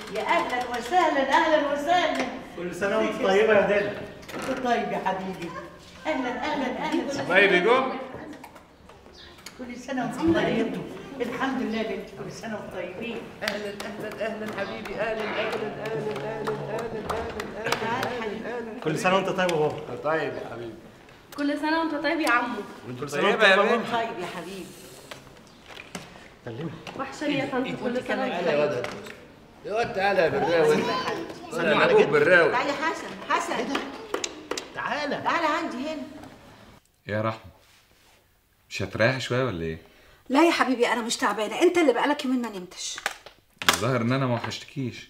يا اهلا وسهلا اهلا وسهلا كل سنه وانت طيبه يا دادا انت طيب يا حبيبي اهلا اهلا اهلا حبايبي جم كل سنه وانتم طيبين الحمد لله بنتي كل سنه وانتم طيبين اهلا اهلا اهلا حبيبي اهلا اهلا اهلا اهلا اهلا اهلا اهلا كل سنه وانت طيب يا بابا طيب يا حبيبي كل سنه وانت طيب يا عمو وانت كل سنة طيبه يا وانت بنت طيب يا حبيبي كلمي وحشاني يا طنط كل سنه وانت تعالى يا طيب ولد يا واد تعالى يا براوي سلم على ابوك جد براوي تعالى حسن حسن تعالى تعالى عندي هنا يا رحمة مش هتريح شوية ولا ايه؟ لا يا حبيبي انا مش تعبانه انت اللي بقالك يومين ما نمتش الظاهر ان انا ما وحشتكيش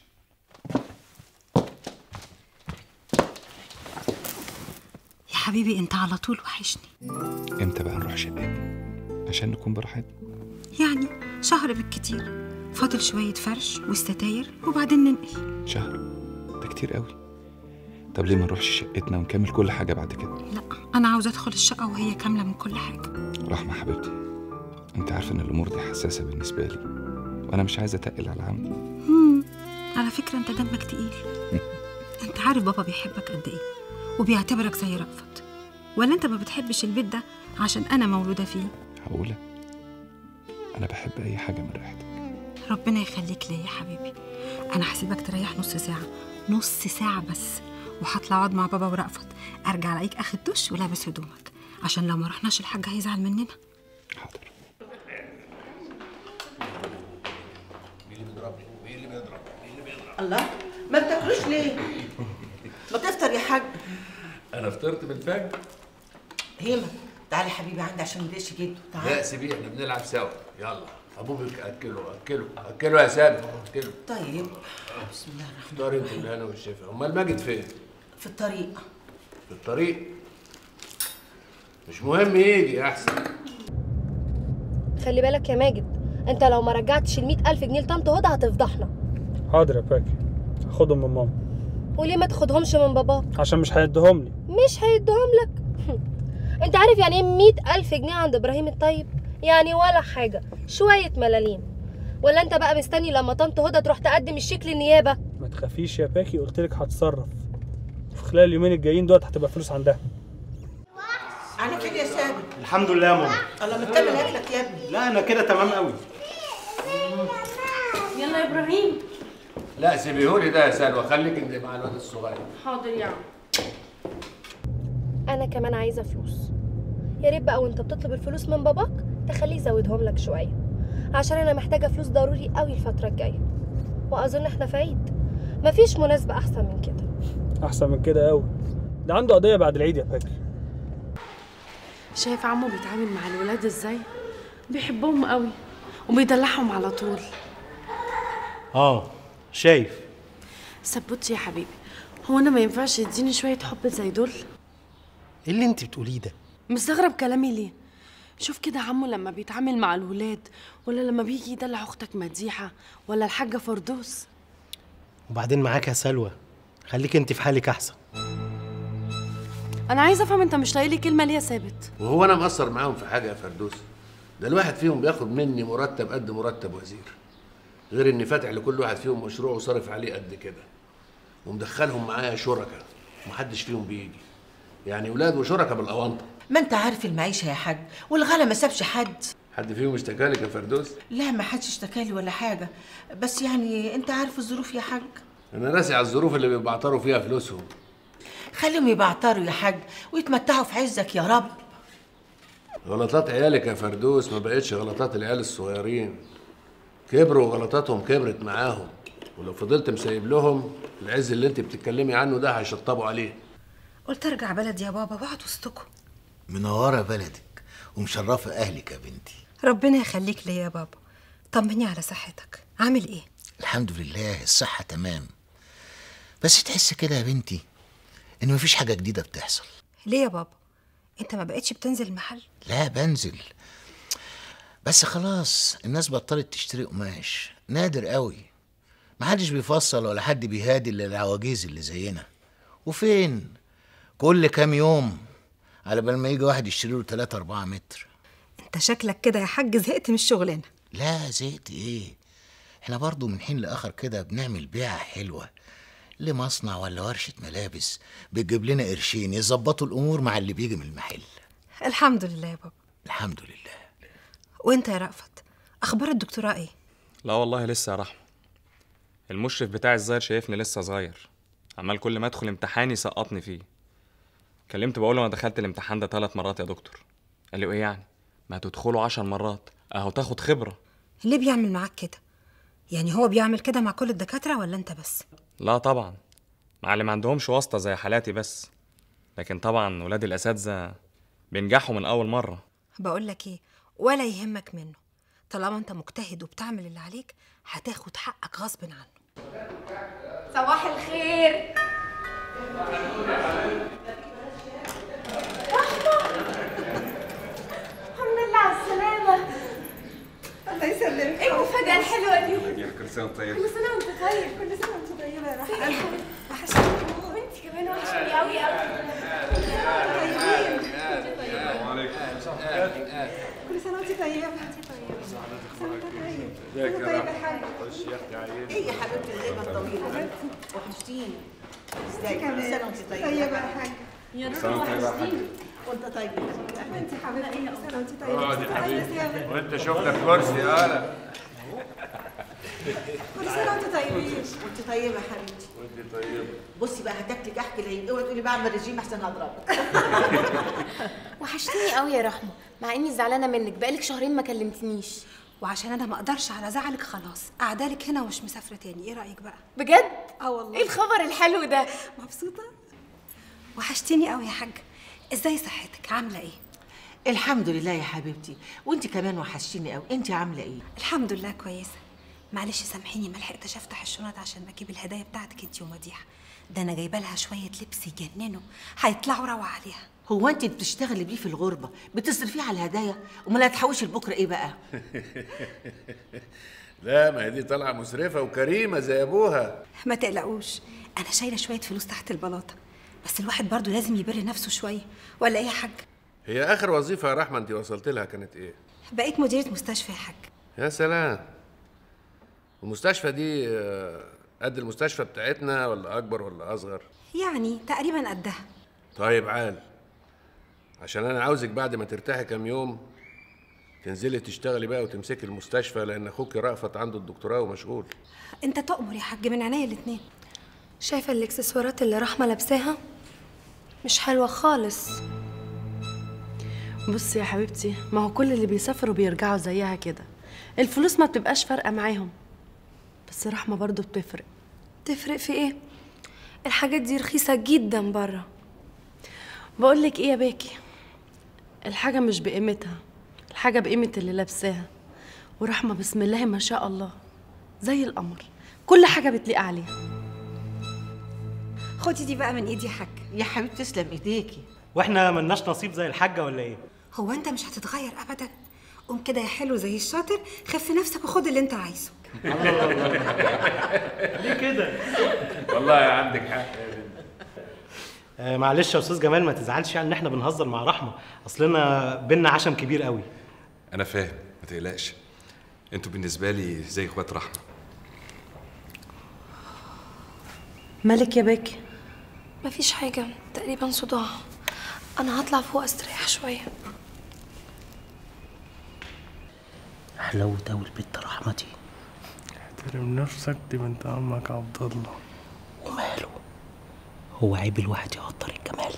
يا حبيبي انت على طول وحشني امتى بقى نروح شقتنا عشان نكون براحتنا يعني شهر بالكتير فاضل شويه فرش والستاير وبعدين ننقل شهر ده كتير قوي طب ليه ما نروحش شقتنا ونكمل كل حاجة بعد كده لا انا عاوزه ادخل الشقه وهي كامله من كل حاجه رحمة حبيبتي انت عارفة ان الامور دي حساسة بالنسبة لي وانا مش عايز اتقل على عمي هم. على فكره انت دمك تقيل انت عارف بابا بيحبك قد ايه وبيعتبرك زي رأفت ولا انت ما بتحبش البيت ده عشان انا مولوده فيه هقولة انا بحب اي حاجة من ريحتك ربنا يخليك ليا يا حبيبي انا هسيبك تريح نص ساعه نص ساعه بس وهطلع اقعد مع بابا ورأفت ارجع الاقيك اخد دش ولابس هدومك عشان لو ما رحناش الحاج هيزعل مننا حاضر الله ما بتاكلوش ليه ما تفطر يا حاج انا فطرت بالفجر هيما تعالي حبيبي عندي عشان ندش جده لا تعالي سيبيه احنا بنلعب سوا يلا ابوك اكله اكله اكله يا سامي اكله طيب بسم الله الرحمن اختار انت الهنا والشفا امال ماجد فين في الطريق في الطريق مش مهم يجي احسن خلي بالك يا ماجد انت لو ما رجعتش ال ألف جنيه لطنط هدى هتفضحنا حاضر يا باكي هاخدهم من ماما وليه ما تاخدهمش من باباك عشان مش هيديهم لي مش هيديهم لك انت عارف يعني ايه مية ألف جنيه عند ابراهيم الطيب يعني ولا حاجة شوية ملاليم ولا انت بقى مستني لما طنط هدى تروح تقدم الشيك للنيابة ما تخافيش يا باكي قلت لك هتصرف في خلال اليومين الجايين دول هتبقى فلوس عندها على كده يا سامي الحمد لله يا ماما الله ما تكمل اكلك يا ابني لا انا كده تمام قوي يلا يا ابراهيم لا سيبيهولي ده يا سلوى خليك انت مع الواد الصغير حاضر يا عم انا كمان عايزة فلوس يا ريت بقى وانت بتطلب الفلوس من باباك تخليه يزودهم لك شوية عشان انا محتاجة فلوس ضروري قوي الفترة الجاية واظن احنا في عيد مفيش مناسبة احسن من كده احسن من كده قوي ده عنده قضيه بعد العيد يا باكي شايف عمو بيتعامل مع الولاد ازاي بيحبهم قوي وبيدلعهم على طول اه شايف ثبت يا حبيبي هو انا ما ينفعش تديني شويه حب زي دول ايه اللي انت بتقوليه ده مستغرب كلامي ليه شوف كده عمو لما بيتعامل مع الولاد ولا لما بيجي يدلع اختك مديحه ولا الحاجه فردوس وبعدين معاك يا سلوى خليك انت في حالك احسن انا عايزه افهم انت مش لاقي لي كلمه ليه يا ثابت وهو انا مقصر معاهم في حاجه يا فردوس ده الواحد فيهم بياخد مني مرتب قد مرتب وزير غير اني فاتح لكل واحد فيهم مشروع وصارف عليه قد كده ومدخلهم معايا شركاء ومحدش فيهم بيجي يعني ولاد وشركاء بالاونطه ما انت عارف المعيشه يا حاج والغلا ما سابش حد حد فيهم اشتكالك يا فردوس لا ما حدش اشتكالي ولا حاجه بس يعني انت عارف الظروف يا حاج انا راسي على الظروف اللي بيبعتروا فيها فلوسهم خليهم يبعتروا يا حاج ويتمتعوا في عزك يا رب غلطات عيالك يا فردوس ما بقتش غلطات العيال الصغيرين كبروا وغلطاتهم كبرت معاهم ولو فضلت مسيب لهم العز اللي انت بتتكلمي عنه ده هيشطبوا عليه قلت ارجع بلدي يا بابا واقعد وسطكم منورة بلدك ومشرفة أهلك يا بنتي ربنا يخليك ليا يا بابا طمني على صحتك عامل ايه الحمد لله الصحة تمام بس تحس كده يا بنتي إن مفيش حاجة جديدة بتحصل ليه يا بابا انت ما بقتش بتنزل المحل لا بنزل بس خلاص الناس بطلت تشتري قماش نادر قوي محدش بيفصل ولا حد بيهادي الا العواجيز اللي زينا وفين كل كام يوم على بال ما يجي واحد يشتري له 3 4 متر انت شكلك كده يا حاج زهقت من الشغلانه لا زهقت ايه احنا برضو من حين لاخر كده بنعمل بيعه حلوه لمصنع ولا ورشه ملابس بتجيب لنا قرشين يظبطوا الامور مع اللي بيجي من المحل الحمد لله يا بابا الحمد لله وانت يا رأفت اخبار الدكتوراه ايه لا والله لسه يا رحمة المشرف بتاعي الظاهر شايفني لسه صغير عمال كل ما ادخل امتحان يسقطني فيه كلمت بقول له انا دخلت الامتحان ده ثلاث مرات يا دكتور قال لي ايه يعني ما تدخله عشر مرات اهو تاخد خبرة ليه بيعمل معاك كده يعني هو بيعمل كده مع كل الدكاتره ولا انت بس لا طبعا مع اللي ما عندهمش واسطة زي حالاتي بس لكن طبعا ولاد الاساتذة بينجحوا من اول مرة بقول لك ايه ولا يهمك منه طالما انت مجتهد وبتعمل اللي عليك هتاخد حقك غصب عنه صباح الخير الحمد لله على السلامة الله يسلمك ايه المفاجأة الحلوة دي؟ كل سنة طيب كل سنة وانت طيب كل سنة وانت طيبة يا رحمة وحشتني وانت كمان وحشتني قوي قوي طيبين كل سنة وانت طيبة ازيك يا رحمة؟ خش يا اختي عيني ايه يا حبيبتي الغيبه الطويله وحشتيني ازيك كل كمان. سنه وانت طيبه طيبة يا حاجة يا سنة وانت طيبة يا حاجة. وانت طيب انت حبيبتي كل سنة وانت طيبة اقعد يا طيبة حبيبي يا وانت شوف لك كرسي يالا كل سنه وانت طيبين وانت طيبه يا حبيبتي وانت طيب بصي بقى هتاكلك احكي العيد اوعي تقولي بعمل رجيم احسن هضربك وحشتني قوي يا رحمه مع اني زعلانه منك بقالك شهرين ما كلمتنيش وعشان انا ما اقدرش على زعلك خلاص قعدالك هنا ومش مسافره تاني ايه رايك بقى بجد اه والله ايه الخبر الحلو ده مبسوطه وحشتيني قوي يا حاج ازاي صحتك عامله ايه الحمد لله يا حبيبتي وانت كمان وحشتيني قوي انت عامله ايه الحمد لله كويسه معلش سامحيني ما لحقتش افتح الشنط عشان اجيب الهدايا بتاعتك انت ومديحه ده انا جايبه لها شويه لبس يجننوا هيطلعوا روعه عليها هو انت بتشتغلي بيه في الغربه بتصرفيه على الهدايا امال هتحوشي لبكره ايه بقى لا ما هي دي طالعه مسرفه وكريمه زي ابوها ما تقلقوش انا شايله شويه فلوس تحت البلاطه بس الواحد برضو لازم يبر نفسه شويه ولا ايه يا حاج هي اخر وظيفه يا رحمه انت وصلت لها كانت ايه بقيت مديره مستشفى يا حاج يا سلام المستشفى دي آه، قد المستشفى بتاعتنا ولا اكبر ولا اصغر يعني تقريبا قدها طيب عال عشان انا عاوزك بعد ما ترتاحي كام يوم تنزلي تشتغلي بقى وتمسكي المستشفى لان اخوك رأفت عنده الدكتوراه ومشغول انت تؤمر يا حاج من عينيا الاتنين شايفة الاكسسوارات اللي رحمة لابساها؟ مش حلوة خالص بصي يا حبيبتي ما هو كل اللي بيسافروا بيرجعوا زيها كده الفلوس ما بتبقاش فارقه معاهم بس رحمه برضو بتفرق تفرق في ايه؟ الحاجات دي رخيصة جدا بره بقول لك ايه يا باكي الحاجه مش بقيمتها الحاجه بقيمه اللي لابساها ورحمه بسم الله ما شاء الله زي القمر كل حاجه بتليق عليها خدي دي بقى من ايدي يا حاج يا حبيبتي تسلم ايديكي واحنا ملناش نصيب زي الحاجه ولا ايه هو انت مش هتتغير ابدا قوم كده يا حلو زي الشاطر خف نفسك وخد اللي انت عايزه ليه كده والله عندك حق آه معلش يا استاذ جمال ما تزعلش يعني ان احنا بنهزر مع رحمه اصلنا بينا عشم كبير قوي انا فاهم ما تقلقش انتوا بالنسبه لي زي اخوات رحمه مالك يا باكي مفيش حاجة تقريبا صداع أنا هطلع فوق أستريح شوية حلاوه قوي البت رحمتي احترم نفسك دي بنت عمك عبد الله وماله هو عيب الواحد يقدر الجمال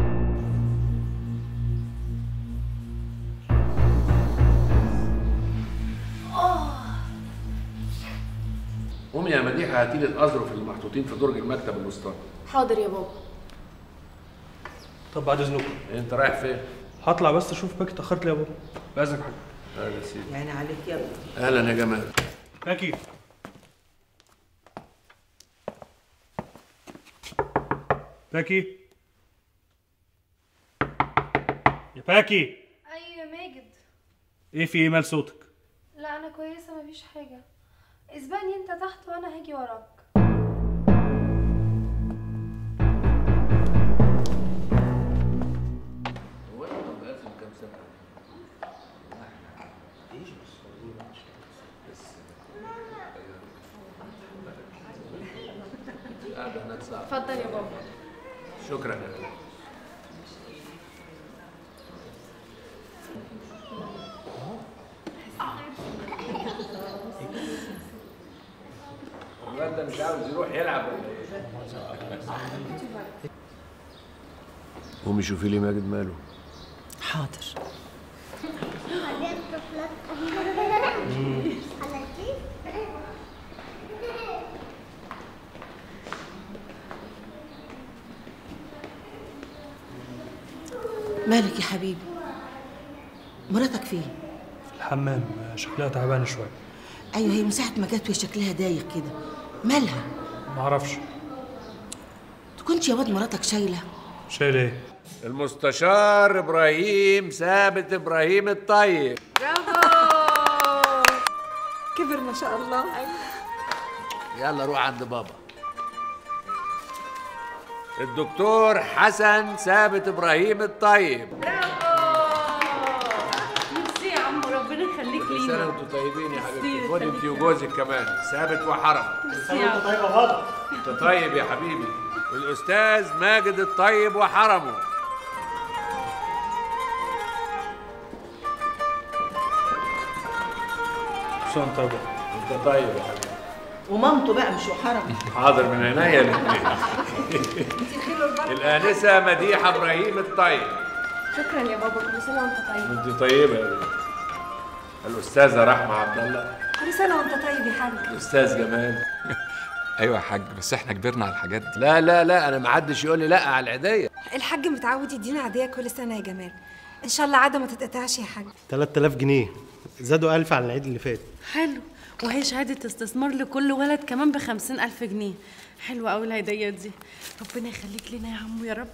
قومي يا مديحه هاتي لي الاظرف اللي محطوطين في درج المكتب الوسطاني حاضر يا بابا طب بعد اذنكم انت رايح فين؟ هطلع بس اشوف باكي اتاخرت ليه يا بابا باذنك يا حاج اهلا يا سيدي يعني عليك يا ابني اهلا يا جمال باكي باكي يا باكي أيوة يا ماجد ايه في ايه مال صوتك لا أنا كويسة مفيش حاجة اسبقني أنت تحت وأنا هاجي وراك هو انت بقالكم كام سنه؟ ايش بس قاعده هناك صعب اتفضل يا بابا شكرا يا غالي. الواد ده مش عاوز يروح يلعب ولا ايه؟ قومي شوفي لي ماجد ماله حاضر مالك يا حبيبي مراتك فين الحمام شكلها تعبانه شويه ايوه هي من ساعه ما جت وهي شكلها ضايق كده مالها معرفش تكونش يا واد مراتك شايله شايل ايه المستشار ابراهيم ثابت ابراهيم الطيب كبر ما شاء الله يلا روح عند بابا الدكتور حسن ثابت ابراهيم الطيب ميرسي يا عم ربنا يخليك كل لينا سنه وانتم طيبين يا حبيبتي ميرسي، خد انت وجوزك كمان ثابت وحرم ميرسي يا عم. طيب يا بابا انت طيب يا حبيبي الاستاذ ماجد الطيب وحرمه سنة طيبة انت طيب يا حبيبي ومامته بقى مش وحرم حاضر من عينيا الاثنين الانسه مديحه ابراهيم الطيب شكرا يا بابا كل سنه وانت طيب انت طيبه يا بنت الاستاذه رحمه عبد الله كل سنه وانت طيب يا حاج الاستاذ جمال ايوه يا حاج بس احنا كبرنا على الحاجات دي لا لا لا انا ما حدش يقول لي لا على العيديه الحاج متعود يدينا عاديه كل سنه يا جمال ان شاء الله عاده ما تتقطعش يا حاج 3000 جنيه زادوا 1000 عن العيد اللي فات حلو وهي شهادة استثمار لكل ولد كمان بخمسين ألف جنيه حلوة أوي الهدية دي ربنا يخليك لنا يا عمو يا رب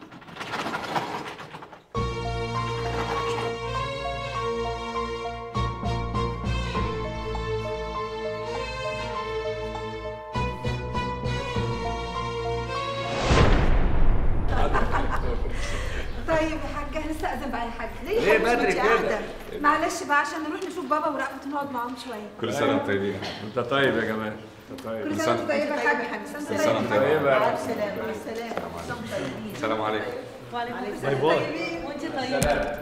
طيب يا حاج هنستأذن بقى يا حاج ليه بدري كده معلش بقى عشان نروح نشوف بابا ورأفت ونقعد معاهم شويه كل سنه وانتم طيبين انت طيب يا جمال انت طيب كل سنه وانت طيبه يا حاج كل سنه سنة طيبه وانتم طيبين طيبه مع السلامه مع السلامه السلام عليكم باي باي وانت طيبة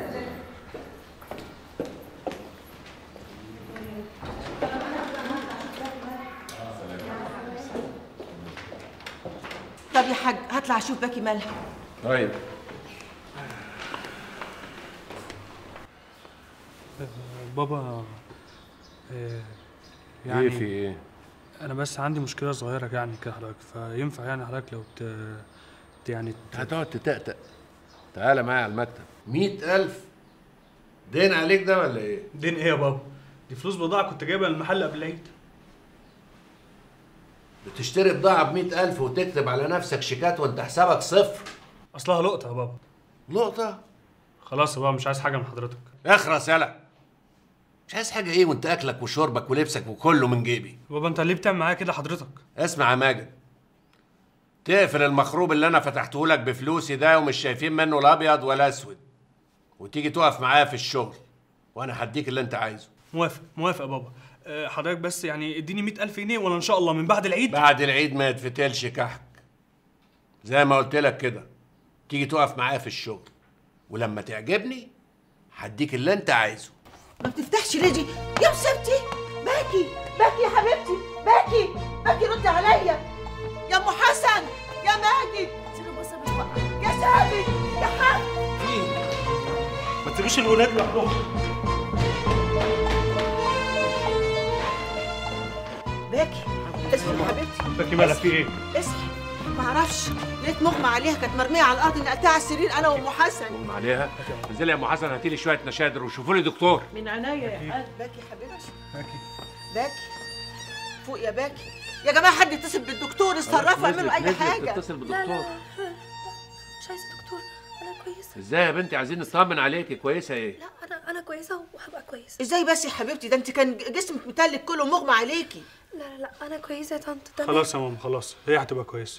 طب يا حاج هطلع اشوف باكي مالها طيب بابا آه، يعني ايه في ايه انا بس عندي مشكله صغيره يعني كده حضرتك فينفع يعني حضرتك لو ت... ت- يعني ت- هتقعد تتأتأ تعالى معايا على المكتب مئة ألف دين عليك ده ولا ايه؟ دين ايه يا بابا دي فلوس بضاعه كنت جايبها المحل قبل العيد بتشتري بضاعة بمئة ألف وتكتب على نفسك شيكات وانت حسابك صفر اصلها لقطه يا بابا لقطة خلاص يا بابا مش عايز حاجه من حضرتك اخرس يلا مش عايز حاجة ايه وانت أكلك وشربك ولبسك وكله من جيبي بابا انت ليه بتعمل معايا كده حضرتك اسمع يا ماجد تقفل المخروب اللي انا فتحته لك بفلوسي ده ومش شايفين منه لا ابيض ولا اسود وتيجي تقف معايا في الشغل وانا هديك اللي انت عايزه موافق موافق يا بابا آه، حضرتك بس يعني اديني 100000 جنيه وانا ان شاء الله من بعد العيد بعد العيد ما يتفتلش كحك زي ما قلت لك كده تيجي تقف معايا في الشغل ولما تعجبني هديك اللي انت عايزه ما بتفتحش ليه دي يا مصيبتي باكي باكي يا حبيبتي باكي باكي رد عليا يا ام حسن يا ماجد يا ثابت يا حاج ما تسيبوش الولاد لوحدهم باكي اصحي يا حبيبتي باكي مالك في ايه؟ اصحي ما اعرفش لقيت مغمى عليها كانت مرميه على الارض نقلتها على السرير انا وام حسن قوم عليها انزلي يا ام حسن هاتي لي شويه نشادر وشوفوا لي دكتور من عينيا يا قلب باكي يا حبيبتي باكي فوق يا باكي يا جماعه حد يتصل بالدكتور اتصرفوا اعملوا اي حاجه تتصل لا بالدكتور لا مش عايزه دكتور انا كويسه ازاي يا بنتي عايزين نطمن عليكي كويسه ايه لا انا انا كويسه وهبقى كويسه ازاي بس يا حبيبتي ده انت كان جسمك متلج كله مغمى عليكي لا لا لا انا كويسه يا طنط تمام خلاص يا ماما خلاص هي هتبقى كويسه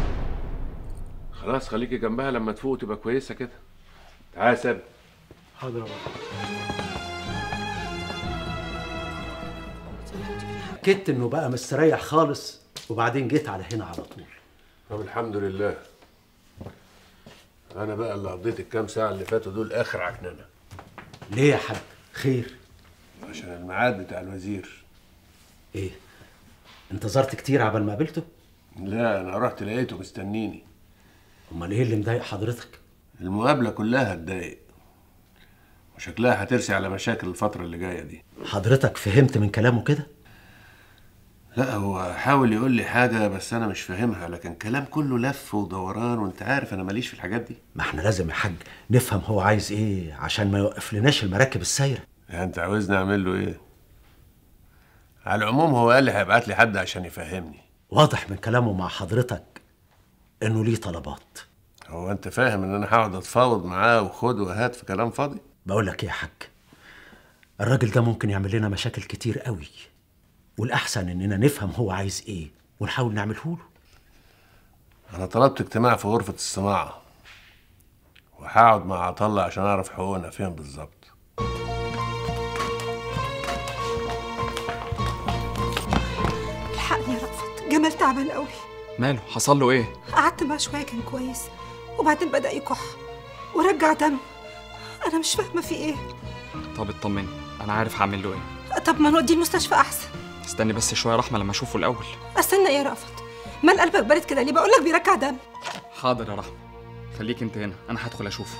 خلاص خليكي جنبها لما تفوق تبقى كويسه كده تعالى يا ثابت حاضر يا بابا كدت انه بقى مستريح خالص وبعدين جيت على هنا على طول طب الحمد لله انا بقى اللي قضيت الكام ساعه اللي فاتوا دول اخر عكننه ليه يا حاج خير عشان الميعاد بتاع الوزير ايه انتظرت كتير عبال ما قابلته لا انا رحت لقيته مستنيني امال ايه اللي مضايق حضرتك المقابله كلها هتضايق وشكلها هترسي على مشاكل الفتره اللي جايه دي حضرتك فهمت من كلامه كده لا هو حاول يقول لي حاجه بس انا مش فاهمها لكن كلام كله لف ودوران وانت عارف انا ماليش في الحاجات دي ما احنا لازم يا حاج نفهم هو عايز ايه عشان ما يوقف لناش المراكب السايره يعني انت عاوزني اعمل له ايه على العموم هو قال لي هيبعت لي حد عشان يفهمني واضح من كلامه مع حضرتك انه ليه طلبات هو انت فاهم ان انا هقعد اتفاوض معاه وخد وهات في كلام فاضي بقول لك ايه يا حاج الراجل ده ممكن يعمل لنا مشاكل كتير قوي والاحسن اننا نفهم هو عايز ايه ونحاول نعمله له انا طلبت اجتماع في غرفه الصناعه وهقعد مع عطله عشان اعرف حقوقنا فين بالظبط الحقني يا رأفت جمال تعبان قوي ماله حصل له ايه قعدت معاه شويه كان كويس وبعدين بدأ يكح ورجع دم انا مش فاهمه في ايه طب اطمني انا عارف هعمل له ايه طب ما نوديه المستشفى احسن استني بس شويه رحمه لما اشوفه الاول استنى ايه يا رأفت مال قلبك بارد كده ليه بقول لك بيرجع دم حاضر يا رحمه خليك انت هنا انا هدخل اشوفه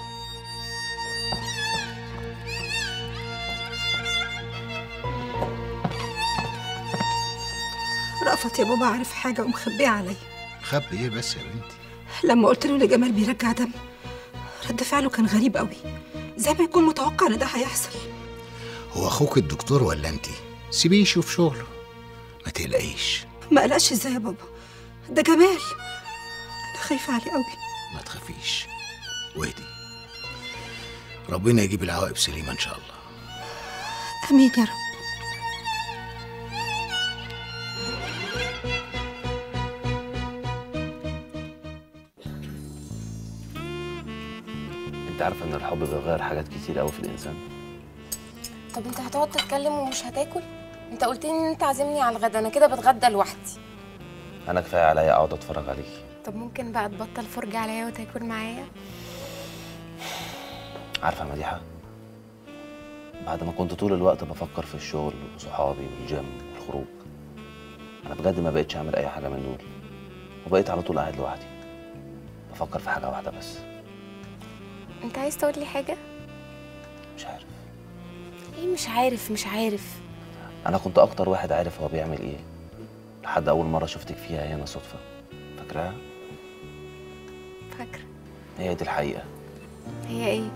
رأفت يا بابا عارف حاجه ومخبيه عليا خبي ايه بس يا بنتي لما قلت له ان جمال بيرجع دم رد فعله كان غريب قوي زي ما يكون متوقع ان ده هيحصل هو اخوك الدكتور ولا انت سيبيه يشوف شغله ما تقلقيش ما قلقش ازاي يا بابا ده جمال انا خايفه عليه قوي ما تخافيش واهدي ربنا يجيب العواقب سليمه ان شاء الله امين يا رب انت عارفه ان الحب بيغير حاجات كتير قوي في الانسان طب انت هتقعد تتكلم ومش هتاكل انت قلت لي ان انت عازمني على الغدا انا كده بتغدى لوحدي انا كفايه عليا اقعد اتفرج عليكي طب ممكن بقى تبطل فرجة عليا وتاكل معايا عارفه يا مديحه بعد ما كنت طول الوقت بفكر في الشغل وصحابي والجيم والخروج انا بجد ما بقتش اعمل اي حاجه من دول وبقيت على طول قاعد لوحدي بفكر في حاجه واحده بس انت عايز تقول لي حاجة مش عارف ايه مش عارف مش عارف انا كنت اكتر واحد عارف هو بيعمل ايه لحد اول مره شفتك فيها هنا صدفه فاكراها فاكرة هي دي الحقيقه هي ايه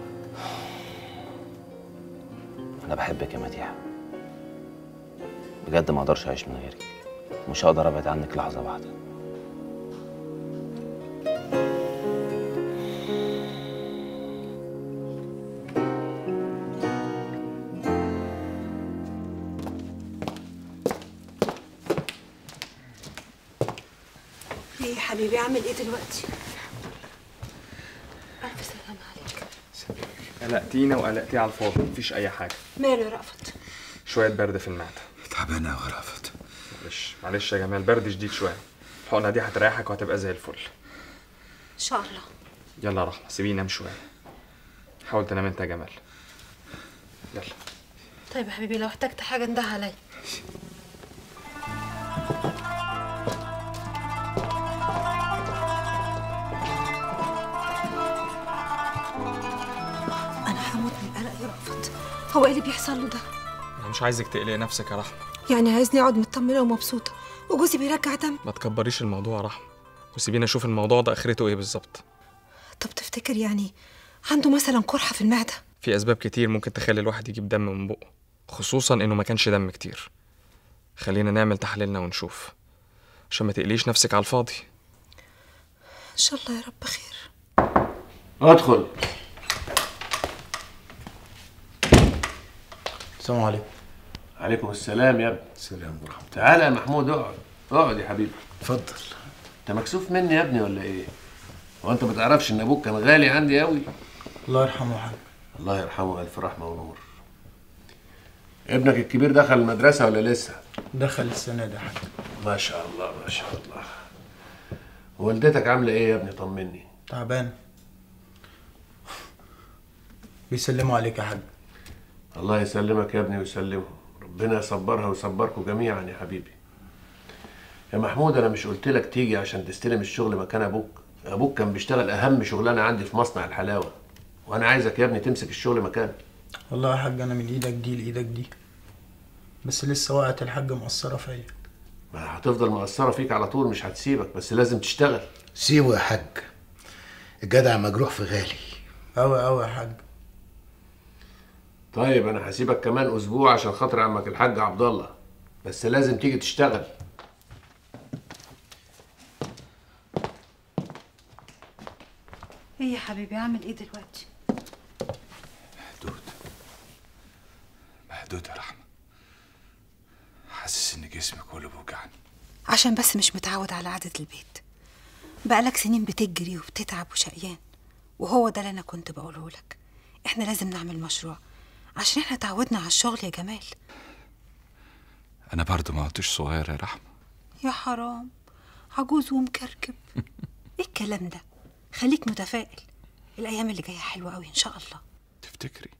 انا بحبك يا مديحه بجد ما اقدرش اعيش من غيرك مش هقدر ابعد عنك لحظه واحده ايه يا حبيبي اعمل ايه دلوقتي الف سلامه عليك قلقتينا وقلقتيه على الفاضي مفيش اي حاجه ماله يا رأفت شويه برد في المعده تعبانه يا غرافت معلش معلش يا جمال برد شديد شويه الحقنه دي هتريحك وهتبقى زي الفل ان شاء الله يلا يا رحمه سيبيني انام شويه حاول تنام انت يا جمال يلا طيب يا حبيبي لو احتجت حاجه انده عليا انا هموت من القلق يا رأفت هو ايه اللي بيحصل له ده انا مش عايزك تقلقي نفسك يا رحمه يعني عايزني اقعد مطمنه ومبسوطه وجوزي بيرجع دم ما تكبريش الموضوع يا رحمه وسيبيني اشوف الموضوع ده اخرته ايه بالظبط طب تفتكر يعني عنده مثلا قرحه في المعده في اسباب كتير ممكن تخلي الواحد يجيب دم من بقه خصوصا انه ما كانش دم كتير خلينا نعمل تحليلنا ونشوف عشان ما تقليش نفسك على الفاضي ان شاء الله يا رب خير ادخل السلام عليكم عليكم السلام يا ابني السلام ورحمه تعالى يا محمود اقعد اقعد يا حبيبي اتفضل انت مكسوف مني يا ابني ولا ايه هو انت ما تعرفش ان ابوك كان غالي عندي قوي الله يرحمه يا حاج الله يرحمه الف رحمه ونور ابنك الكبير دخل المدرسه ولا لسه دخل السنه دي يا حاج ما شاء الله ما شاء الله والدتك عامله ايه يا ابني طمني تعبان بيسلموا عليك يا حاج الله يسلمك يا ابني ويسلمهم ربنا يصبرها ويصبركم جميعا يا حبيبي يا محمود انا مش قلت لك تيجي عشان تستلم الشغل مكان ابوك ابوك كان بيشتغل اهم شغلانه عندي في مصنع الحلاوه وانا عايزك يا ابني تمسك الشغل مكانه والله يا حاج انا من ايدك دي لايدك دي بس لسه وقعت الحاجه مقصره فيا ما هتفضل مقصره فيك على طول مش هتسيبك بس لازم تشتغل سيبه يا حاج الجدع مجروح في غالي قوي قوي يا حاج طيب انا هسيبك كمان اسبوع عشان خاطر عمك الحاج عبد الله بس لازم تيجي تشتغل ايه يا حبيبي اعمل ايه دلوقتي مهدود يا رحمة حاسس ان جسمي كله بيوجعني عشان بس مش متعود على عادة البيت بقالك سنين بتجري وبتتعب وشقيان وهو ده اللي انا كنت بقوله لك احنا لازم نعمل مشروع عشان احنا تعودنا على الشغل يا جمال انا برضو ما عدتش صغير يا رحمة يا حرام عجوز ومكركب ايه الكلام ده خليك متفائل الايام اللي جايه حلوه قوي ان شاء الله تفتكري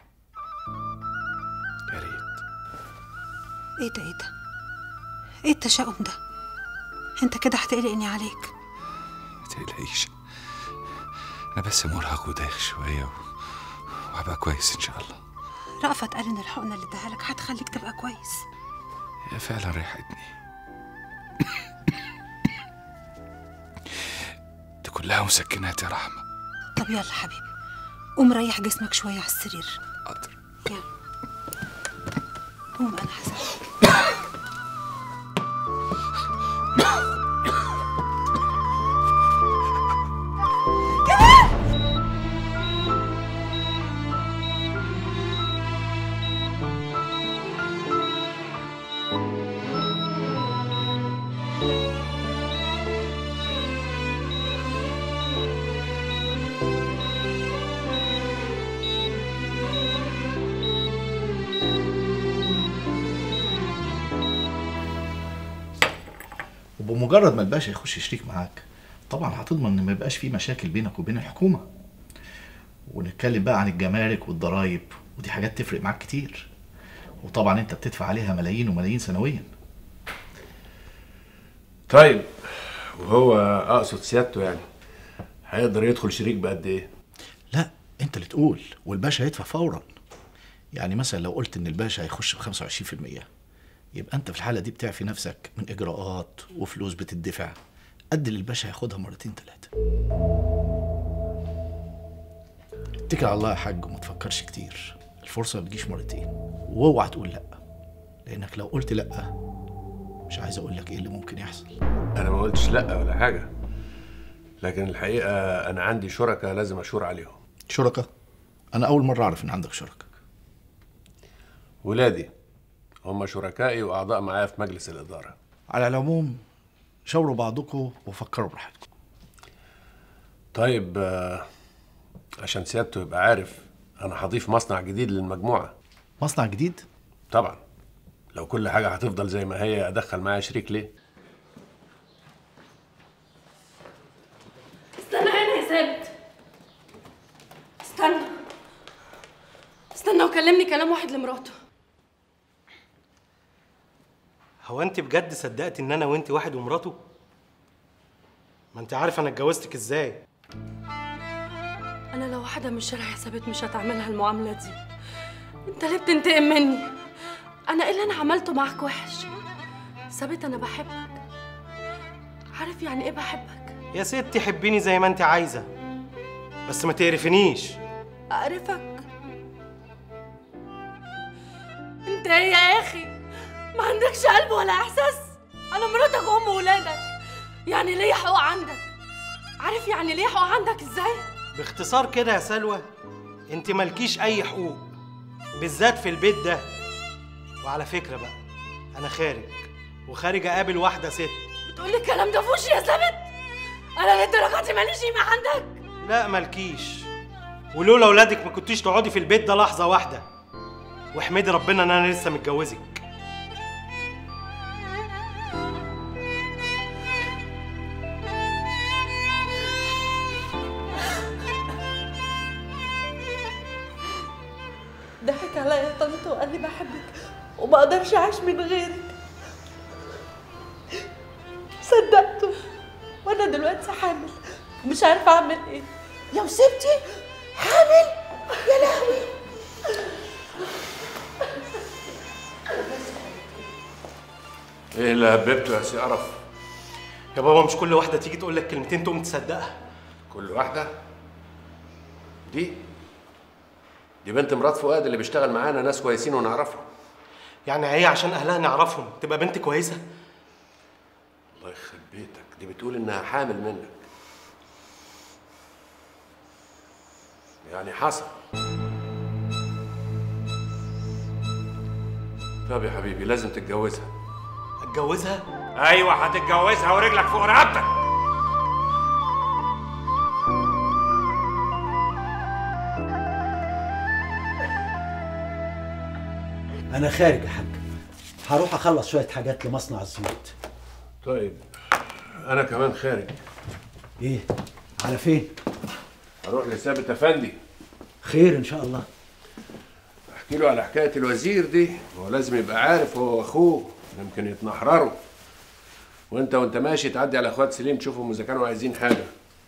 يا ريت ايه ده ايه ده ايه التشاؤم ده انت كده هتقلقني عليك ما تقلقيش انا بس مرهق ودايخ شوية و... وهبقى كويس ان شاء الله رأفت قال ان الحقنه اللي اداها لك هتخليك تبقى كويس هي فعلا ريحتني دي كلها مسكنات يا رحمة طب يلا حبيبي قوم ريح جسمك شويه على السرير حاضر يلا قوم انا هساعدك وبمجرد ما الباشا يخش شريك معاك طبعا هتضمن ان ما يبقاش في مشاكل بينك وبين الحكومه ونتكلم بقى عن الجمارك والضرايب ودي حاجات تفرق معاك كتير وطبعا انت بتدفع عليها ملايين وملايين سنويا طيب وهو اقصد سيادته يعني هيقدر يدخل شريك بقد ايه لا انت اللي تقول والباشا هيدفع فورا يعني مثلا لو قلت ان الباشا هيخش ب 25% يبقى انت في الحاله دي بتعفي نفسك من اجراءات وفلوس بتدفع قد اللي الباشا هياخدها مرتين ثلاثه اتكل على الله يا حاج وما تفكرش كتير الفرصه ما بتجيش مرتين واوعى تقول لا لانك لو قلت لا مش عايز اقول لك ايه اللي ممكن يحصل انا ما قلتش لا ولا حاجه لكن الحقيقه انا عندي شركاء لازم اشور عليهم شركاء انا اول مره اعرف ان عندك شركاء ولادي هم شركائي واعضاء معايا في مجلس الاداره على العموم شاوروا بعضكم وفكروا براحتكم طيب آه، عشان سيادته يبقى عارف انا هضيف مصنع جديد للمجموعه مصنع جديد طبعا لو كل حاجه هتفضل زي ما هي ادخل معايا شريك ليه استنى هنا يا ثابت استنى استنى وكلمني كلام واحد لمراته هو انت بجد صدقت ان انا وانت واحد ومراته ما انت عارف انا اتجوزتك ازاي انا لو واحده من الشارع يا ثابت مش هتعملها المعامله دي انت ليه بتنتقم مني انا ايه اللي انا عملته معاك وحش ثابت انا بحبك عارف يعني ايه بحبك يا ستي حبيني زي ما انت عايزه بس ما تقرفنيش اعرفك انت ايه يا اخي ما عندكش قلب ولا احساس انا مراتك وام ولادك يعني ليا حقوق عندك عارف يعني ليا حقوق عندك ازاي باختصار كده يا سلوى انت مالكيش اي حقوق بالذات في البيت ده وعلى فكره بقى انا خارج وخارج اقابل واحده ست بتقولي الكلام ده في وشي يا ثابت انا للدرجه دي ماليش قيمه عندك لا مالكيش ولولا ولادك ما كنتيش تقعدي في البيت ده لحظه واحده واحمدي ربنا ان انا لسه متجوزك بحبك وما اقدرش اعيش من غيرك صدقته وانا دلوقتي حامل ومش عارفه اعمل ايه يا مصيبتي حامل يا لهوي ايه اللي هببته يا سي قرف يا بابا مش كل واحده تيجي تقول لك كلمتين تقوم تصدقها كل واحده دي دي بنت مرات فؤاد اللي بيشتغل معانا ناس كويسين ونعرفهم يعني هي عشان اهلها نعرفهم تبقى بنت كويسه الله يخرب بيتك دي بتقول انها حامل منك يعني حصل طب يا حبيبي لازم تتجوزها اتجوزها ايوه هتتجوزها ورجلك فوق رقبتك انا خارج يا حاج هروح اخلص شويه حاجات لمصنع الزيوت طيب انا كمان خارج ايه على فين هروح لثابت افندي خير ان شاء الله احكي له على حكايه الوزير دي هو لازم يبقى عارف هو واخوه يمكن يتنحرروا وانت وانت ماشي تعدي على اخوات سليم تشوفهم اذا كانوا عايزين حاجه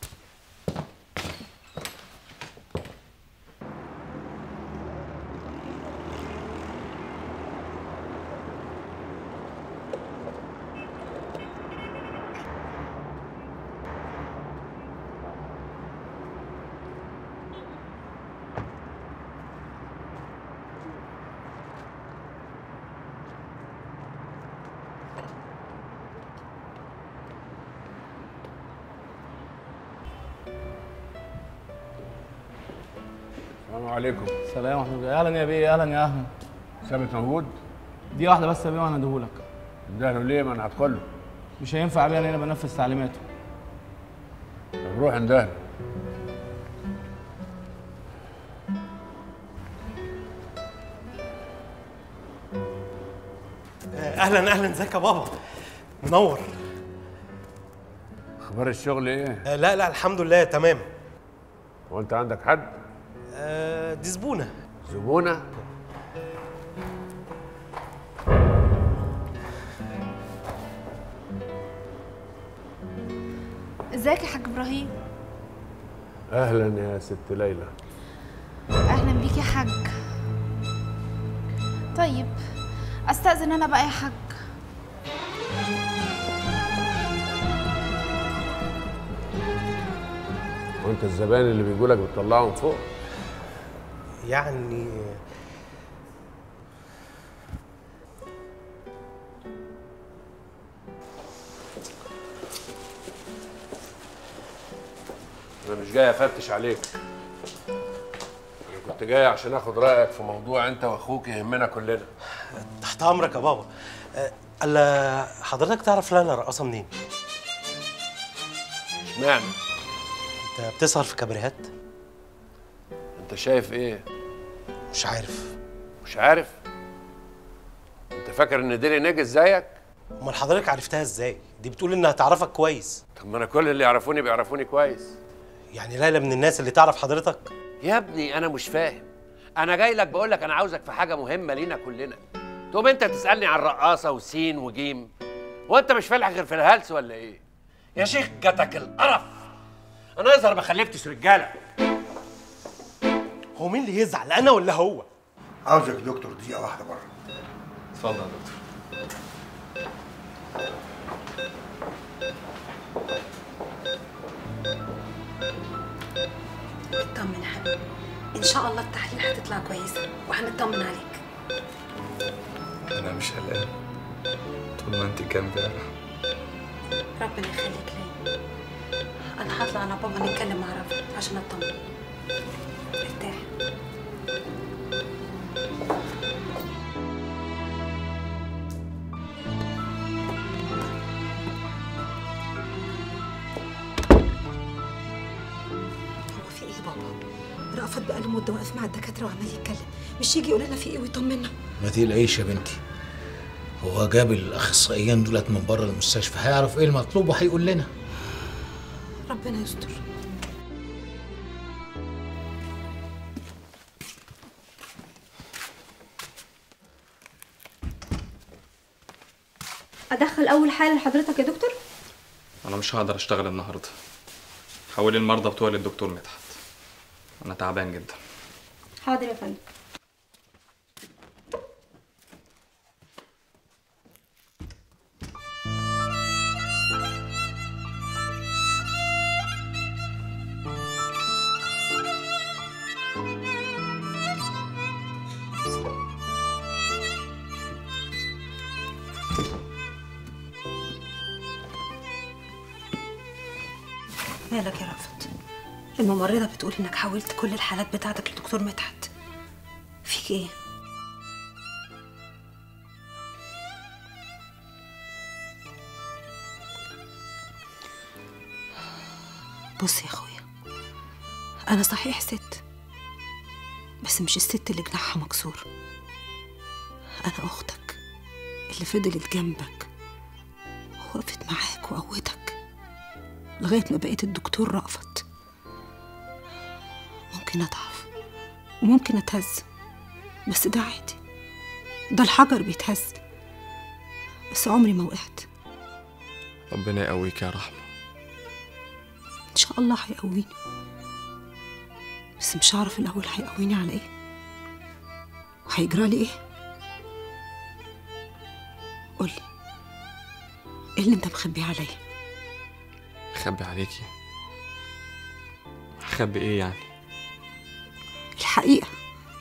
السلام عليكم سلام ورحمة الله أهلا يا بيه أهلا يا أهلا ثابت موجود دي واحدة بس يا بيه وأنا أديهولك ده ليه ما انا هدخل له مش هينفع بيه أنا هنا بنفذ تعليماته طب روح اندهله اهلا اهلا ازيك يا بابا منور اخبار الشغل ايه آه، لا لا الحمد لله تمام هو انت عندك حد آه، دي زبونه زبونه ازيك يا حاج ابراهيم اهلا يا ست ليلى اهلا بيك يا حاج طيب استاذن انا بقى يا حاج وانت الزبائن اللي بيجولك بتطلعهم فوق يعني انا مش جاي افتش عليك انا كنت جاي عشان اخد رايك في موضوع انت واخوك يهمنا كلنا تحت امرك يا بابا آه، الا حضرتك تعرف لانا رقاصه منين اشمعنى انت بتسهر في كابريهات انت شايف ايه مش عارف مش عارف انت فاكر ان ديلي نجس زيك امال حضرتك عرفتها ازاي دي بتقول انها تعرفك كويس طب ما انا كل اللي يعرفوني بيعرفوني كويس يعني ليلى من الناس اللي تعرف حضرتك يا ابني انا مش فاهم انا جاي لك بقول لك انا عاوزك في حاجه مهمه لينا كلنا تقوم انت تسالني عن رقاصه وسين وجيم وانت مش فالح غير في الهلس ولا ايه يا شيخ جاتك القرف انا يظهر ما خلفتش رجاله هو مين اللي يزعل انا ولا هو عاوزك يا دكتور دقيقه واحده بره اتفضل يا دكتور اطمن يا حبيبي ان شاء الله التحليل هتطلع كويسه وهنطمن عليك انا مش قلقان طول ما انت جنبي انا ربنا يخليك ليا انا هطلع على بابا نتكلم مع رفعت عشان اطمن ارتاح هو في ايه بابا رأفت بقاله مده واقف مع الدكاتره وعمال يتكلم مش يجي يقول لنا في ايه ويطمنا ما تقلقيش يا بنتي هو جاب الاخصائيين دولت من بره المستشفى هيعرف ايه المطلوب وهيقول لنا ربنا يستر ادخل اول حاله لحضرتك يا دكتور انا مش هقدر اشتغل النهارده حولي المرضى بتوعي للدكتور مدحت انا تعبان جدا حاضر يا فندم مالك يا رفت الممرضة بتقول انك حولت كل الحالات بتاعتك لدكتور مدحت فيك ايه بص يا اخويا انا صحيح ست بس مش الست اللي جناحها مكسور انا اختك اللي فضلت جنبك وقفت معاك وقوتك لغايه ما بقيت الدكتور رأفت ممكن اضعف وممكن اتهز بس ده عادي ده الحجر بيتهز بس عمري ما وقعت ربنا يقويك يا رحمه ان شاء الله هيقويني بس مش هعرف الاول هيقويني على ايه وهيجرى لي ايه قولي ايه اللي انت مخبيه عليا اخبي عليكي اخبي ايه يعني الحقيقه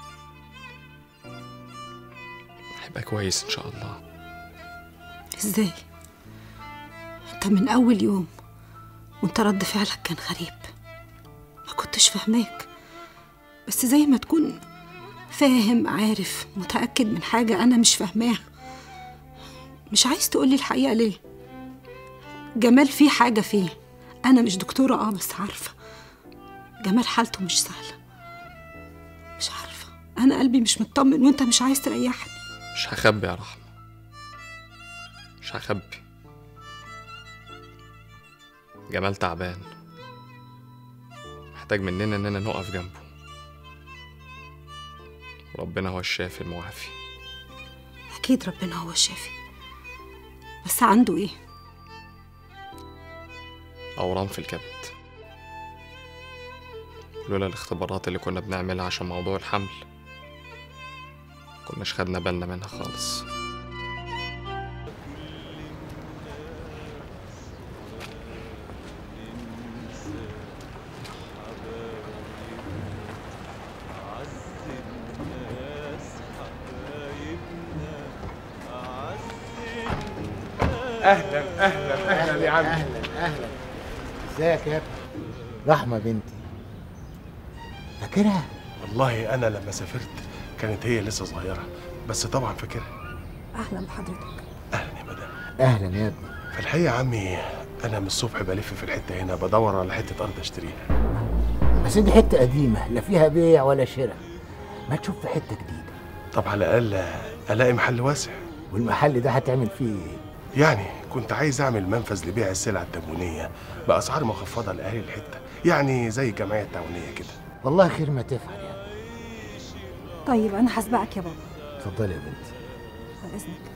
هيبقى كويس ان شاء الله ازاي انت من اول يوم وانت رد فعلك كان غريب ما كنتش فاهماك بس زي ما تكون فاهم عارف متأكد من حاجة أنا مش فاهماها مش عايز تقولي الحقيقة ليه جمال فيه حاجة فيه أنا مش دكتورة آه بس عارفة جمال حالته مش سهلة مش عارفة أنا قلبي مش مطمن وأنت مش عايز تريحني مش هخبي يا رحمه مش هخبي جمال تعبان محتاج مننا اننا نقف جنبه وربنا هو الشافي المعافي أكيد ربنا هو الشافي بس عنده إيه؟ اورام في الكبد لولا الاختبارات اللي كنا بنعملها عشان موضوع الحمل كناش خدنا بالنا منها خالص اهلا اهلا اهلا يا عم اهلا اهلا ازيك يا ابني رحمه بنتي فاكرها والله انا لما سافرت كانت هي لسه صغيره بس طبعا فاكرها أهلا بحضرتك اهلا يا ابني في الحقيقه يا عمي انا من الصبح بلف في الحته هنا بدور على حته ارض اشتريها بس دي حته قديمه لا فيها بيع ولا شراء ما تشوف في حته جديده طب على الاقل الاقي محل واسع والمحل ده هتعمل فيه ايه يعني كنت عايز اعمل منفذ لبيع السلع التموينيه باسعار مخفضه لاهالي الحته يعني زي الجمعيه التعاونيه كده والله خير ما تفعل يعني طيب أنا هسبقك يا بابا اتفضلي يا بنتي على إذنك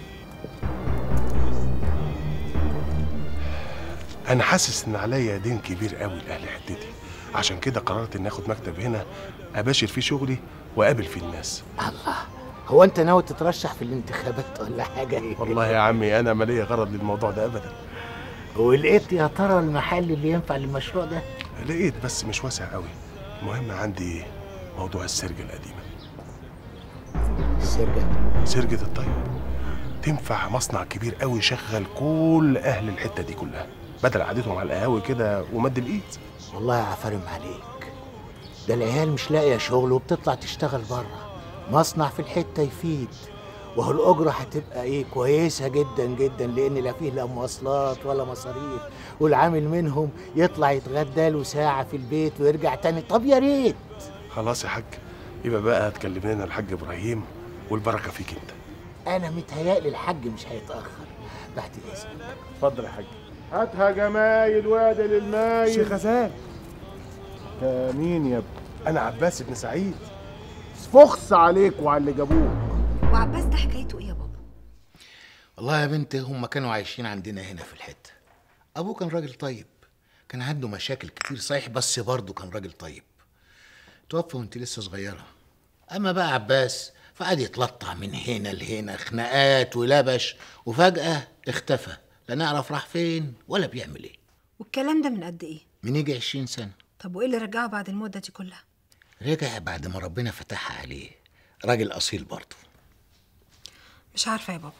انا حاسس ان عليا دين كبير قوي لاهل حتتي عشان كده قررت اني اخد مكتب هنا اباشر فيه شغلي واقابل فيه الناس الله هو انت ناوي تترشح في الانتخابات ولا حاجه والله يا عمي انا ما ليا غرض للموضوع ده ابدا ولقيت يا ترى المحل اللي ينفع للمشروع ده لقيت بس مش واسع قوي المهم عندي موضوع السرجه القديمه السرجه سرجه الطيب تنفع مصنع كبير قوي يشغل كل اهل الحته دي كلها بدل قعدتهم على القهاوي كده ومد الايد والله يا عفارم عليك ده العيال مش لاقيه شغل وبتطلع تشتغل بره مصنع في الحته يفيد وهو الاجره هتبقى ايه كويسه جدا جدا لان لا فيه لا مواصلات ولا مصاريف والعامل منهم يطلع يتغدى له ساعه في البيت ويرجع تاني طب يا ريت خلاص يا حاج يبقى بقى هتكلم لنا الحاج ابراهيم والبركه فيك انت انا متهيألي الحاج مش هيتاخر بعد اذنك اتفضل يا حاج هاتها جمايل وادي للمايل شيخ غزال ده مين يا ابني انا عباس بن سعيد فخس عليك وعلى اللي جابوك وعباس ده حكايته إيه يا بابا؟ والله يا بنتي هم كانوا عايشين عندنا هنا في الحته ابوه كان راجل طيب كان عنده مشاكل كتير صحيح بس برضه كان راجل طيب توفى وانت لسه صغيره اما بقى عباس فقعد يتلطع من هنا لهنا خناقات ولبش وفجاه اختفى لا نعرف راح فين ولا بيعمل ايه والكلام ده من قد ايه من يجي 20 سنه طب وايه اللي رجعه بعد المده دي كلها رجع بعد ما ربنا فتحها عليه راجل اصيل برضه مش عارفه يا بابا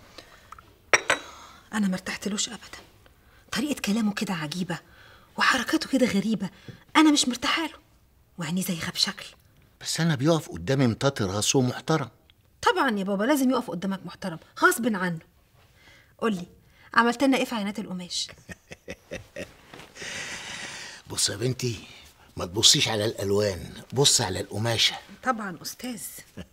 انا ما ارتحتلوش ابدا طريقه كلامه كده عجيبه وحركاته كده غريبه انا مش مرتاحه له وعينيه زي غاب شكل بس انا بيقف قدامي مطاطي راسه ومحترم طبعا يا بابا لازم يقف قدامك محترم غصب عنه قولي عملت لنا ايه في عينات القماش بص يا بنتي ما تبصيش على الالوان بص على القماشه طبعا استاذ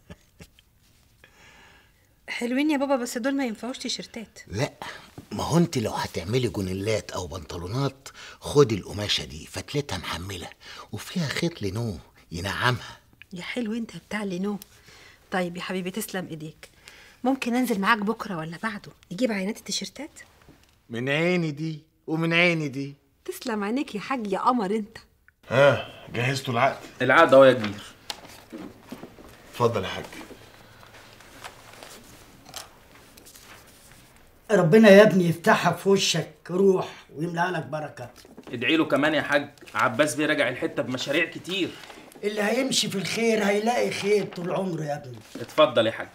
حلوين يا بابا بس دول ما ينفعوش تيشرتات لا ما هو انت لو هتعملي جونيلات او بنطلونات خدي القماشه دي فتلتها محمله وفيها خيط لينو ينعمها يا حلو انت بتاع لينو طيب يا حبيبي تسلم ايديك ممكن انزل معاك بكره ولا بعده نجيب عينات التيشيرتات من عيني دي ومن عيني دي تسلم عينيك يا حاج يا قمر انت ها جهزتوا العقد العقد اهو يا كبير اتفضل يا حاج ربنا يا ابني يفتحها في وشك روح ويملأ لك بركه ادعي له كمان يا حاج عباس بيه راجع الحته بمشاريع كتير اللي هيمشي في الخير هيلاقي خير طول عمره يا ابني اتفضل يا حاج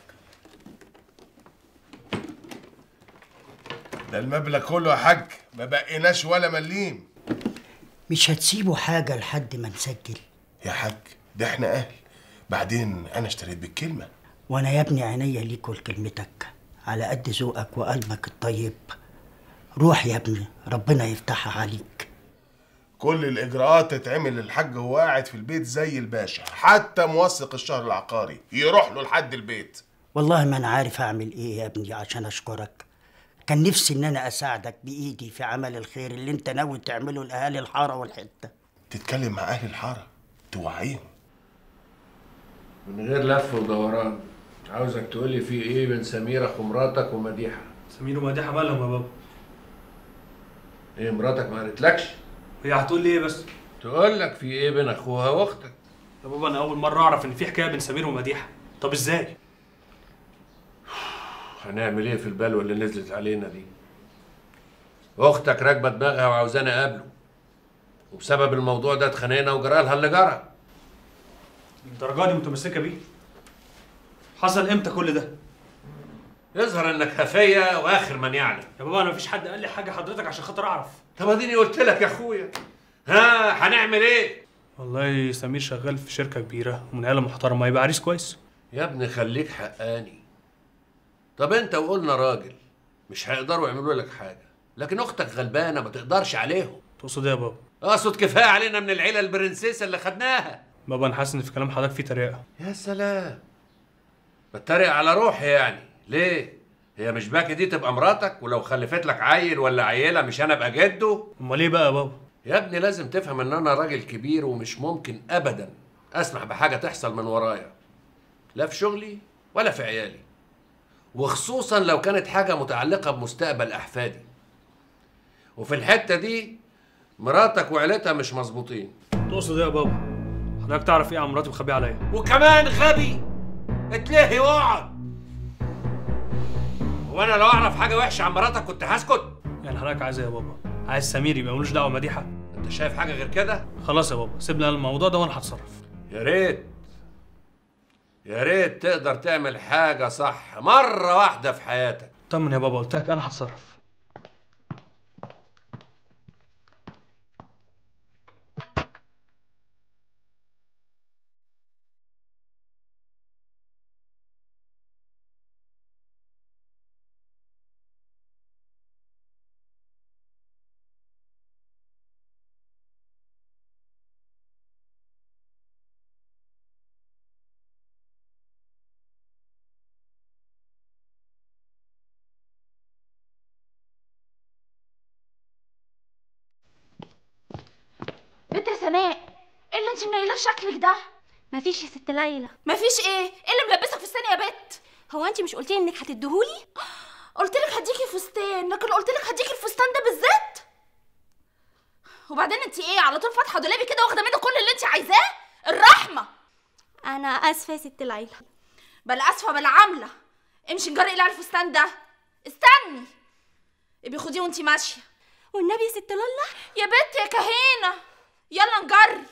ده المبلغ كله يا حاج ما بقيناش ولا مليم مش هتسيبوا حاجه لحد ما نسجل يا حاج ده احنا اهل بعدين انا اشتريت بالكلمه وانا يا ابني عينيا ليك ولكلمتك على قد ذوقك وقلبك الطيب روح يا ابني ربنا يفتحها عليك كل الاجراءات تتعمل للحاج وهو قاعد في البيت زي الباشا حتى موثق الشهر العقاري يروح له لحد البيت والله ما انا عارف اعمل ايه يا ابني عشان اشكرك كان نفسي ان انا اساعدك بايدي في عمل الخير اللي انت ناوي تعمله لاهالي الحاره والحته تتكلم مع اهل الحاره توعيهم من غير لف ودوران عاوزك تقولي في ايه بين سميره اخو مراتك ومديحه سمير ومديحه مالهم يا بابا ايه مراتك ما قالتلكش هي هتقول لي ايه بس تقول لك في ايه بين اخوها واختك يا بابا انا اول مره اعرف ان في حكايه بين سمير ومديحه طب ازاي هنعمل ايه في البلوه اللي نزلت علينا دي اختك راكبه دماغها وعاوزاني اقابله وبسبب الموضوع ده اتخانقنا وجرالها اللي جرى الدرجه دي متمسكه بيه حصل امتى كل ده يظهر انك خفيه واخر من يعلم يا بابا انا مفيش حد قال لي حاجه حضرتك عشان خاطر اعرف طب اديني قلت لك يا اخويا ها هنعمل ايه والله سمير شغال في شركه كبيره ومن عيله محترمه يبقى عريس كويس يا ابني خليك حقاني طب انت وقلنا راجل مش هيقدروا يعملوا لك حاجه لكن اختك غلبانه ما تقدرش عليهم تقصد ايه يا بابا اقصد كفايه علينا من العيله البرنسيسه اللي خدناها بابا انا حاسس ان في كلام حضرتك فيه تريقه يا سلام بتريق على روحي يعني ليه هي مش باكي دي تبقى مراتك ولو خلفت لك عيل ولا عيله مش انا ابقى جده امال ايه بقى يا بابا يا ابني لازم تفهم ان انا راجل كبير ومش ممكن ابدا اسمح بحاجه تحصل من ورايا لا في شغلي ولا في عيالي وخصوصا لو كانت حاجه متعلقه بمستقبل احفادي وفي الحته دي مراتك وعيلتها مش مظبوطين تقصد ايه يا بابا حضرتك تعرف ايه عن مراتي مخبيه عليا وكمان غبي اتلهي واقعد هو انا لو اعرف حاجه وحشه عن مراتك كنت هسكت يعني حضرتك عايز ايه يا بابا عايز سمير يبقى ملوش دعوه بمديحه انت شايف حاجه غير كده خلاص يا بابا سيبنا الموضوع ده وانا هتصرف يا ريت يا ريت تقدر تعمل حاجه صح مره واحده في حياتك طمن يا بابا قلت لك انا هتصرف بنت يا سناء ايه اللي انت منيله في شكلك ده مفيش يا ست ليلى مفيش ايه ايه اللي ملبسك في الثانيه يا بت هو انت مش قلتي انك هتديهولي قلت لك هديكي فستان لكن قلت لك هديكي الفستان ده بالذات وبعدين انت ايه على طول فاتحه دولابي كده واخده منه كل اللي انت عايزاه الرحمه انا اسفه يا ست العيله بلا اسفه بلا عامله امشي نجري على الفستان ده استني ابقي خديه وانت ماشيه والنبي يا ست لولا يا بنت يا كهينه يلا نجري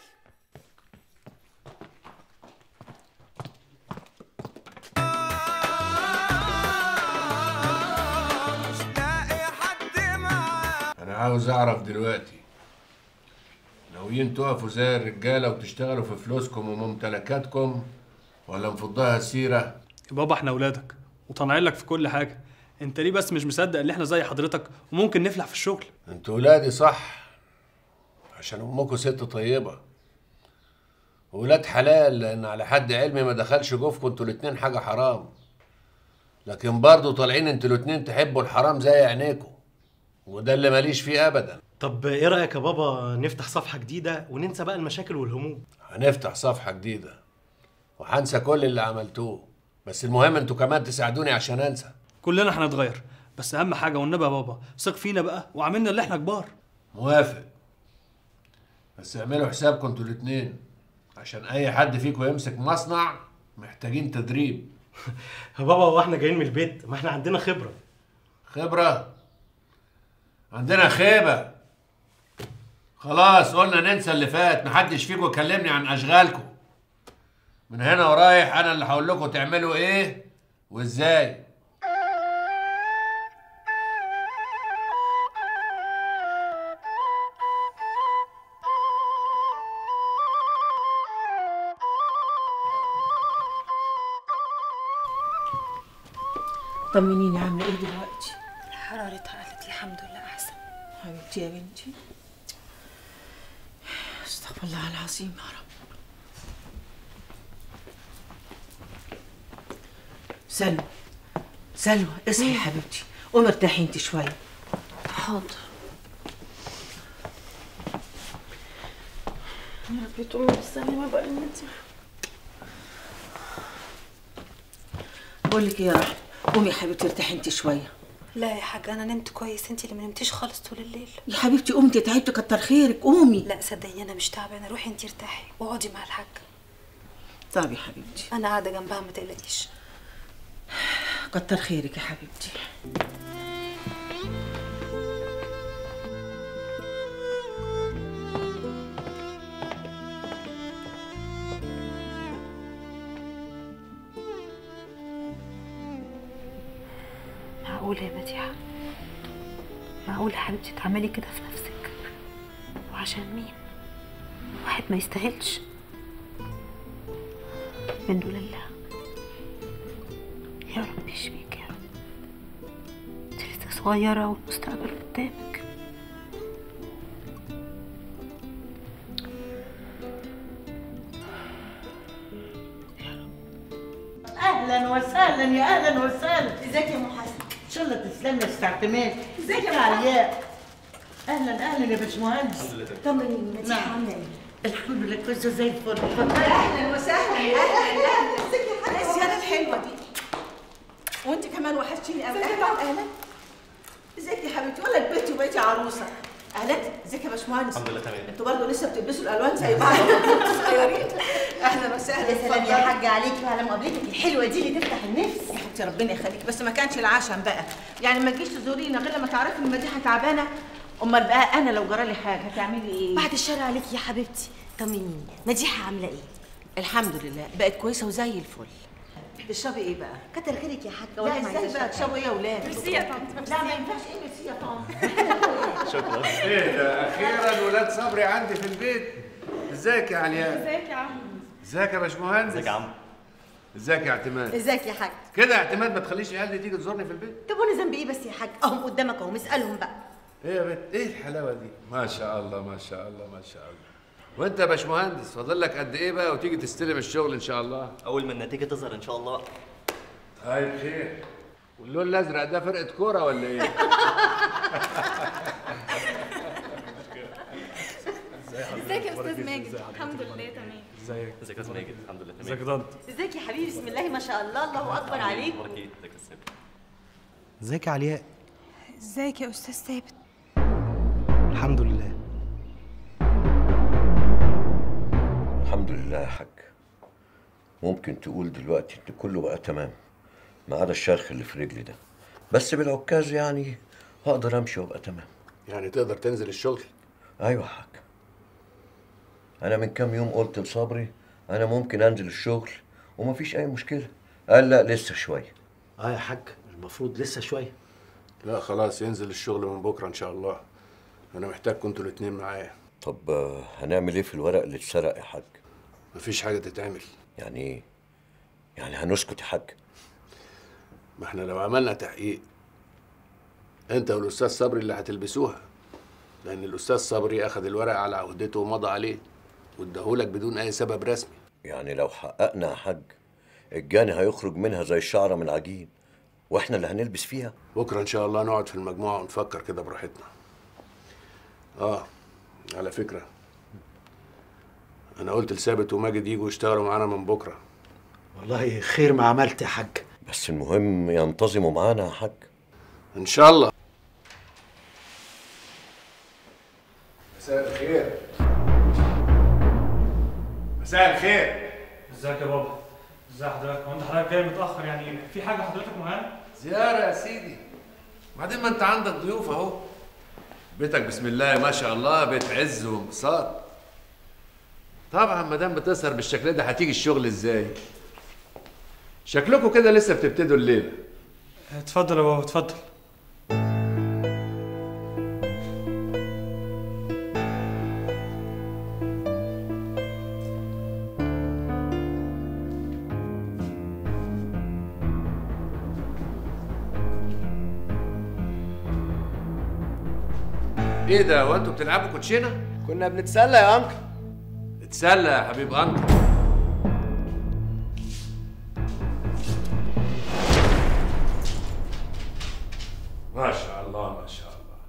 انا عاوز اعرف دلوقتي ناويين تقفوا زي الرجاله وتشتغلوا في فلوسكم وممتلكاتكم ولا مفضها سيره يا بابا احنا اولادك وطالعين لك في كل حاجه انت ليه بس مش مصدق ان احنا زي حضرتك وممكن نفلح في الشغل انتوا ولادي صح عشان امكم ست طيبه ولاد حلال لان على حد علمي ما دخلش جوفكم انتوا الاتنين حاجه حرام لكن برضه طالعين انتوا الاتنين تحبوا الحرام زي عينيكم وده اللي ماليش فيه ابدا طب ايه رايك يا بابا نفتح صفحه جديده وننسى بقى المشاكل والهموم هنفتح صفحه جديده وهنسى كل اللي عملتوه بس المهم انتوا كمان تساعدوني عشان انسى كلنا هنتغير بس اهم حاجه والنبي يا بابا ثق فينا بقى وعاملنا اللي احنا كبار موافق بس اعملوا حسابكم انتوا الاتنين عشان اي حد فيكم يمسك مصنع محتاجين تدريب يا بابا هو احنا جايين من البيت ما احنا عندنا خبره خبره عندنا خيبه خلاص قلنا ننسى اللي فات محدش فيكم يكلمني عن اشغالكم من هنا ورايح انا اللي هقول لكم تعملوا ايه وازاي طمنيني عامله ايه دلوقتي حرارتها قلت الحمد لله احسن حبيبتي يا بنتي استغفر الله العظيم يا رب سلوى سلوى اصحي يا حبيبتي قومي ارتاحي انت شويه حاضر يا ربي تقومي بالسلامة بقى يا بنتي بقول لك ايه يا رحمه قومي يا حبيبتي ارتاحي انت شويه لا يا حاجه انا نمت كويس انت اللي ما نمتيش خالص طول الليل يا حبيبتي قومي تعبتي كتر خيرك قومي لا صدقيني انا مش تعبانه روحي انت ارتاحي واقعدي مع الحاج طب يا حبيبتي انا قاعده جنبها ما تقلقيش كتر خيرك يا حبيبتي معقوله يا مديحه معقوله يا حبيبتي تعملي كده في نفسك وعشان مين واحد ما يستاهلش منه لله يا رب يشفيك يا رب انت لسه صغيرة والمستقبل قدامك اهلا وسهلا يا اهلا وسهلا ازيك يا ام حسن ان شاء الله تسلمي يا استاذ اعتماد ازيك يا علياء اهلا اهلا يا باشمهندس طمنيني مديحه عامله ايه الحمد لله كويسه زي الفل اهلا وسهلا اهلا اهلا ازيك يا حاجه الزياره الحلوه دي وانت كمان وحشتيني قوي اهلا اهلا ازيك يا حبيبتي ولا كبرتي وبقيتي عروسه اهلا ازيك يا باشمهندس الحمد لله تمام انتوا برضه لسه بتلبسوا الالوان زي بعض انتوا صغيرين اهلا وسهلا يا سلام يا اتفضلي. حاجه عليكي وعلى مقابلتك الحلوه دي اللي تفتح النفس يا حبيبتي ربنا يخليك بس ما كانش العشم بقى يعني ما تجيش تزورينا غير لما تعرفي ان مديحه تعبانه امال بقى انا لو جرالي حاجه هتعملي ايه بعد الشر عليكي يا حبيبتي طمنيني مديحه عامله ايه الحمد لله بقت كويسه وزي الفل تشربي ايه بقى كتر خيرك يا حاجه لا ما ازاي عايزة بقى أشرب تشربوا ايه يا اولاد ميرسي يا طنط، لا ما ينفعش ايه ميرسي يا طنط شكرا ايه ده اخيرا ولاد صبري عندي في البيت ازيك يا علياء ازيك يا عم ازيك يا باشمهندس ازيك يا عم ازيك يا اعتماد ازيك يا حاج كده يا اعتماد ما تخليش العيال دي تيجي تزورني في البيت طب وانا ذنبي ايه بس يا حاج اهم قدامك اهم اسالهم بقى ايه يا بنت ايه الحلاوه دي ما شاء الله ما شاء الله ما شاء الله وانت يا باشمهندس فاضل لك قد ايه بقى وتيجي تستلم الشغل ان شاء الله اول ما النتيجه تظهر ان شاء الله طيب خير واللون الازرق ده فرقه كوره ولا ايه ازيك يا استاذ ماجد الحمد لله تمام ازيك ازيك يا استاذ ماجد الحمد لله تمام ازيك يا طنط ازيك يا حبيبي بسم الله ما شاء الله الله اكبر عليك اخبارك ايه ازيك يا استاذ ازيك يا علياء ازيك يا استاذ ثابت الحمد لله الحمد لله يا حاج ممكن تقول دلوقتي ان كله بقى تمام ما عدا الشرخ اللي في رجلي ده بس بالعكاز يعني هقدر امشي وابقى تمام يعني تقدر تنزل الشغل ايوه يا حاج انا من كام يوم قلت لصبري انا ممكن انزل الشغل ومفيش اي مشكله قال لا لسه شويه اه يا حاج المفروض لسه شويه لا خلاص ينزل الشغل من بكره ان شاء الله انا محتاجكم انتوا الاتنين معايا طب آه، هنعمل ايه في الورق اللي اتسرق يا حاج مفيش حاجه تتعمل يعني ايه يعني هنسكت يا حاج ما احنا لو عملنا تحقيق انت والاستاذ صبري اللي هتلبسوها لان الاستاذ صبري اخذ الورق على عهدته ومضى عليه واداهولك بدون اي سبب رسمي يعني لو حققنا يا حاج الجاني هيخرج منها زي الشعره من العجين واحنا اللي هنلبس فيها بكره ان شاء الله نقعد في المجموعه ونفكر كده براحتنا اه على فكره انا قلت لثابت وماجد يجوا يشتغلوا معانا من بكره والله خير ما عملت يا حاج بس المهم ينتظموا معانا يا حاج ان شاء الله مساء الخير مساء الخير ازيك يا بابا ازي حضرتك هو انت حضرتك جاي متاخر يعني في حاجه حضرتك معانا زياره يا سيدي بعدين ما انت عندك ضيوف اهو بيتك بسم الله ما شاء الله بيت عز وانبساط طبعا ما دام بتسهر بالشكل ده هتيجي الشغل ازاي شكلكم كده لسه بتبتدوا الليله اتفضل يا بابا اتفضل ايه ده هو انتوا بتلعبوا كوتشينه كنا بنتسلى يا انكل اتسلى يا حبيب انكل ما شاء الله ما شاء الله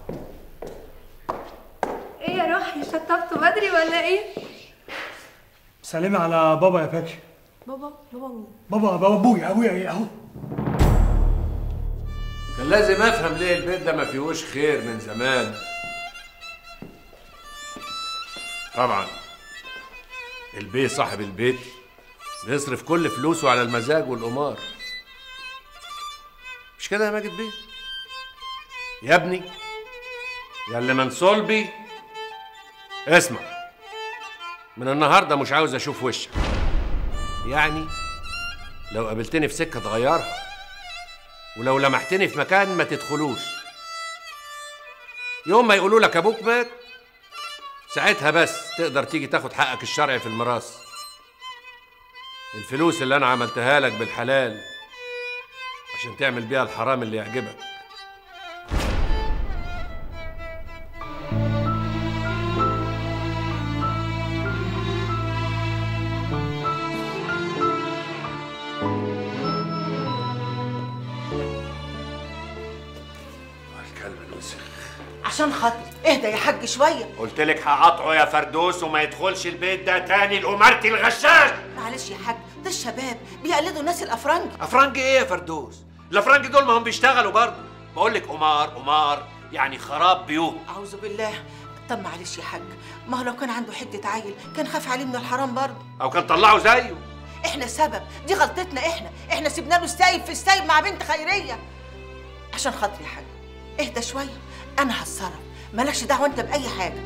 ايه يا روحي شطبتوا بدري ولا ايه سلمي على بابا يا باكي بابا بابا مين بابا بابا ابويا ابويا ايه اهو كان لازم افهم ليه البيت ده ما فيهوش خير من زمان طبعا البيه صاحب البيت بيصرف كل فلوسه على المزاج والقمار مش كده يا ماجد بيه يا ابني يا اللي من صلبي اسمع من النهارده مش عاوز اشوف وشك يعني لو قابلتني في سكه تغيرها ولو لمحتني في مكان ما تدخلوش يوم ما يقولوا لك ابوك مات ساعتها بس تقدر تيجي تاخد حقك الشرعي في الميراث الفلوس اللي انا عملتها لك بالحلال عشان تعمل بيها الحرام اللي يعجبك الكلب الوسخ عشان خاطري اهدى يا حاج شويه قلت لك هقطعه يا فردوس وما يدخلش البيت ده تاني الأمارتي الغشاش معلش يا حاج ده الشباب بيقلدوا ناس الافرنج افرنج ايه يا فردوس الافرنج دول ما هم بيشتغلوا برضه بقول لك قمار قمار يعني خراب بيوت اعوذ بالله طب معلش يا حاج ما هو لو كان عنده حته عيل كان خاف عليه من الحرام برضه او كان طلعه زيه احنا السبب دي غلطتنا احنا احنا سيبنا له السايب في السايب مع بنت خيريه عشان خاطري يا حاج اهدى شويه انا هتصرف مالكش دعوه انت باي حاجه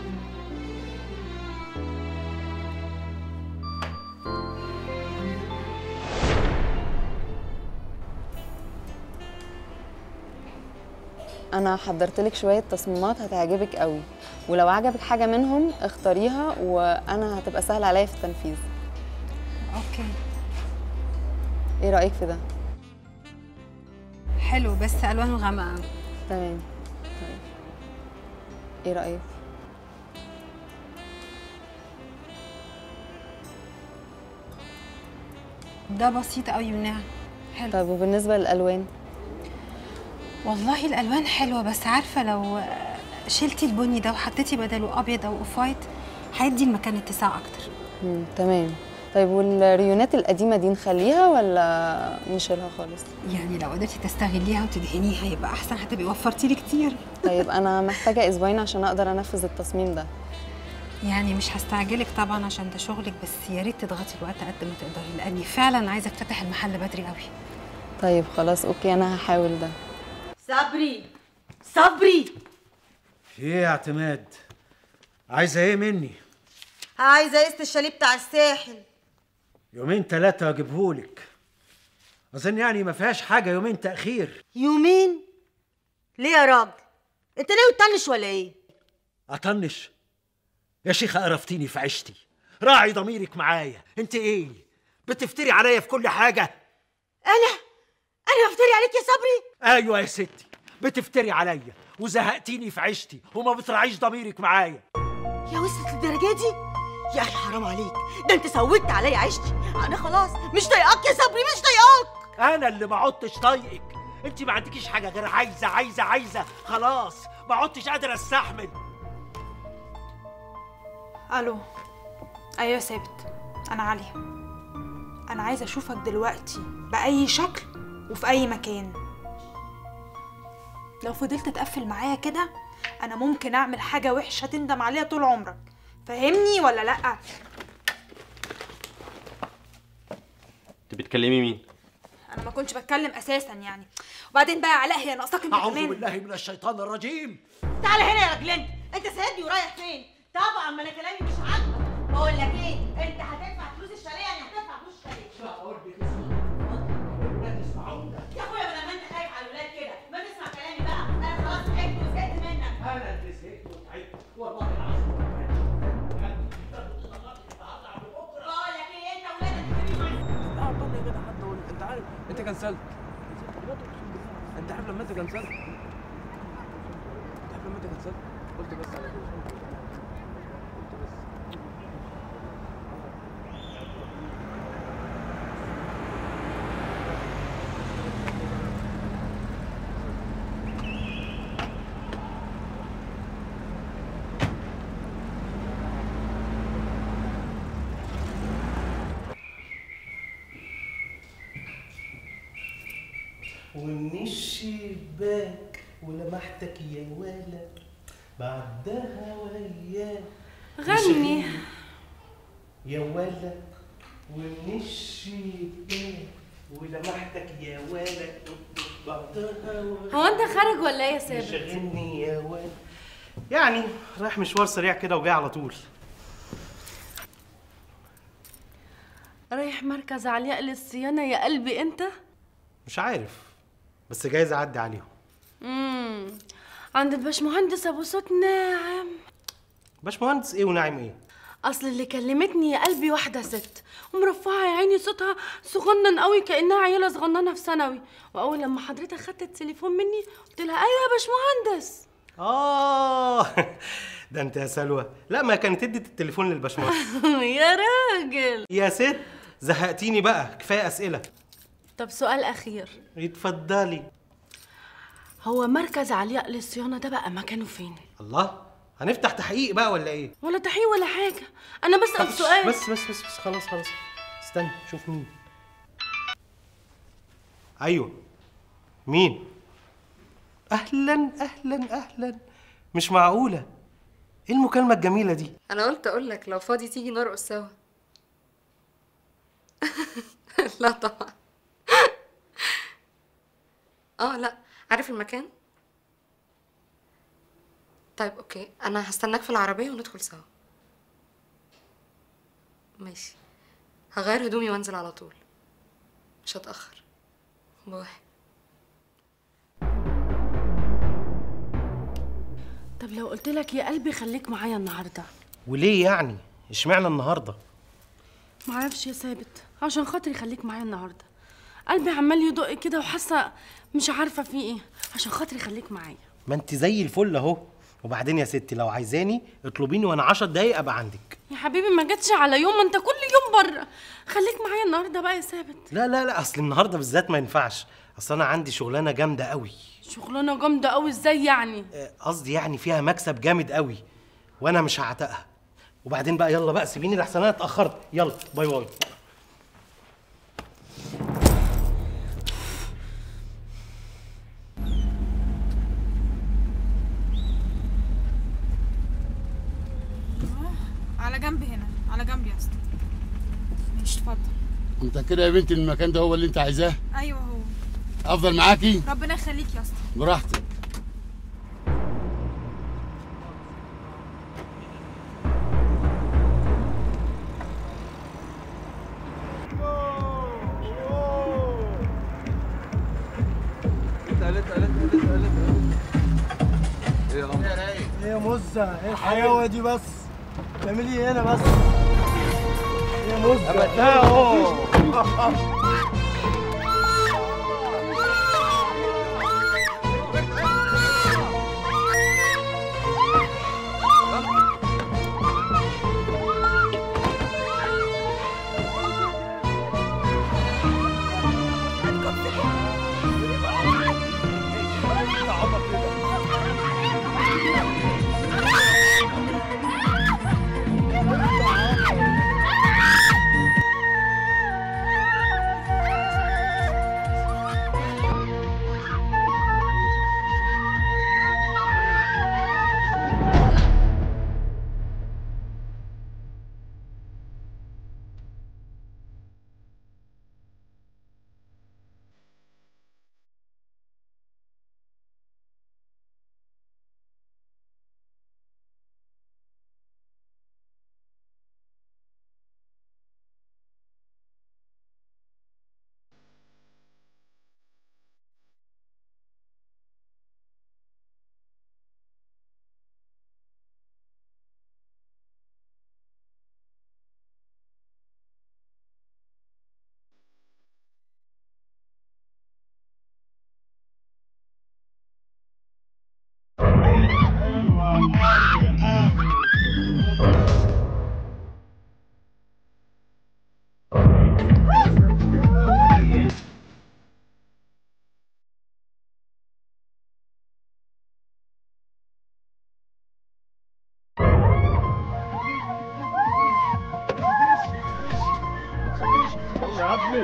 انا حضرت لك شويه تصميمات هتعجبك قوي ولو عجبك حاجه منهم اختاريها وانا هتبقى سهل عليا في التنفيذ اوكي ايه رايك في ده حلو بس الوانه غامقه قوي تمام طيب ايه رايك ده بسيط قوي وناعم حلو طيب وبالنسبه للالوان والله الالوان حلوه بس عارفه لو شلتي البني ده وحطيتي بداله ابيض او اوف وايت هيدي المكان اتساع اكتر مم. تمام طيب والريونات القديمه دي نخليها ولا نشيلها خالص يعني لو قدرتي تستغليها وتدهنيها يبقى احسن هتبقي وفرتي لي كتير طيب انا محتاجه اسبوعين عشان اقدر انفذ التصميم ده يعني مش هستعجلك طبعا عشان ده شغلك بس يا ريت تضغطي الوقت قد ما تقدري لاني فعلا عايزه افتتح المحل بدري قوي طيب خلاص اوكي انا هحاول ده صبري صبري ايه يا اعتماد عايزه ايه مني عايزه قسط الشاليه بتاع الساحل يومين ثلاثه اجيبهولك اظن يعني ما فيهاش حاجه يومين تاخير يومين ليه يا راجل انت ناوي تطنش ولا ايه اطنش يا شيخه قرفتيني في عيشتي راعي ضميرك معايا انت ايه بتفتري عليا في كل حاجه انا انا بفتري عليك يا صبري ايوه يا ستي بتفتري عليا وزهقتيني في عيشتي وما بتراعيش ضميرك معايا يا وصلت للدرجه دي يا اخي حرام عليك ده انت سودت عليا عيشتي انا خلاص مش طايقاك يا صبري مش طايقاك انا اللي ما عدتش طايقك انت ما عندكيش حاجه غير عايزه عايزه عايزه خلاص ما عدتش قادر استحمل الو ايوه يا ثابت انا عليا انا عايزه اشوفك دلوقتي باي شكل وفي اي مكان لو فضلت تقفل معايا كده انا ممكن اعمل حاجه وحشه تندم عليها طول عمرك فاهمني ولا لا انت بتكلمي مين انا ما كنتش بتكلم اساسا يعني وبعدين بقى يا علاء هي ناقصاك انت اعوذ كمان بالله من الشيطان الرجيم تعالى هنا يا راجل انت انت سايبني ورايح فين طبعا ما انا كلامي مش عاجبك بقول لك ايه انت هتدفع فلوس الشاليه يعني هتدفع فلوس الشاليه يا اخويا بدل ما انت خايف على الولاد كده ما تسمع كلامي بقى انا خلاص تعبت وزهقت منك انا اللي زهقت وتعبت والله العظيم بقول لك ايه انت ولادك لا والله يا جدع حتى اقول انت عارف انت كنسلت انت عارف لما انت كنسلت انت عارف لما انت كنسلت قلت بس على كده قلت بس ومن الشباك ولمحتك يا ولا بعدها وياك غني. يا ولا ومن الشباك ولمحتك يا ولا بعدها وياك هو انت خارج ولا ايه يا ثابت شغلني يا ولا يعني رايح مشوار سريع كده وجاي على طول رايح مركز علياء للصيانه يا قلبي انت مش عارف بس جايز اعدي عليهم امم عند الباشمهندس ابو صوت ناعم باشمهندس ايه وناعم ايه اصل اللي كلمتني يا قلبي واحده ست ومرفعه يا عيني صوتها صغنن قوي كانها عيله صغننه في ثانوي واول لما حضرتك خدت التليفون مني قلت لها ايوه يا باشمهندس اه ده انت يا سلوى لا ما كانت ادت التليفون للباشمهندس يا راجل يا ست زهقتيني بقى كفايه اسئله طب سؤال اخير اتفضلي هو مركز علياء للصيانه ده بقى مكانه فين الله هنفتح تحقيق بقى ولا ايه ولا تحقيق ولا حاجه انا بسال طب سؤال بس بس بس بس خلاص خلاص استنى شوف مين ايوه مين اهلا اهلا اهلا مش معقوله ايه المكالمه الجميله دي انا قلت اقول لك لو فاضي تيجي نرقص سوا لا طبعا اه لا عارف المكان طيب اوكي انا هستناك في العربيه وندخل سوا ماشي هغير هدومي وانزل على طول مش هتاخر باي طب لو قلت لك يا قلبي خليك معايا النهارده وليه يعني اشمعنى النهارده معرفش يا ثابت عشان خاطري خليك معايا النهارده قلبي عمال يدق كده وحاسه مش عارفه في ايه عشان خاطري خليك معايا ما انت زي الفل اهو وبعدين يا ستي لو عايزاني اطلبيني وانا عشر دقايق ابقى عندك يا حبيبي ما جاتش على يوم ما انت كل يوم بره خليك معايا النهارده بقى يا ثابت لا لا لا اصل النهارده بالذات ما ينفعش اصل انا عندي شغلانه جامده قوي شغلانه جامده قوي ازاي يعني آه، قصدي يعني فيها مكسب جامد قوي وانا مش هعتقها وبعدين بقى يلا بقى سيبيني لحسن انا اتاخرت يلا باي باي على جنب هنا على جنب يا اسطى ماشي اتفضل متأكدة يا بنتي ان المكان ده هو اللي انت عايزاه؟ ايوه هو افضل معاكي؟ ربنا يخليك يا اسطى براحتك ايه يا عم ايه يا مزة ايه الحلاوة دي بس تعملي ايه هنا بس ايه يا مزة أبدها أهو. يا عمي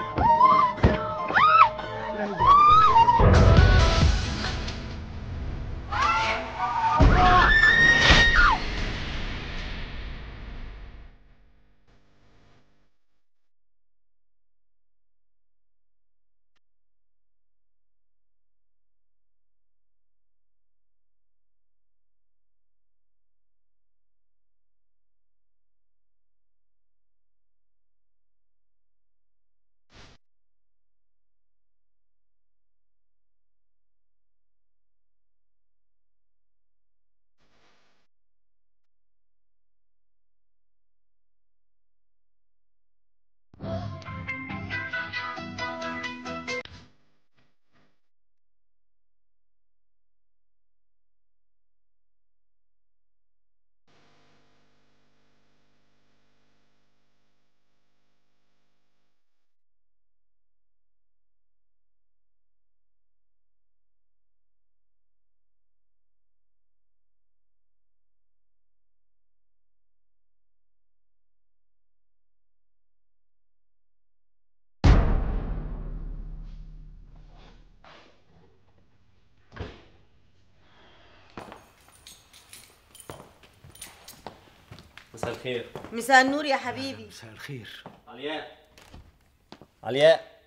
مساء الخير مساء النور يا حبيبي مساء الخير علياء علياء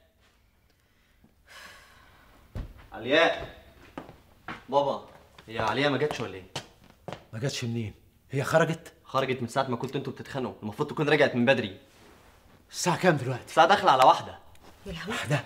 علياء بابا هي علياء ما جاتش ولا ايه؟ ما جاتش منين؟ هي خرجت؟ خرجت من ساعة ما كنتوا انتوا بتتخانقوا، المفروض تكون رجعت من بدري. الساعة كام دلوقتي؟ الساعة داخلة على واحدة. يا لهوي واحدة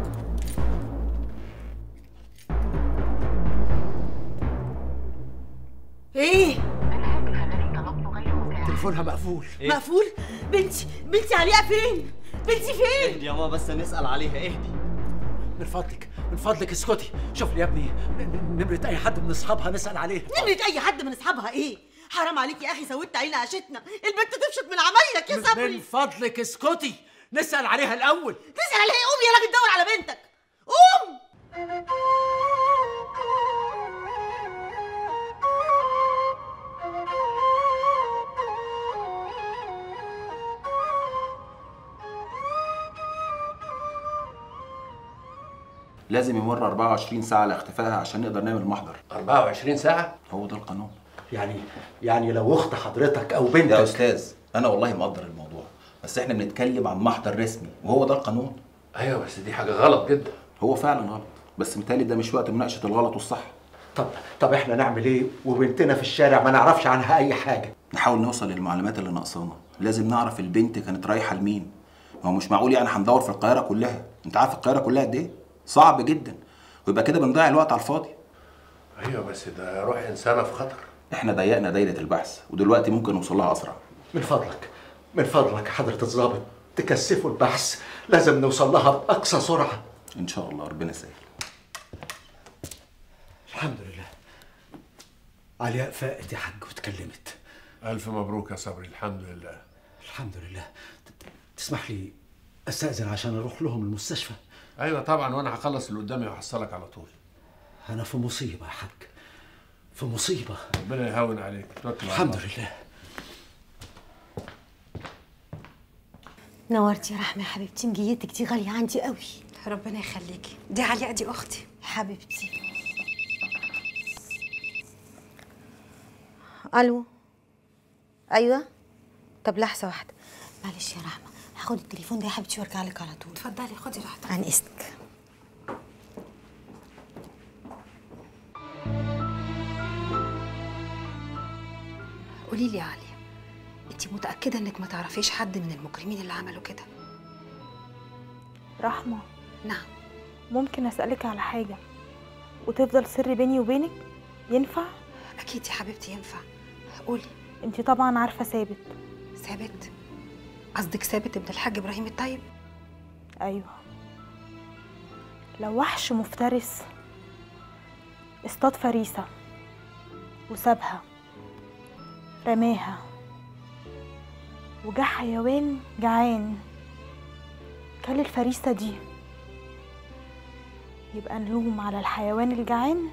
ايه تليفونها مقفول إيه؟ مقفول بنتي بنتي علياء فين بنتي فين اهدي يا ماما بس نسأل عليها اهدي. من فضلك من فضلك اسكتي شوف لي يا ابني ن- ن- نمرة أي حد من أصحابها نسأل عليه نمرة أي حد من أصحابها إيه؟ حرام عليك يا أخي سودت عيني عشتنا البنت تفشط من عمايلك يا من صبري فضلك اسكتي نسأل عليها الأول تسأل عليها قوم يا راجل دور على بنتك قوم لازم يمر 24 ساعه على اختفائها عشان نقدر نعمل محضر 24 ساعه هو ده القانون يعني يعني لو اخت حضرتك او بنتك يا استاذ انا والله مقدر الموضوع بس احنا بنتكلم عن محضر رسمي وهو ده القانون ايوه بس دي حاجه غلط جدا هو فعلا غلط بس متهيألي ده مش وقت مناقشه الغلط والصح طب طب احنا نعمل ايه وبنتنا في الشارع ما نعرفش عنها اي حاجه نحاول نوصل للمعلومات اللي ناقصانا لازم نعرف البنت كانت رايحه لمين ما هو مش معقول يعني هندور في القاهره كلها انت عارف القاهره كلها قد ايه صعب جدا ويبقى كده بنضيع الوقت على الفاضي ايوه بس ده روح انسانه في خطر احنا ضيقنا دايره البحث ودلوقتي ممكن نوصل لها اسرع من فضلك من فضلك حضرة الضابط تكثفوا البحث لازم نوصل لها بأقصى سرعة ان شاء الله ربنا يسهل الحمد لله علياء فاقت يا حاج واتكلمت الف مبروك يا صبري الحمد لله الحمد لله ت- تسمح لي استأذن عشان اروح لهم المستشفى ايوه طبعا وانا هخلص اللي قدامي وهحصلك على طول انا في مصيبة يا حاج في مصيبة ربنا يهون عليك توكل على الحمد الله. لله نورتي يا رحمة يا حبيبتي مجيتك دي غالية عندي قوي ربنا يخليكي دي علياء دي اختي حبيبتي الو ايوه طب لحظة واحدة معلش يا رحمة هاخد التليفون ده يا حبيبتي وارجع لك على طول اتفضلي خدي راحتك عن اذنك قولي لي يا عليا انت متاكده انك ما تعرفيش حد من المجرمين اللي عملوا كده رحمة نعم ممكن أسألك على حاجة وتفضل سر بيني وبينك ينفع؟ أكيد يا حبيبتي ينفع قولي انت طبعا عارفة ثابت ثابت قصدك ثابت ابن الحاج ابراهيم الطيب أيوه لو وحش مفترس اصطاد فريسة وسابها رماها وجا حيوان جعان كل الفريسة دي يبقى نلوم على الحيوان الجعان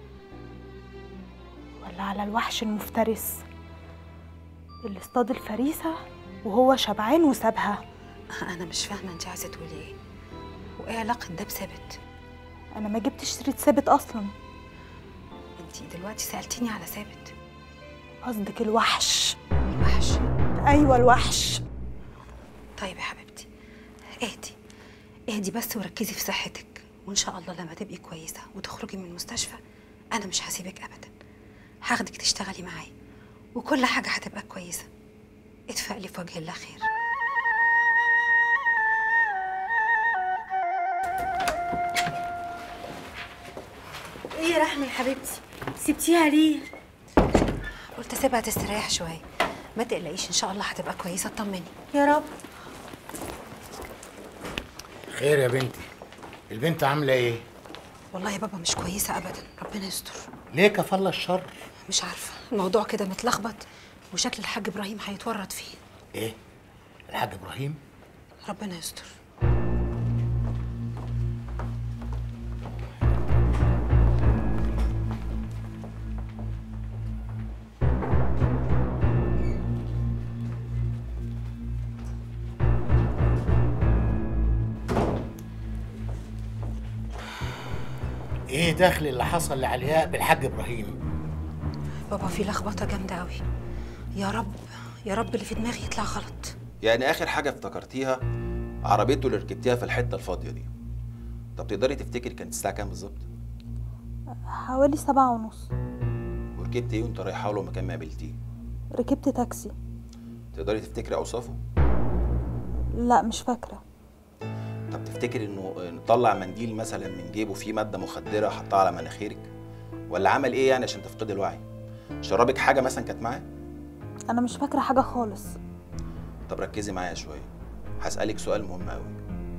ولا على الوحش المفترس اللي اصطاد الفريسة وهو شبعان وسابها انا مش فاهمه انت عايزه تقولي ايه وايه علاقه ده بثابت انا ما جبتش سيرة ثابت اصلا انت دلوقتي سالتيني على ثابت قصدك الوحش الوحش ايوه الوحش طيب يا حبيبتي اهدي اهدي بس وركزي في صحتك وان شاء الله لما تبقي كويسه وتخرجي من المستشفى انا مش هسيبك ابدا هاخدك تشتغلي معايا وكل حاجه هتبقى كويسه اتفائلي في وجه الله خير ايه يا رحمة يا حبيبتي سبتيها ليه قلت اسيبها تستريح شويه ما تقلقيش ان شاء الله هتبقى كويسه اطمني يا رب خير يا بنتي البنت عامله ايه والله يا بابا مش كويسه ابدا ربنا يستر ليه كفل الشر مش عارفه الموضوع كده متلخبط وشكل الحاج ابراهيم هيتورط فيه ايه الحاج ابراهيم ربنا يستر ايه دخل اللي حصل لعلياء بالحاج ابراهيم بابا في لخبطه جامده قوي يا رب يا رب اللي في دماغي يطلع غلط يعني اخر حاجه افتكرتيها عربيته اللي ركبتيها في الحته الفاضيه دي طب تقدري تفتكري كانت الساعه كام بالظبط حوالي سبعة ونص وركبتي ايه وانت رايحه له مكان ما قابلتيه ركبت تاكسي تقدري تفتكري اوصافه لا مش فاكرة طب تفتكري انه نطلع منديل مثلا من جيبه فيه ماده مخدره حطها على مناخيرك ولا عمل ايه يعني عشان تفقدي الوعي شربك حاجه مثلا كانت معاه انا مش فاكرة حاجة خالص طب ركزي معايا شويه هسالك سؤال مهم قوي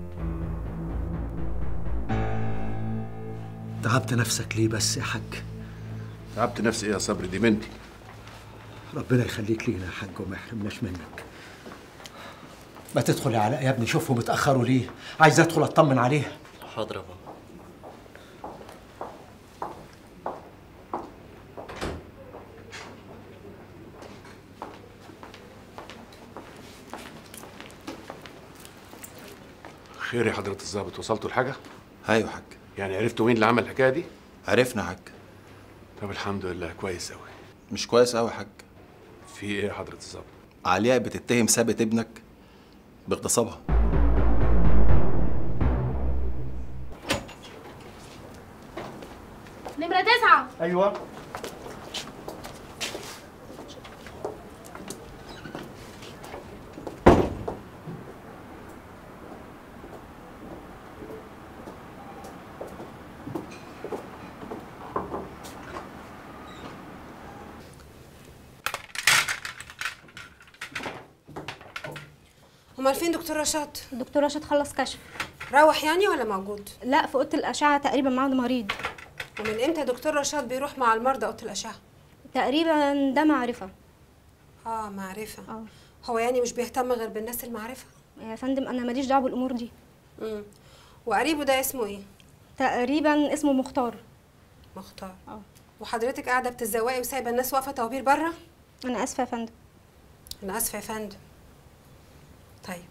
تعبت نفسك ليه بس يا حاج تعبت نفسي ايه يا صبري دي بنتي ربنا يخليك لينا يا حاج وما يحرمناش منك ما تدخل يا علاء يا ابني شوفهم اتاخروا ليه عايز ادخل اطمن عليها حاضر يا بابا خير يا حضره الظابط وصلتوا لحاجه ايوه يا حاج يعني عرفتوا مين اللي عمل الحكايه دي عرفنا يا حاج طب الحمد لله كويس قوي مش كويس قوي يا حاج في ايه يا حضره الظابط علياء بتتهم ثابت ابنك باغتصابها نمرة تسعة ايوه امال فين دكتور رشاد الدكتور رشاد خلص كشف روح يعني ولا موجود لا في اوضه الاشعه تقريبا مع مريض ومن امتى دكتور رشاد بيروح مع المرضى اوضه الاشعه تقريبا ده معرفه اه معرفه اه هو يعني مش بيهتم غير بالناس المعرفه يا فندم انا ماليش دعوه بالامور دي امم وقريبه ده اسمه ايه تقريبا اسمه مختار مختار اه وحضرتك قاعده بتتزوقي وسايبه الناس واقفه طوابير بره انا اسفه يا فندم انا اسفه يا فندم طيب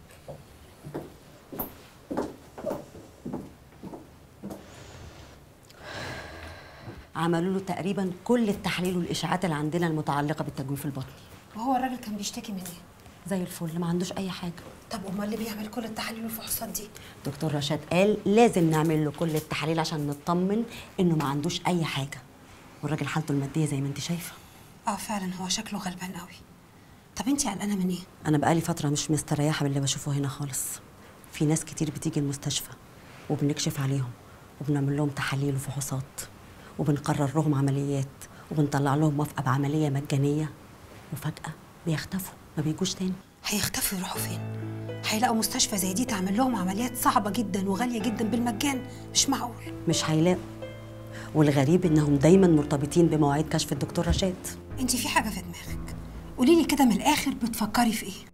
عملوا له تقريبا كل التحاليل والاشاعات اللي عندنا المتعلقه بالتجويف البطني وهو الراجل كان بيشتكي من ايه زي الفل ما عندوش اي حاجه طب امال اللي بيعمل كل التحاليل والفحوصات دي دكتور رشاد قال لازم نعمل له كل التحاليل عشان نطمن انه ما عندوش اي حاجه والراجل حالته الماديه زي ما انت شايفه اه فعلا هو شكله غلبان قوي طب انت قلقانه من ايه انا بقالي فتره مش مستريحه باللي بشوفه هنا خالص في ناس كتير بتيجي المستشفى وبنكشف عليهم وبنعمل لهم تحاليل وفحوصات وبنقرر لهم عمليات وبنطلع لهم موافقه بعمليه مجانيه وفجاه بيختفوا ما بيجوش تاني هيختفوا يروحوا فين هيلاقوا مستشفى زي دي تعمل لهم عمليات صعبه جدا وغاليه جدا بالمجان مش معقول مش هيلاقوا والغريب انهم دايما مرتبطين بمواعيد كشف الدكتور رشاد انت في حاجه في دماغك قولي لي كده من الاخر بتفكري في ايه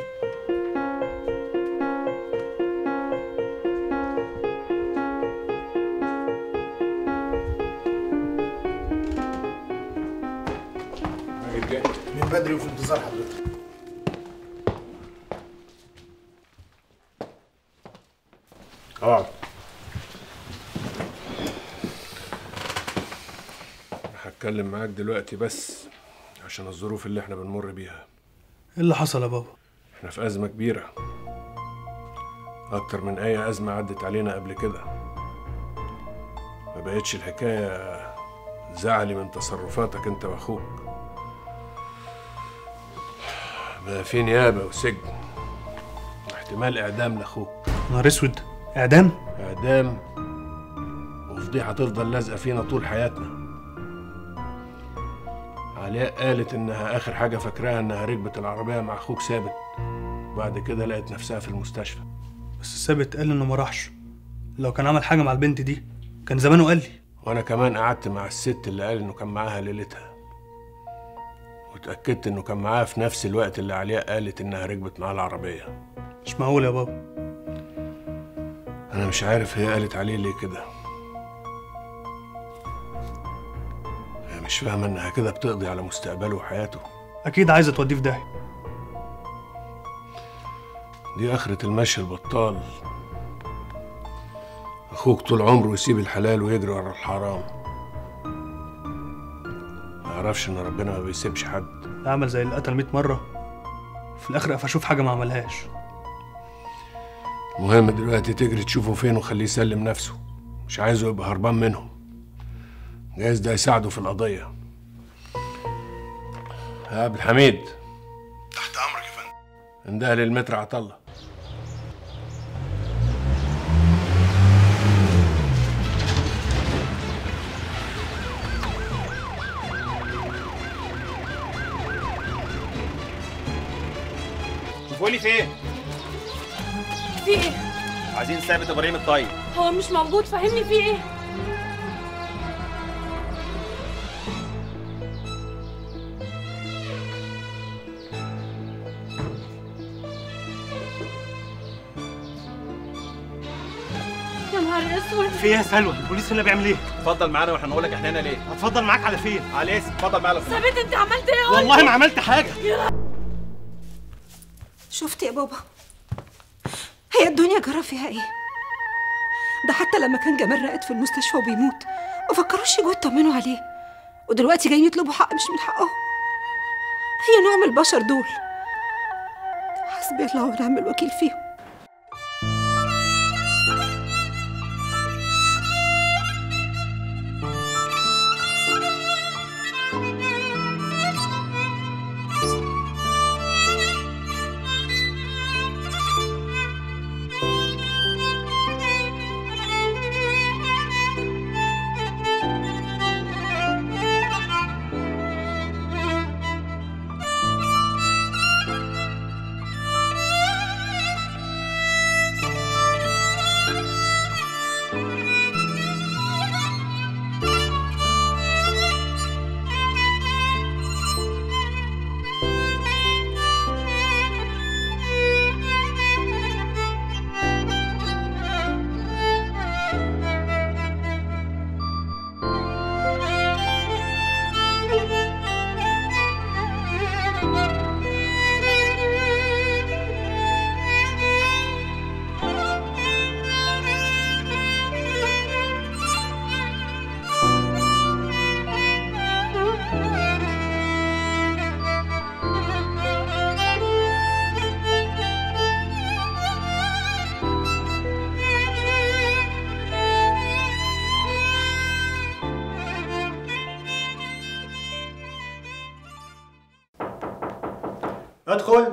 من بدري وفي انتظار حضرتك اقعد هتكلم معاك دلوقتي بس عشان الظروف اللي احنا بنمر بيها ايه اللي حصل يا بابا احنا في أزمة كبيرة أكتر من أي أزمة عدت علينا قبل كده ما بقتش الحكاية زعلي من تصرفاتك أنت وأخوك بقى في نيابة وسجن واحتمال إعدام لأخوك نهار اسود اعدام إعدام وفضيحة تفضل لازقة فينا طول حياتنا علياء قالت إنها آخر حاجة فاكراها إنها ركبت العربية مع أخوك ثابت وبعد كده لقت نفسها في المستشفى بس ثابت قال انه ما راحش لو كان عمل حاجه مع البنت دي كان زمانه قال لي وانا كمان قعدت مع الست اللي قال انه كان معاها ليلتها واتاكدت انه كان معاها في نفس الوقت اللي علياء قالت انها ركبت معاه العربيه مش معقول يا بابا انا مش عارف هي قالت عليه ليه كده هي مش فاهمه انها كده بتقضي على مستقبله وحياته اكيد عايزه توديه في داهيه دي اخره المشي البطال اخوك طول عمره يسيب الحلال ويجري ورا الحرام ما يعرفش ان ربنا ما بيسيبش حد اعمل زي اللي قتل 100 مره في الاخر اشوف حاجه ما عملهاش المهم دلوقتي تجري تشوفه فين وخليه يسلم نفسه مش عايزه يبقى هربان منهم جايز ده يساعده في القضية يا عبد الحميد تحت امرك يا فندم انده للمتر عطله شوفوا لي فين في ايه؟ عايزين ثابت ابراهيم الطيب هو مش موجود فهمني في ايه؟ يا نهار اسود في ايه يا سلوى البوليس هنا بيعمل ايه اتفضل معانا واحنا هنقول لك احنا هنا ليه اتفضل معاك على فين على الاسم اتفضل معانا لو سمحت. ثابت انت عملت ايه؟ قولي. والله ما عملت حاجه شفت يا بابا هي الدنيا جرى فيها ايه ده حتى لما كان جمال راقد في المستشفى وبيموت ما فكروش يجوا يطمنوا عليه ودلوقتي جايين يطلبوا حق مش من حقهم هي نوع من البشر دول حسبي الله ونعم الوكيل فيهم ادخل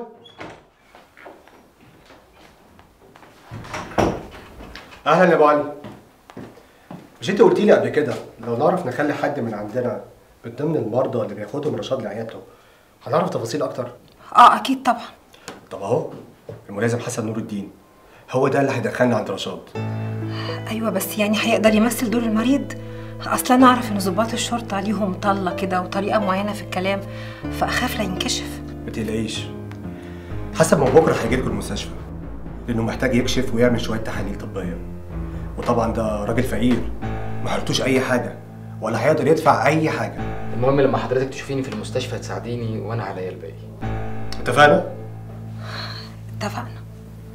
اهلا يا ابو علي مش انت قلت لي قبل كده لو نعرف نخلي حد من عندنا من ضمن المرضى اللي بياخدهم رشاد لعيادته هنعرف تفاصيل اكتر اه اكيد طبعا طب اهو الملازم حسن نور الدين هو ده اللي هيدخلنا عند رشاد ايوه بس يعني هيقدر يمثل دور المريض اصلا انا اعرف ان ضباط الشرطه ليهم طله كده وطريقه معينه في الكلام فاخاف لا ينكشف ما تقلقيش حسب ما بكره هيجي لكم المستشفى لانه محتاج يكشف ويعمل شويه تحاليل طبيه وطبعا ده راجل فقير ما حرتوش اي حاجه ولا هيقدر يدفع اي حاجه المهم لما حضرتك تشوفيني في المستشفى تساعديني وانا عليا الباقي اتفقنا اتفقنا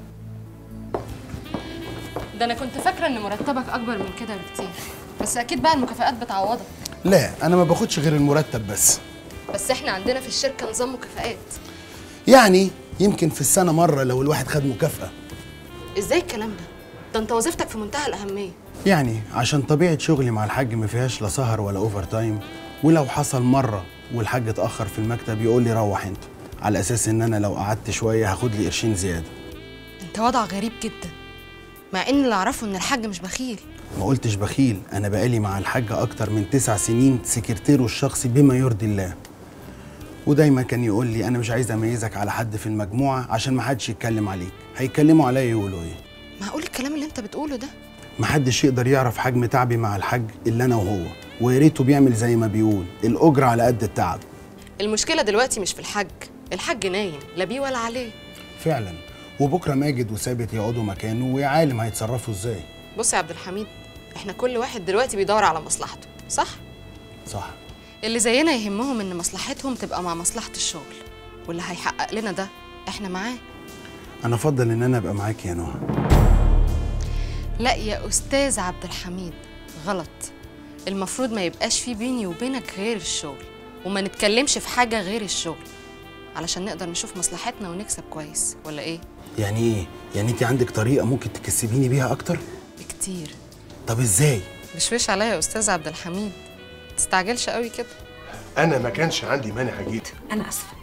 ده انا كنت فاكره ان مرتبك اكبر من كده بكتير بس اكيد بقى المكافآت بتعوضك لا انا ما باخدش غير المرتب بس بس احنا عندنا في الشركه نظام مكافآت يعني يمكن في السنه مره لو الواحد خد مكافاه ازاي الكلام ده ده انت وظيفتك في منتهى الاهميه يعني عشان طبيعه شغلي مع الحاج ما فيهاش لا سهر ولا اوفر تايم ولو حصل مره والحاج اتاخر في المكتب يقول لي روح انت على اساس ان انا لو قعدت شويه هاخد لي قرشين زياده انت وضع غريب جدا مع ان اللي اعرفه ان الحاج مش بخيل ما قلتش بخيل انا بقالي مع الحاج اكتر من تسع سنين سكرتيره الشخصي بما يرضي الله ودايما كان يقول لي انا مش عايز اميزك على حد في المجموعه عشان ما حدش يتكلم عليك هيتكلموا عليا يقولوا ايه معقول الكلام اللي انت بتقوله ده محدش يقدر يعرف حجم تعبي مع الحاج الا انا وهو ويا ريته بيعمل زي ما بيقول الاجر على قد التعب المشكله دلوقتي مش في الحاج الحاج نايم لا بيه ولا عليه فعلا وبكره ماجد وثابت يقعدوا مكانه ويا عالم هيتصرفوا ازاي بص يا عبد الحميد احنا كل واحد دلوقتي بيدور على مصلحته صح صح اللي زينا يهمهم ان مصلحتهم تبقى مع مصلحه الشغل واللي هيحقق لنا ده احنا معاه انا افضل ان انا ابقى معاك يا نهى لا يا استاذ عبد الحميد غلط المفروض ما يبقاش في بيني وبينك غير الشغل وما نتكلمش في حاجه غير الشغل علشان نقدر نشوف مصلحتنا ونكسب كويس ولا ايه يعني ايه يعني انت عندك طريقه ممكن تكسبيني بيها اكتر بكتير طب ازاي مشوش عليا يا استاذ عبد الحميد تستعجلش قوي كده انا ما كانش عندي مانع اجيت انا اسفه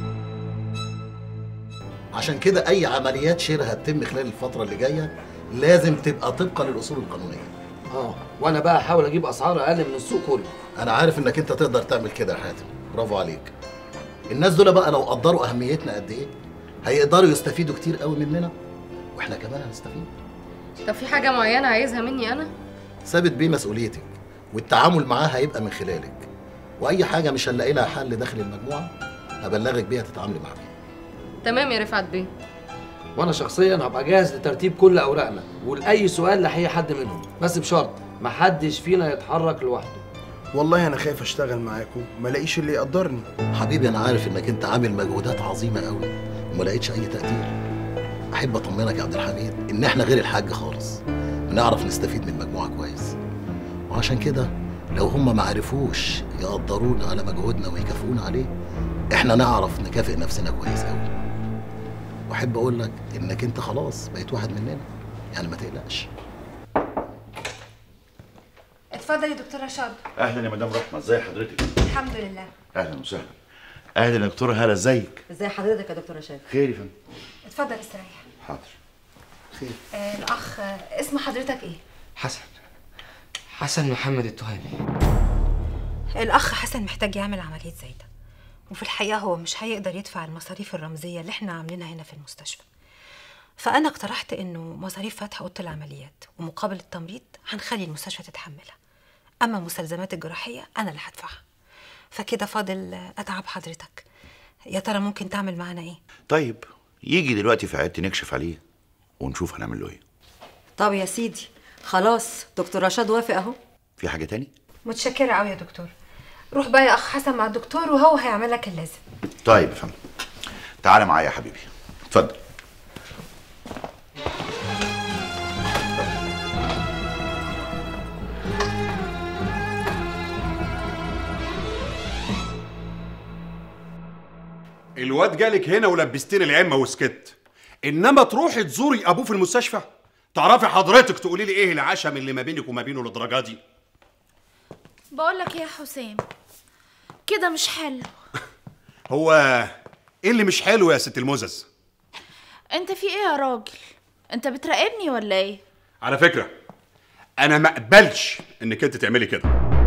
عشان كده اي عمليات شراء هتتم خلال الفتره اللي جايه لازم تبقى طبقا للاصول القانونيه اه وانا بقى احاول اجيب اسعار اقل من السوق كله انا عارف انك انت تقدر تعمل كده يا حاتم برافو عليك الناس دول بقى لو قدروا اهميتنا قد ايه هيقدروا يستفيدوا كتير قوي مننا واحنا كمان هنستفيد طب في حاجه معينه عايزها مني انا ثابت بيه مسؤوليتك والتعامل معاه هيبقى من خلالك واي حاجه مش هنلاقي لها حل داخل المجموعه هبلغك بيها تتعاملي معاها تمام يا رفعت بيه وانا شخصيا هبقى جاهز لترتيب كل اوراقنا ولاي سؤال لاي حد منهم بس بشرط محدش فينا يتحرك لوحده والله انا خايف اشتغل معاكم ما الاقيش اللي يقدرني حبيبي انا عارف انك انت عامل مجهودات عظيمه قوي وما لقيتش اي تقدير احب اطمنك يا عبد الحميد ان احنا غير الحاج خالص ونعرف نستفيد من المجموعة كويس وعشان كده لو هم ما عرفوش يقدرونا على مجهودنا ويكافئونا عليه احنا نعرف نكافئ نفسنا كويس قوي واحب اقول لك انك انت خلاص بقيت واحد مننا يعني ما تقلقش اتفضل يا دكتور رشاد اهلا يا مدام رحمه ازي حضرتك الحمد لله اهلا وسهلا اهلا يا دكتوره هاله ازيك ازي حضرتك يا دكتور رشاد خير يا فندم اتفضل استريح حاضر خير آه الاخ آه، اسم حضرتك ايه حسن حسن محمد التهامي الاخ حسن محتاج يعمل عمليه زي ده وفي الحقيقه هو مش هيقدر يدفع المصاريف الرمزيه اللي احنا عاملينها هنا في المستشفى فانا اقترحت انه مصاريف فتح اوضه العمليات ومقابل التمريض هنخلي المستشفى تتحملها اما المستلزمات الجراحيه انا اللي هدفعها فكده فاضل آه، اتعب حضرتك يا ترى ممكن تعمل معانا ايه طيب يجي دلوقتي في عيادتي نكشف عليه ونشوف هنعمل له ايه طب يا سيدي خلاص دكتور رشاد وافق اهو في حاجه تاني متشكره قوي يا دكتور روح بقى يا اخ حسن مع الدكتور وهو هيعمل لك اللازم طيب يا فندم تعالى معايا يا حبيبي اتفضل الواد جالك هنا ولبستني العمه وسكت انما تروحي تزوري ابوه في المستشفى تعرفي حضرتك تقولي لي ايه العشم اللي ما بينك وما بينه للدرجه دي بقول لك يا حسام كده مش حلو هو ايه اللي مش حلو يا ست المزز انت في ايه يا راجل انت بتراقبني ولا ايه على فكره انا ما اقبلش انك انت تعملي كده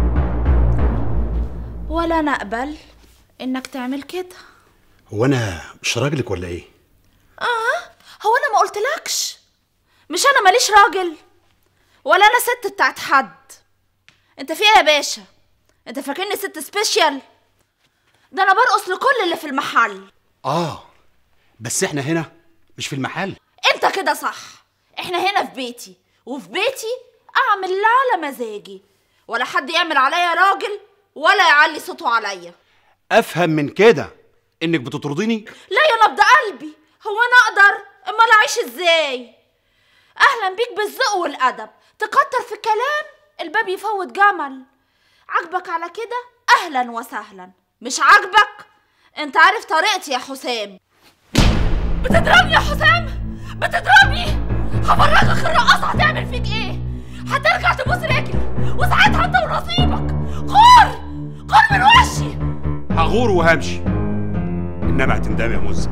ولا انا اقبل انك تعمل كده هو انا مش راجلك ولا ايه اه هو انا ما قلتلكش مش انا ماليش راجل ولا انا ست بتاعت حد انت في ايه يا باشا انت فاكرني ست سبيشال ده انا برقص لكل اللي في المحل اه بس احنا هنا مش في المحل انت كده صح احنا هنا في بيتي وفي بيتي اعمل اللي على مزاجي ولا حد يعمل عليا راجل ولا يعلي صوته عليا افهم من كده انك بتطرديني لا يا نبض قلبي هو انا اقدر امال اعيش ازاي اهلا بيك بالذوق والادب تكتر في الكلام الباب يفوت جمل عاجبك على كده اهلا وسهلا مش عاجبك انت عارف طريقتي يا حسام بتضربني يا حسام بتضربني هفرجك الرقاصة هتعمل فيك ايه هترجع تبوس رجلي وساعتها انت ونصيبك غور غور من وشي هغور وهمشي انما هتندمي يا مزه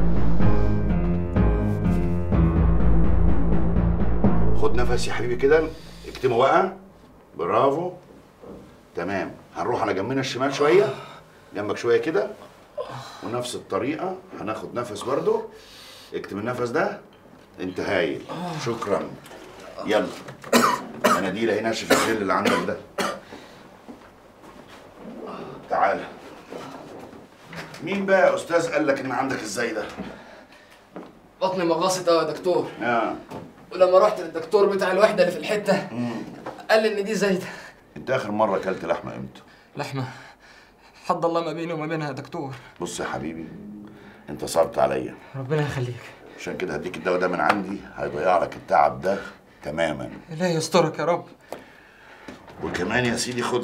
خد نفس يا حبيبي كده اكتمه بقى برافو تمام هنروح على جنبنا الشمال شويه جنبك شويه كده ونفس الطريقه هناخد نفس برضو اكتم النفس ده انت هايل شكرا يلا مناديل اهي ناشف الجل اللي عندك ده تعالى مين بقى يا استاذ قال لك ان عندك ازاي ده بطني مغاصت قوي يا دكتور اه ولما رحت للدكتور بتاع الوحده اللي في الحته قال لي ان دي زايده انت اخر مره اكلت لحمه امتى لحمه حد الله ما بيني وما بينها يا دكتور بص يا حبيبي انت صعبت عليا ربنا يخليك عشان كده هديك الدواء ده من عندي هيضيع لك التعب ده تماما لا يسترك يا رب وكمان يا سيدي خد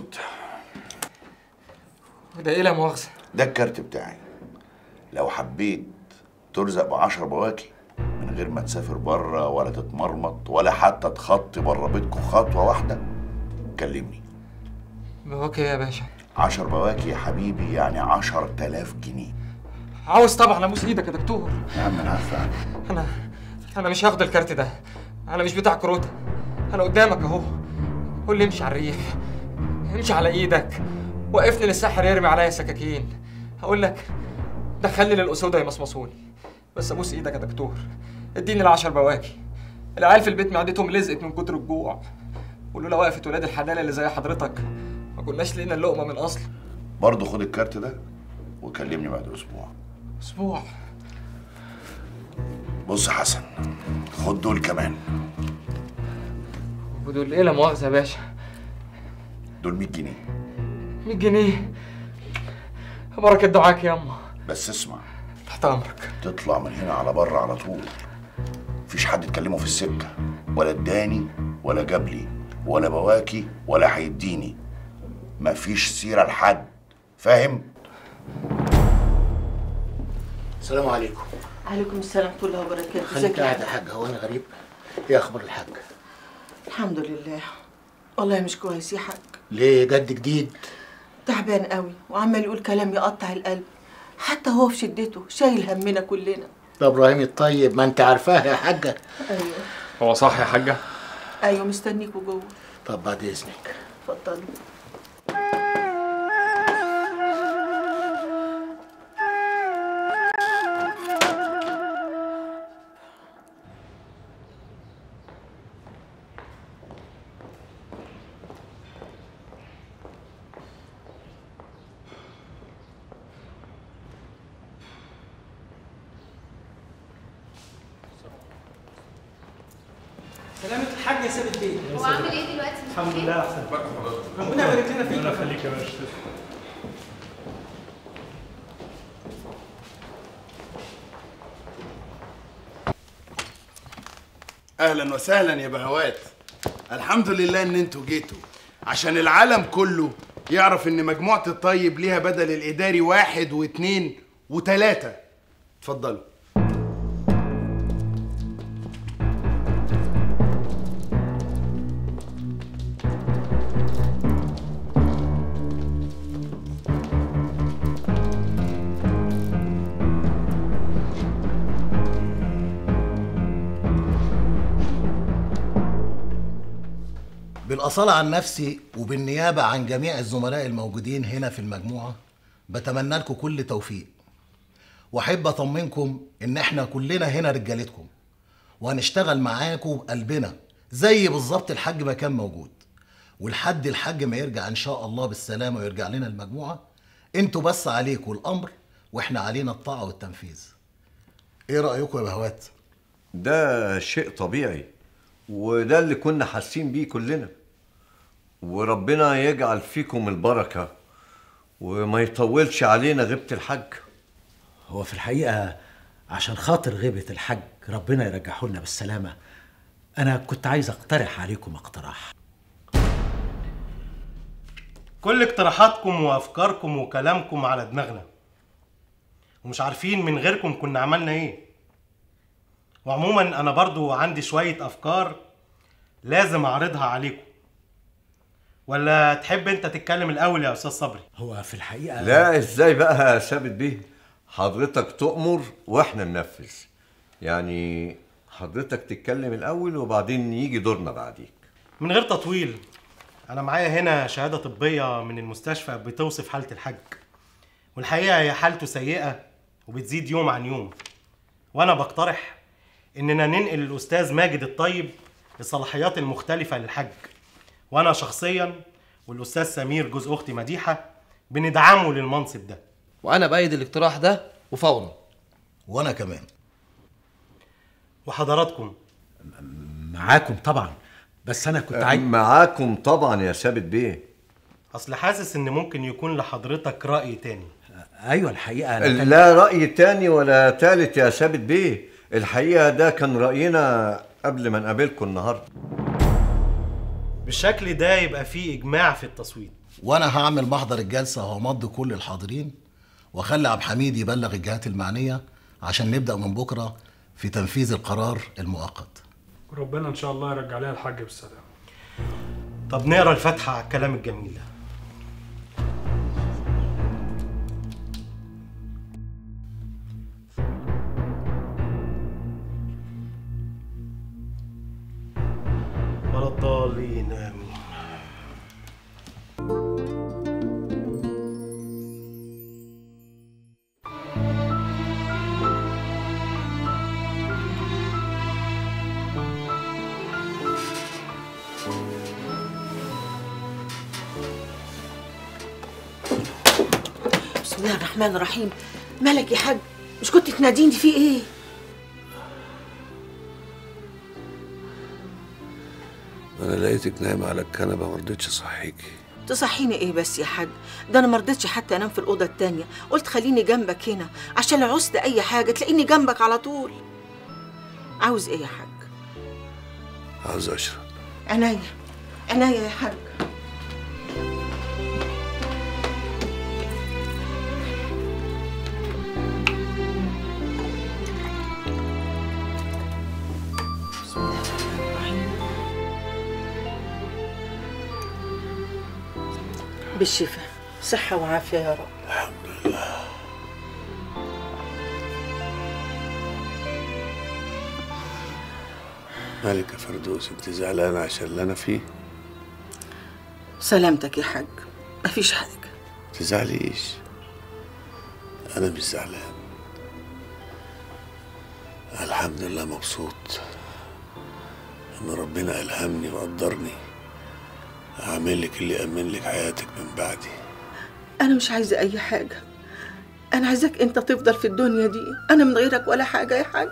وده ايه لا مؤاخذه ده الكارت بتاعي لو حبيت ترزق بعشر بواكي من غير ما تسافر بره ولا تتمرمط ولا حتى تخطي بره بيتكم خطوه واحده كلمني بواكي يا باشا عشر بواكي يا حبيبي يعني عشر تلاف جنيه عاوز طبعا ابوس ايدك يا دكتور يا عم انا عارف انا انا مش هاخد الكارت ده انا مش بتاع كروته انا قدامك اهو قول لي امشي على الريف امشي على ايدك وقفني للساحر يرمي عليا سكاكين هقول لك دخلني للاسوده يمصمصوني بس ابوس ايدك يا دكتور اديني العشر بواكي العيال في البيت معدتهم لزقت من كتر الجوع ولولا وقفت ولاد الحلال اللي زي حضرتك ما كناش لقينا اللقمه من اصل برضه خد الكارت ده وكلمني بعد اسبوع اسبوع بص يا حسن خد دول كمان ودول ايه لا مؤاخذه يا باشا دول 100 جنيه 100 جنيه بركه دعاك يا اما بس اسمع تحت امرك تطلع من هنا على بره على طول مفيش حد تكلمه في السكه ولا اداني ولا جاب لي ولا بواكي ولا هيديني مفيش سيره لحد فاهم السلام عليكم عليكم السلام ورحمة الله وبركاته خليك ازيك يا قاعد يا حاج؟ حاج هو انا غريب ايه اخبار الحاج الحمد لله والله مش كويس يا حاج ليه جد جديد تعبان قوي وعمال يقول كلام يقطع القلب حتى هو في شدته شايل همنا كلنا ده ابراهيم الطيب ما انت عارفاه يا حاجه ايوه هو صح يا حاجه ايوه مستنيكوا جوه طب بعد اذنك اتفضلوا سلامة الحاج يا سيد البيت هو عامل ايه دلوقتي؟ الحمد لله احسن ربنا يبارك لنا فيك ربنا يخليك يا باشا اهلا وسهلا يا بهوات الحمد لله ان انتوا جيتوا عشان العالم كله يعرف ان مجموعة الطيب ليها بدل الاداري واحد واثنين وثلاثة اتفضلوا بالأصالة عن نفسي وبالنيابة عن جميع الزملاء الموجودين هنا في المجموعة بتمنى لكم كل توفيق وأحب أطمنكم إن إحنا كلنا هنا رجالتكم وهنشتغل معاكم بقلبنا زي بالظبط الحاج ما كان موجود ولحد الحاج ما يرجع إن شاء الله بالسلامة ويرجع لنا المجموعة انتوا بس عليكم الأمر وإحنا علينا الطاعة والتنفيذ إيه رأيكم يا بهوات؟ ده شيء طبيعي وده اللي كنا حاسين بيه كلنا وربنا يجعل فيكم البركة وما يطولش علينا غيبة الحج هو في الحقيقة عشان خاطر غيبة الحج ربنا يرجعه لنا بالسلامة أنا كنت عايز أقترح عليكم اقتراح كل اقتراحاتكم وافكاركم وكلامكم على دماغنا ومش عارفين من غيركم كنا عملنا ايه وعموما انا برضو عندي شوية افكار لازم اعرضها عليكم ولا تحب انت تتكلم الاول يا استاذ صبري هو في الحقيقة لا ازاي بقى يا ثابت بيه حضرتك تؤمر واحنا ننفذ يعني حضرتك تتكلم الاول وبعدين يجي دورنا بعديك من غير تطويل انا معايا هنا شهادة طبية من المستشفى بتوصف حالة الحاج والحقيقة هي حالته سيئة وبتزيد يوم عن يوم وانا بقترح اننا ننقل الاستاذ ماجد الطيب الصلاحيات المختلفة للحج وانا شخصيا والاستاذ سمير جوز اختي مديحة بندعمه للمنصب ده وانا بايد الاقتراح ده وفورا وانا كمان وحضراتكم معاكم طبعا بس أنا كنت عايز معاكم طبعا يا ثابت بيه اصل حاسس ان ممكن يكون لحضرتك رأي تاني أيوة الحقيقة أنا كان- لا رأي تاني ولا تالت يا ثابت بيه الحقيقة ده كان رأينا قبل ما نقابلكم النهاردة بالشكل ده يبقى فيه اجماع في التصويت وانا هعمل محضر الجلسه وهمضي كل الحاضرين واخلي عبد الحميد يبلغ الجهات المعنيه عشان نبدا من بكره في تنفيذ القرار المؤقت ربنا ان شاء الله يرجع لنا الحاج بالسلامه طب نقرا الفاتحة على الكلام الجميل ده ولا الضالين آمين بسم الله الرحمن الرحيم مالك يا حاج مش كنت تناديني في ايه انا لقيتك نايمه على الكنبه ما رضيتش اصحيكي تصحيني ايه بس يا حاج ده انا ما رضيتش حتى انام في الاوضه التانية قلت خليني جنبك هنا عشان لو عوزت اي حاجه تلاقيني جنبك على طول عاوز ايه يا حاج عاوز اشرب عناية عناية يا حاج بالشفاء صحة وعافية يا رب مالك يا فردوس انت زعلانه عشان اللي انا فيه سلامتك يا حاج مفيش حاجة تزعليش انا مش زعلان الحمد لله مبسوط ان ربنا الهمني وقدرني اعمل لك اللي امن لك حياتك من بعدي أنا مش عايزة أي حاجة أنا عايزاك أنت تفضل في الدنيا دي أنا من غيرك ولا حاجة يا حاج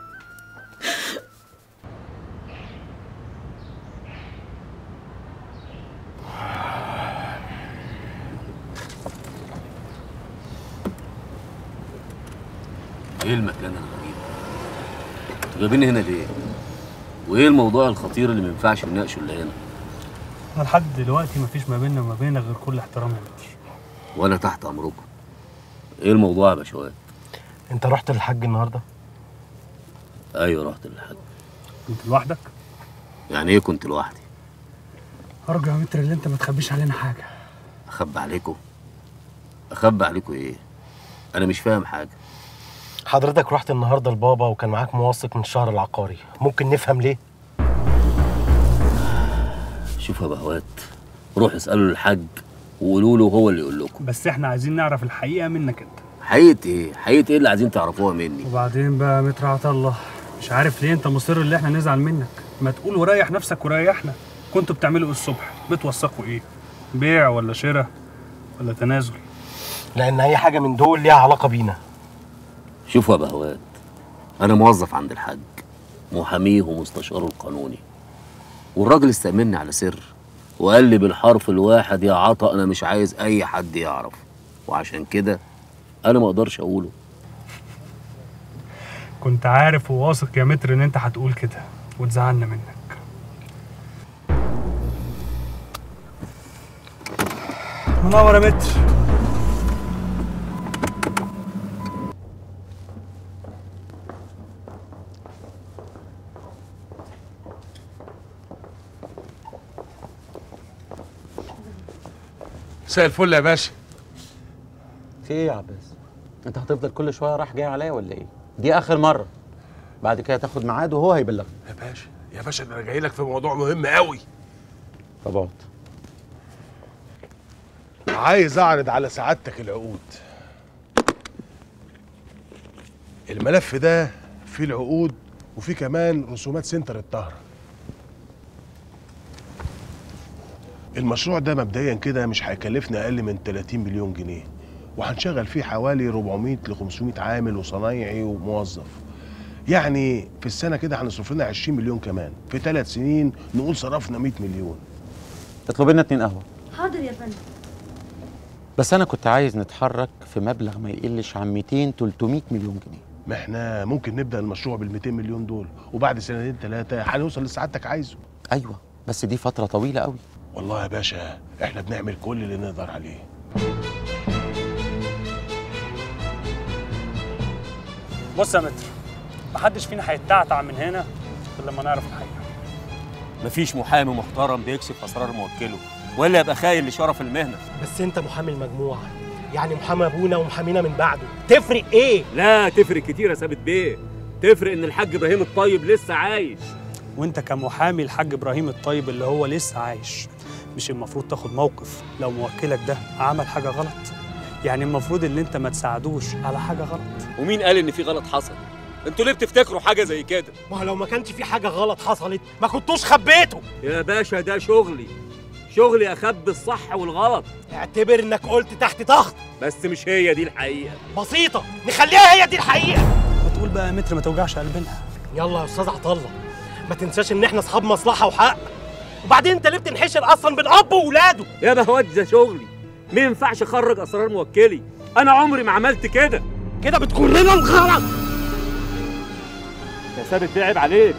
ايه المكان الغريب انتوا جايبيني هنا ليه وايه الموضوع الخطير اللي ما ينفعش نناقشه الا هنا احنا لحد دلوقتي مفيش ما بيننا وما بينك غير كل احترام يا متر وانا تحت امركم ايه الموضوع يا باشوات انت رحت للحاج النهارده ايوه رحت للحاج كنت لوحدك يعني ايه كنت لوحدي ارجو يا متر اللي انت ما تخبيش علينا حاجه اخبي عليكم اخبي عليكم ايه انا مش فاهم حاجه حضرتك رحت النهارده لبابا وكان معاك موثق من الشهر العقاري ممكن نفهم ليه شوف يا بهوات روح اسالوا للحاج وقولوا له هو اللي يقول لكم بس احنا عايزين نعرف الحقيقه منك انت حقيقه ايه حقيقه ايه اللي عايزين تعرفوها مني وبعدين بقى يا متر عطا الله مش عارف ليه انت مصر اللي احنا نزعل منك ما تقول وريح نفسك وريحنا كنتوا بتعملوا ايه الصبح بتوثقوا ايه بيع ولا شراء ولا تنازل لان اي حاجه من دول ليها علاقه بينا شوفوا يا بهوات انا موظف عند الحاج محاميه ومستشاره القانوني والراجل استأمني على سر وقال لي بالحرف الواحد يا عطا انا مش عايز اي حد يعرف وعشان كده انا ما اقدرش اقوله كنت عارف وواثق يا متر ان انت هتقول كده وتزعلنا منك منور يا متر مساء الفل يا باشا في ايه يا عباس انت هتفضل كل شويه رايح جاي عليا ولا ايه دي اخر مره بعد كده تاخد ميعاد وهو هيبلغك يا باشا يا باشا انا جاي لك في موضوع مهم قوي طب اقعد عايز اعرض على سعادتك العقود الملف ده فيه العقود وفيه كمان رسومات سنتر الطهر المشروع ده مبدئيا كده مش هيكلفنا اقل من 30 مليون جنيه وهنشغل فيه حوالي 400 ل 500 عامل وصنايعي وموظف يعني في السنه كده هنصرف لنا 20 مليون كمان في ثلاث سنين نقول صرفنا 100 مليون اطلب لنا اتنين قهوه حاضر يا فندم بس انا كنت عايز نتحرك في مبلغ ما يقلش عن 200 300 مليون جنيه ما احنا ممكن نبدا المشروع بال 200 مليون دول وبعد سنتين ثلاثه هنوصل اللي سعادتك عايزه ايوه بس دي فتره طويله قوي والله يا باشا احنا بنعمل كل اللي نقدر عليه بص يا متر محدش فينا هيتعتع من هنا غير لما نعرف الحقيقه مفيش محامي محترم بيكشف اسرار موكله ولا يبقى خاين لشرف المهنه بس انت محامي المجموعه يعني محامي ابونا ومحامينا من بعده تفرق ايه لا تفرق كتير يا ثابت بيه تفرق ان الحاج ابراهيم الطيب لسه عايش وانت كمحامي الحاج ابراهيم الطيب اللي هو لسه عايش مش المفروض تاخد موقف لو موكلك ده عمل حاجه غلط يعني المفروض ان انت ما تساعدوش على حاجه غلط ومين قال ان في غلط حصل انتوا ليه بتفتكروا حاجه زي كده ما هو لو ما كانش في حاجه غلط حصلت ما كنتوش خبيته يا باشا ده شغلي شغلي اخبي الصح والغلط اعتبر انك قلت تحت ضغط بس مش هي دي الحقيقه بسيطه نخليها هي دي الحقيقه ما تقول بقى يا متر ما توجعش قلبنا يلا يا استاذ عطله ما تنساش ان احنا اصحاب مصلحه وحق وبعدين انت ليه بتنحشر اصلا بين اب واولاده يا بهوات ده شغلي ما ينفعش اخرج اسرار موكلي انا عمري ما عملت كده كده بتكون لنا الغلط يا ثابت تعب عليك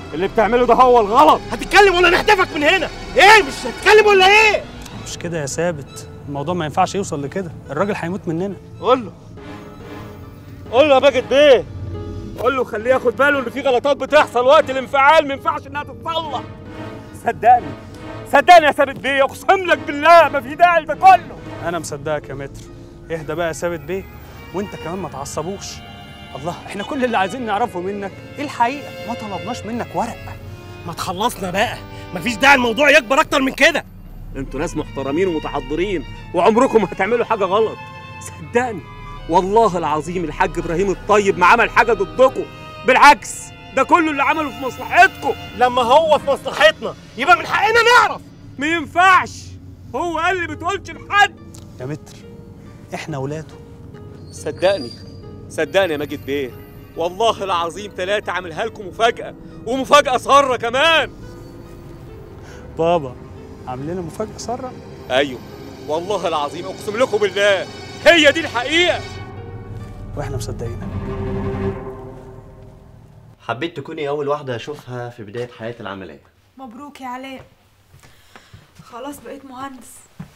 اللي بتعمله ده هو الغلط هتتكلم ولا نحدفك من هنا ايه مش هتتكلم ولا ايه مش كده يا ثابت الموضوع ما ينفعش يوصل لكده الراجل هيموت مننا قول له قول له يا ماجد بيه قول له خليه ياخد باله ان في غلطات بتحصل وقت الانفعال ما ينفعش انها تتصلح صدقني صدقني يا ثابت بيه اقسم لك بالله ما في داعي لده كله انا مصدقك يا متر اهدى بقى يا ثابت بيه وانت كمان ما تعصبوش الله احنا كل اللي عايزين نعرفه منك ايه الحقيقه ما طلبناش منك ورقه ما تخلصنا بقى مفيش داعي الموضوع يكبر اكتر من كده انتوا ناس محترمين ومتحضرين وعمركم ما هتعملوا حاجه غلط صدقني والله العظيم الحاج ابراهيم الطيب ما عمل حاجه ضدكم بالعكس ده كله اللي عمله في مصلحتكم لما هو في مصلحتنا يبقى من حقنا نعرف ما ينفعش هو قال لي بتقولش لحد يا متر احنا ولاده صدقني صدقني يا ماجد بيه والله العظيم ثلاثة عاملها لكم مفاجأة ومفاجأة سارة كمان بابا عاملين مفاجاه ساره أيوه والله العظيم أقسم لكم بالله هي دي الحقيقة واحنا مصدقينك حبيت تكوني أول واحدة أشوفها في بداية حياتي العملية مبروك يا علاء خلاص بقيت مهندس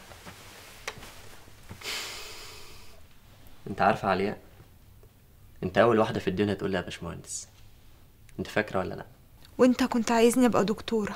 أنت عارفة يا علياء أنت أول واحدة في الدنيا تقول لي يا باشمهندس أنت فاكرة ولا لأ؟ وانت كنت عايزني ابقى دكتورة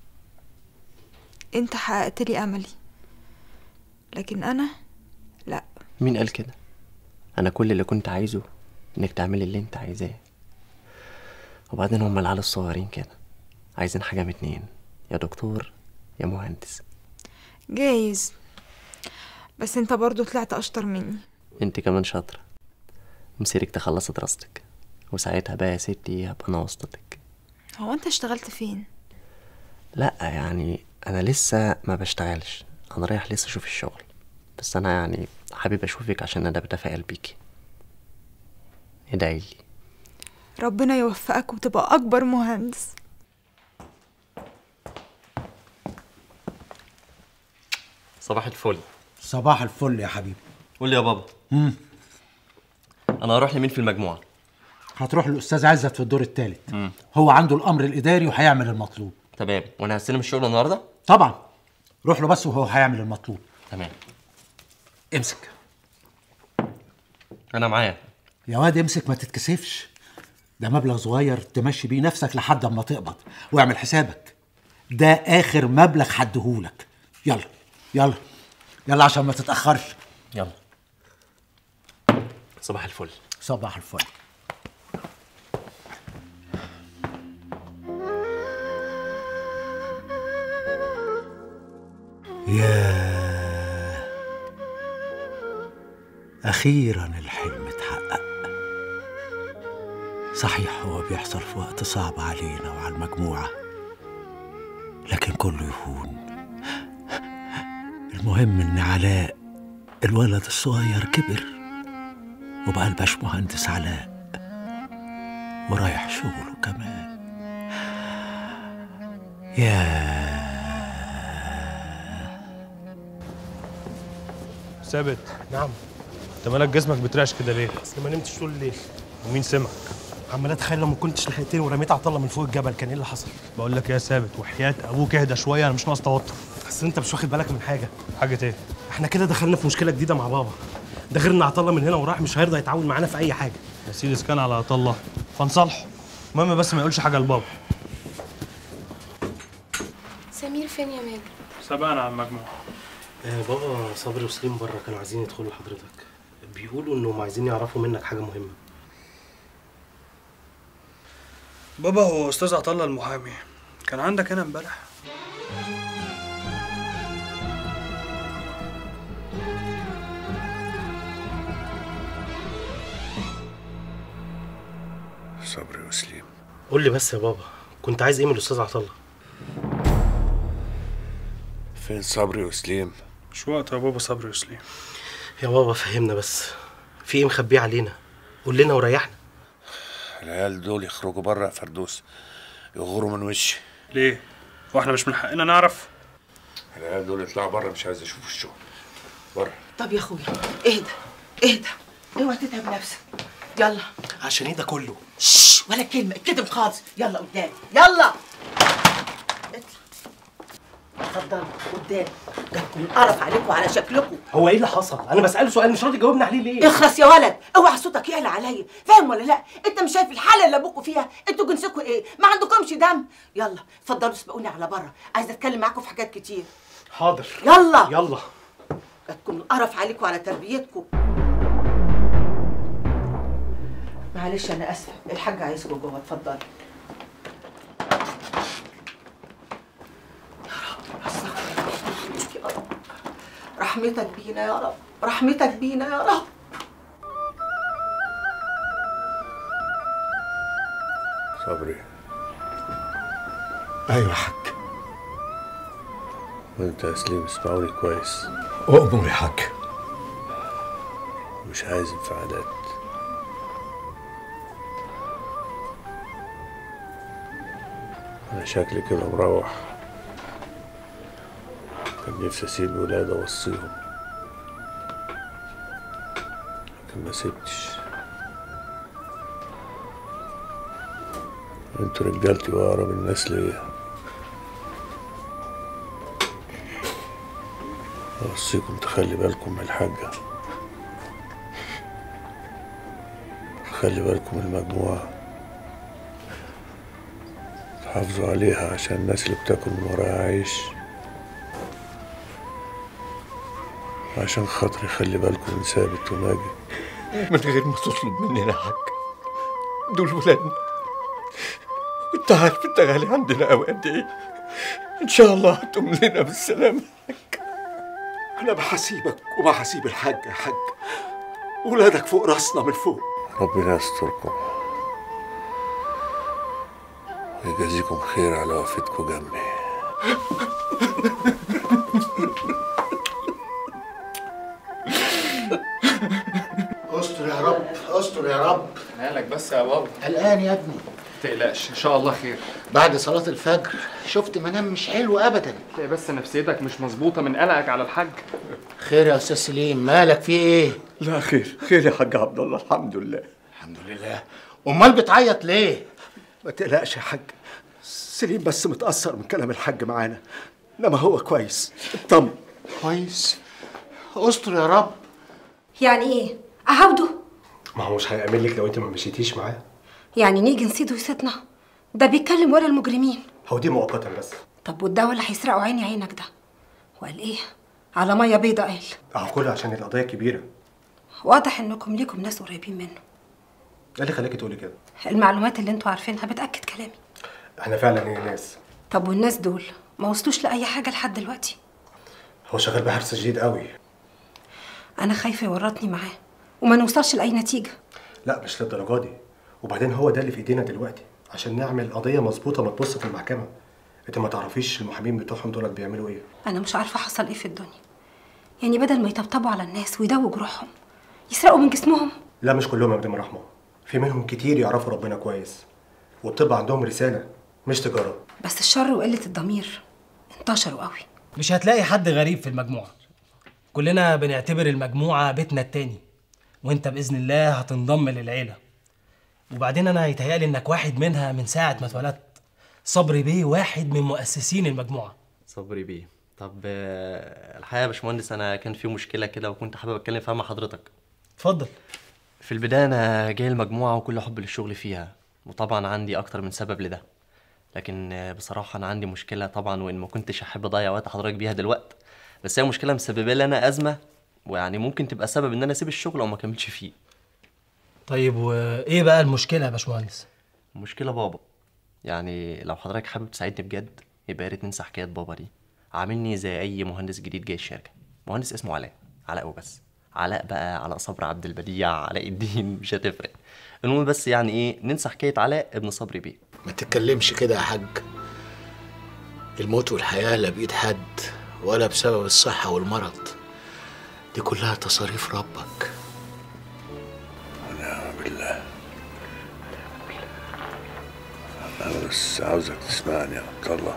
انت حققت لي املي لكن انا لا مين قال كده؟ أنا كل اللي كنت عايزه إنك تعملي اللي أنت عايزاه وبعدين هما العيال الصغيرين كده عايزين حاجة من اتنين يا دكتور يا مهندس جايز بس انت برضو طلعت اشطر مني انت كمان شاطرة مسيرك تخلصي دراستك وساعتها بقى يا ستي هبقى انا واسطتك هو انت اشتغلت فين لا يعني انا لسه ما بشتغلش انا رايح لسه اشوف الشغل بس انا يعني حابب اشوفك عشان انا بتفائل بيكي ادعي لي ربنا يوفقك وتبقى اكبر مهندس صباح الفل صباح الفل يا حبيبي قول لي يا بابا مم. انا هروح لمين في المجموعة هتروح للاستاذ عزت في الدور الثالث هو عنده الامر الاداري وهيعمل المطلوب تمام وانا هستلم الشغل النهارده طبعا روح له بس وهو هيعمل المطلوب تمام امسك انا معايا يا واد امسك ما تتكسفش ده مبلغ صغير تمشي بيه نفسك لحد اما تقبض واعمل حسابك ده اخر مبلغ هديهولك يلا يلا يلا عشان ما تتاخرش يلا صباح الفل صباح الفل ياه أخيرا الحلم اتحقق صحيح هو بيحصل في وقت صعب علينا وعلى المجموعة لكن كله يهون المهم إن علاء الولد الصغير كبر وبقى الباش مهندس علاء ورايح شغله كمان ياه ثابت نعم انت مالك جسمك بترعش كده ليه؟ اصل ما نمتش طول الليل ومين سمعك؟ عمال اتخيل لو ما كنتش لحقتني ورميت عطله من فوق الجبل كان ايه اللي حصل بقول لك يا ثابت وحياة ابوك اهدى شويه انا مش ناقص توتر اصل انت مش واخد بالك من حاجه حاجه ايه؟ احنا كده دخلنا في مشكله جديده مع بابا ده غير ان عطله من هنا وراح مش هيرضى يتعاون معانا في اي حاجه يا سيدي كان على عطا الله فنصالحه المهم بس ما يقولش حاجه لبابا سمير فين يا ماجد سبقنا على المجموعه آه بابا صبري وسليم بره كانوا عايزين يدخلوا لحضرتك بيقولوا انهم عايزين يعرفوا منك حاجه مهمه بابا هو استاذ عطا الله المحامي كان عندك هنا امبارح صبري وسليم قول لي بس يا بابا كنت عايز ايه من الاستاذ عطله فين صبري وسليم مش وقت يا بابا صبري وسليم يا بابا فهمنا بس في ايه مخبيه علينا قول لنا وريحنا العيال دول يخرجوا بره يا فردوس يغوروا من وشي ليه؟ واحنا مش من حقنا نعرف؟ العيال دول يطلعوا بره مش عايز اشوف الشغل بره طب يا اخويا اهدى اهدى اوعى تتعب نفسك يلا عشان ايه ده كله شش ولا كلمه اتكتم خالص يلا قدام يلا اطلع اتفضلوا قدام جاتكم القرف عليكم وعلى شكلكم هو ايه اللي حصل انا بساله سؤال مش راضي تجاوبني عليه ليه اخلص يا ولد اوعى صوتك يعلى عليا فاهم ولا لا انت مش شايف الحاله اللي ابوكوا فيها انتوا جنسكوا ايه ما عندكمش دم يلا اتفضلوا سبقوني على بره عايزه اتكلم معاكم في حاجات كتير حاضر يلا يلا جاتكم القرف عليكم وعلى تربيتكم معلش انا اسفه الحاج عايزكم جوه اتفضلوا يا رب رحمتك بينا يا رب رحمتك بينا يا رب صبري ايوه يا حاج وانت يا سليم اسمعوني كويس اؤمر يا حاج مش عايز انفعالات انا شكلي كده مروح كان نفسي اسيب الولاد اوصيهم لكن ما سبتش انتوا رجالتي واقرب الناس ليا اوصيكم تخلي بالكم من الحاجة خلي بالكم من المجموعة تحافظوا عليها عشان الناس اللي بتاكل من وراها عيش عشان خاطري خلي بالكم من ثابت وماجد من غير ما تطلب مننا حاجة دول ولادنا انت عارف انت غالي عندنا قوي قد ايه ان شاء الله هتقوم لنا بالسلامة انا بحسيبك وبحسيب الحاج يا حاج ولادك فوق راسنا من فوق ربنا يستركم ويجازيكم خير على وقفتكم جنبي استر يا رب استر يا رب مالك بس يا بابا قلقان يا ابني تقلقش ان شاء الله خير بعد صلاة الفجر شفت منام مش حلو ابدا تلاقي بس نفسيتك مش مظبوطه من قلقك على الحاج خير يا استاذ سليم مالك في ايه لا خير خير يا حاج عبد الله الحمد لله الحمد لله امال بتعيط ليه ما تقلقش يا حاج سليم بس متأثر من كلام الحاج معانا انما هو كويس اطمن كويس استر يا رب يعني ايه اعوده ما هو مش هيأمن لك لو انت ما مشيتيش معاه يعني نيجي نسيد ويسيطنا ده بيتكلم ورا المجرمين هو دي مؤقتا بس طب والدواء اللي هيسرقوا عيني عينك ده وقال ايه على ميه بيضة قال اهو كله عشان القضيه كبيره واضح انكم ليكم ناس قريبين منه ايه اللي خلاكي تقولي كده المعلومات اللي انتوا عارفينها بتاكد كلامي احنا فعلا ايه ناس طب والناس دول ما وصلوش لاي حاجه لحد دلوقتي هو شغال بحرص شديد قوي انا خايفه يورطني معاه وما نوصلش لاي نتيجه لا مش للدرجه دي وبعدين هو ده اللي في ايدينا دلوقتي عشان نعمل قضيه مظبوطه ما تبص في المحكمه انت ما تعرفيش المحامين بتوعهم دول بيعملوا ايه انا مش عارفه حصل ايه في الدنيا يعني بدل ما يطبطبوا على الناس ويداووا جروحهم يسرقوا من جسمهم لا مش كلهم يا مدام رحمه في منهم كتير يعرفوا ربنا كويس والطب عندهم رساله مش تجاره بس الشر وقله الضمير انتشروا قوي مش هتلاقي حد غريب في المجموعة كلنا بنعتبر المجموعة بيتنا التاني وانت بإذن الله هتنضم للعيلة وبعدين انا هيتهيألي انك واحد منها من ساعة ما اتولدت صبري بيه واحد من مؤسسين المجموعة صبري بيه طب آه، الحقيقه يا باشمهندس انا كان في مشكله كده وكنت حابب اتكلم فيها مع حضرتك اتفضل في البدايه انا جاي المجموعه وكل حب للشغل فيها وطبعا عندي اكتر من سبب لده لكن آه، بصراحه انا عندي مشكله طبعا وان ما كنتش احب اضيع وقت حضرتك بيها دلوقتي بس هي مشكله مسببه لي انا ازمه ويعني ممكن تبقى سبب ان انا اسيب الشغل او ما اكملش فيه طيب وايه بقى المشكلة يا باشمهندس المشكله بابا يعني لو حضرتك حابب تساعدني بجد يبقى يا ريت ننسى حكايه بابا دي عاملني زي اي مهندس جديد جاي الشركه مهندس اسمه علاء علاء وبس علاء بقى علاء صبري عبد البديع علاء الدين مش هتفرق المهم بس يعني ايه ننسى حكايه علاء ابن صبري بيه ما تتكلمش كده يا حاج الموت والحياة لا بإيد حد ولا بسبب الصحة والمرض دي كلها تصاريف ربك ونعم بالله أنا بس عاوزك تسمعني يا عبد الله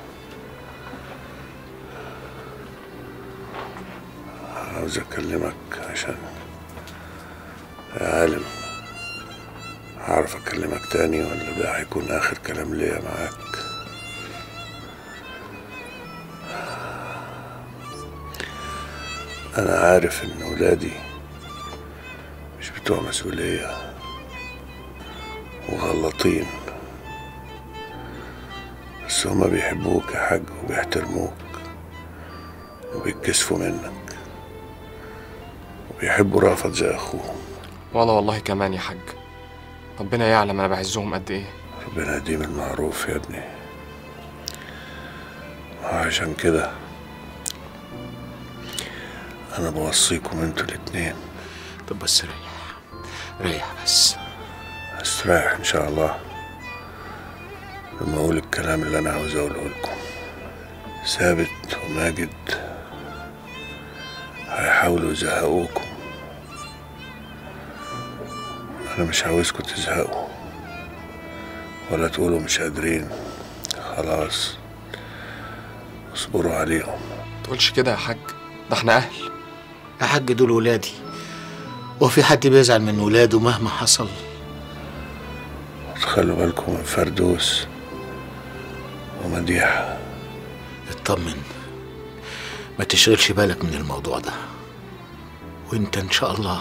عاوز أكلمك عشان يا عالم هعرف اكلمك تاني ولا ده هيكون اخر كلام ليا معاك انا عارف ان ولادي مش بتوع مسؤولية وغلطين بس هما بيحبوك يا حاج وبيحترموك وبيتكسفوا منك وبيحبوا رافض زي اخوهم والله والله كمان يا حاج ربنا يعلم انا بعزهم قد ايه ربنا يديم المعروف يا ابني وعشان كده انا بوصيكم انتوا الاتنين طب بس ريح ريح بس استريح ان شاء الله لما اقول الكلام اللي انا عاوز اقوله لكم ثابت وماجد هيحاولوا يزهقوكم انا مش عاوزكم تزهقوا ولا تقولوا مش قادرين خلاص اصبروا عليهم تقولش كده يا حاج ده احنا اهل يا حاج دول ولادي وفي حد بيزعل من ولاده مهما حصل خلوا بالكم من فردوس ومديحة اطمن ما تشغلش بالك من الموضوع ده وانت ان شاء الله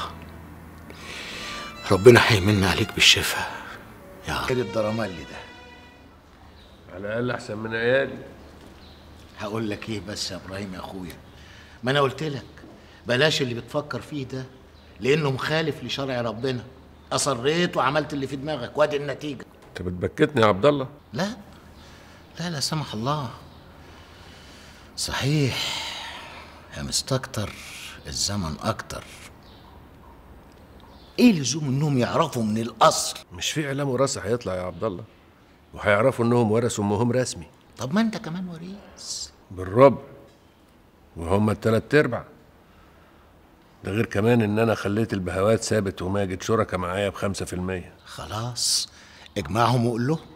ربنا هيمن عليك بالشفاء يا كده الدرامالي ده على الاقل احسن من عيالي هقول لك ايه بس يا ابراهيم يا اخويا ما انا قلت لك بلاش اللي بتفكر فيه ده لانه مخالف لشرع ربنا اصريت وعملت اللي في دماغك وادي النتيجه انت بتبكتني يا عبد الله لا لا لا سمح الله صحيح يا مستكتر الزمن اكتر ايه لزوم انهم يعرفوا من الاصل مش في اعلام وراثه هيطلع يا عبد الله وهيعرفوا انهم ورثوا امهم رسمي طب ما انت كمان وريث بالربع وهم التلات ارباع ده غير كمان ان انا خليت البهوات ثابت وماجد شركة معايا بخمسة في المية خلاص اجمعهم وقول له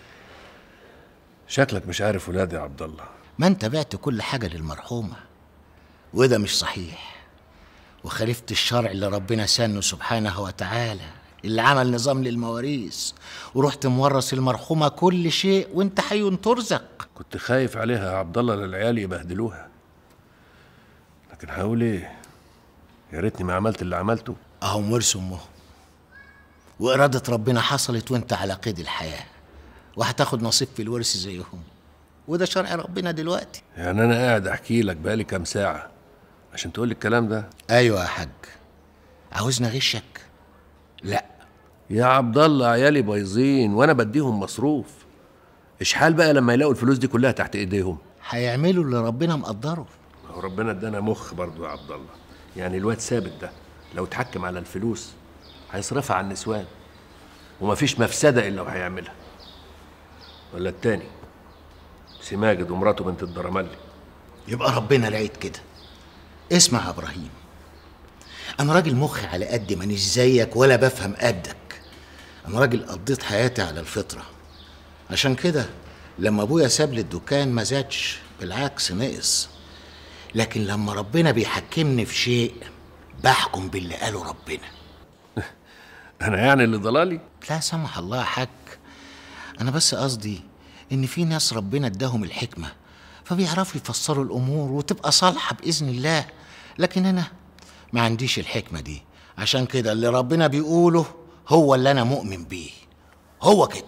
شكلك مش عارف ولادي يا عبد الله ما انت بعت كل حاجه للمرحومه وده مش صحيح وخالفت الشرع اللي ربنا سنه سبحانه وتعالى اللي عمل نظام للمواريث ورحت مورث المرحومه كل شيء وانت حي ترزق كنت خايف عليها يا عبد الله للعيال يبهدلوها لكن هقول ايه يا ريتني ما عملت اللي عملته اهم ورثوا امهم وإرادة ربنا حصلت وانت على قيد الحياة وهتاخد نصيب في الورث زيهم وده شرع ربنا دلوقتي يعني انا قاعد احكي لك بقالي كام ساعة عشان تقول لي الكلام ده ايوه يا حاج عاوزني اغشك لا يا عبد الله عيالي بايظين وانا بديهم مصروف اشحال بقى لما يلاقوا الفلوس دي كلها تحت ايديهم هيعملوا اللي ربنا مقدره هو ربنا ادانا مخ برضو يا عبد الله يعني الواد ثابت ده لو اتحكم على الفلوس هيصرفها على النسوان ومفيش مفسدة إلا وهيعملها ولا التاني سي ماجد ومراته بنت الدرملي يبقى ربنا لقيت كده اسمع يا ابراهيم انا راجل مخي على قد مانيش زيك ولا بفهم قدك انا راجل قضيت حياتي على الفطره عشان كده لما ابويا ساب لي الدكان ما زادش بالعكس نقص لكن لما ربنا بيحكمني في شيء بحكم باللي قاله ربنا أنا يعني اللي ضلالي لا سمح الله يا حاج انا بس قصدي ان في ناس ربنا اداهم الحكمه فبيعرفوا يفسروا الامور وتبقى صالحه باذن الله لكن انا ما عنديش الحكمه دي عشان كده اللي ربنا بيقوله هو اللي انا مؤمن بيه هو كده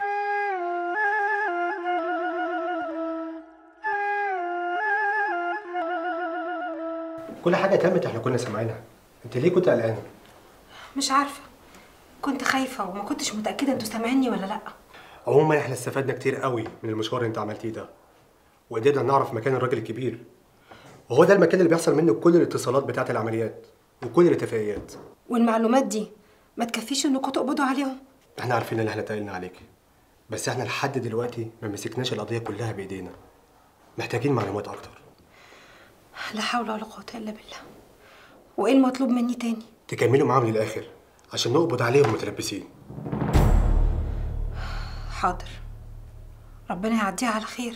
كل حاجه تمت احنا كنا سامعينها انت ليه كنت قلقانه مش عارفة كنت خايفة وما كنتش متأكدة انتوا سامعيني ولا لأ عموما احنا استفدنا كتير قوي من المشوار اللي انت عملتيه ده وقدرنا نعرف مكان الراجل الكبير وهو ده المكان اللي بيحصل منه كل الاتصالات بتاعه العمليات وكل الاتفاقيات والمعلومات دي ما تكفيش انكم تقبضوا عليهم احنا عارفين ان احنا تقلنا عليكي بس احنا لحد دلوقتي ما مسكناش القضيه كلها بايدينا محتاجين معلومات اكتر لا حول ولا قوة إلا بالله وإيه المطلوب مني تاني تكملوا معاهم للاخر عشان نقبض عليهم متلبسين حاضر ربنا يعديها على خير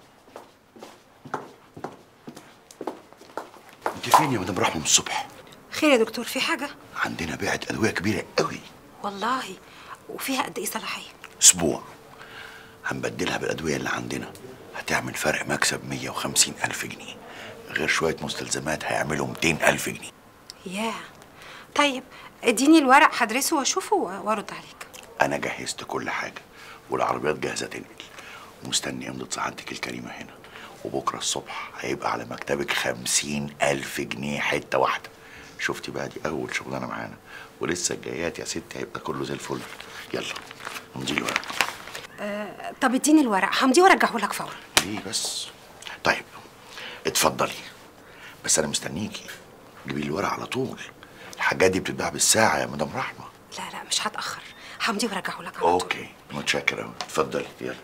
انت فين يا مدام رحمه من الصبح خير يا دكتور في حاجه عندنا بيعة أدوية كبيرة قوي والله وفيها قد ايه صلاحيه أسبوع هنبدلها بالأدوية اللي عندنا هتعمل فرق مكسب 150 ألف جنيه غير شوية مستلزمات هيعملوا 200 ألف جنيه ياه طيب اديني الورق هدرسه واشوفه و- وارد عليك أنا جهزت كل حاجة والعربيات جاهزة تنقل ومستني إمضة سعادتك الكريمة هنا وبكرة الصبح هيبقى على مكتبك خمسين ألف جنيه حتة واحدة شفتي بقى دي أول شغلانة معانا ولسه الجايات يا ستي هيبقى كله زي الفل يلا امضي الورق آه طب اديني الورق همضيه وارجعه لك فورا ليه بس طيب اتفضلي بس أنا مستنيكي جيبي لي الورق على طول الحاجات دي بتتباع بالساعة يا مدام رحمة لا لا مش هتاخر همضيه وارجعه لك على طول أوكي متشكر أوي اتفضلي يلا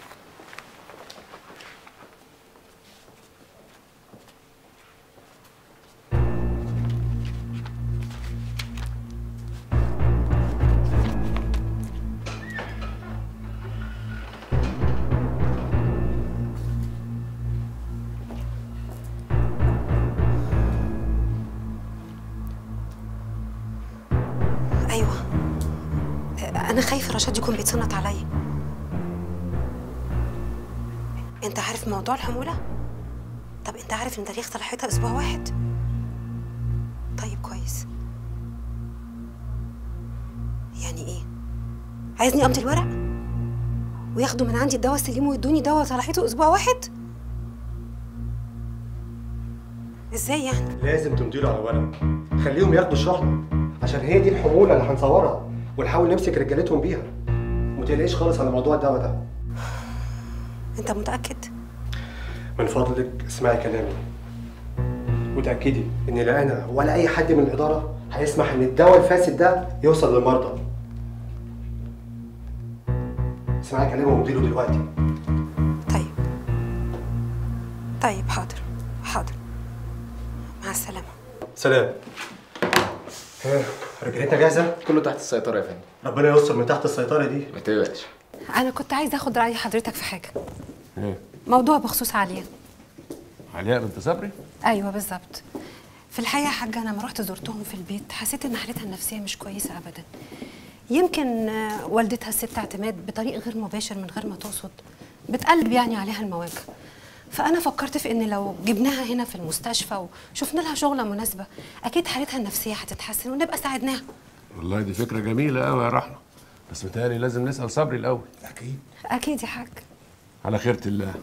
ايوه آه، انا خايفه رشاد يكون بيتصنت عليا انت عارف موضوع الحموله طب انت عارف ان تاريخ صلاحيتها اسبوع واحد طيب كويس يعني ايه عايزني امضي الورق وياخدوا من عندي الدواء السليم ويدوني دواء صلاحيته اسبوع واحد ازاي يعني لازم تمضيله على ورق خليهم ياخدوا الشهر عشان هي دي الحمولة اللي هنصورها ونحاول نمسك رجالتهم بيها ومتقلقيش خالص على موضوع الدواء ده انت متاكد من فضلك اسمعي كلامي وتأكدي إن لا أنا ولا أي حد من الإدارة هيسمح إن الدواء الفاسد ده يوصل للمرضى. اسمعي كلامي ومديله دلوقتي. طيب حاضر حاضر مع السلامه سلام. ها رجالتنا جاهزة؟ كله تحت السيطرة يا فندم ربنا يستر من تحت السيطرة دي. ما تقلقش انا كنت عايزه اخد راي حضرتك في حاجه ايه موضوع بخصوص عليا علياء بنت صبري ايوه بالظبط في الحقيقه يا حاجه انا لما رحت زرتهم في البيت حسيت ان حالتها النفسيه مش كويسه ابدا يمكن آه، والدتها الست اعتماد بطريق غير مباشر من غير ما تقصد بتقلب يعني عليها المواجهه فانا فكرت في ان لو جبناها هنا في المستشفى وشفنا لها شغله مناسبه اكيد حالتها النفسيه هتتحسن ونبقى ساعدناها والله دي فكرة جميلة قوي يا رحمة بس متهيألي لازم نسأل صبري الأول أكيد اكيد يا حاج على خيرة الله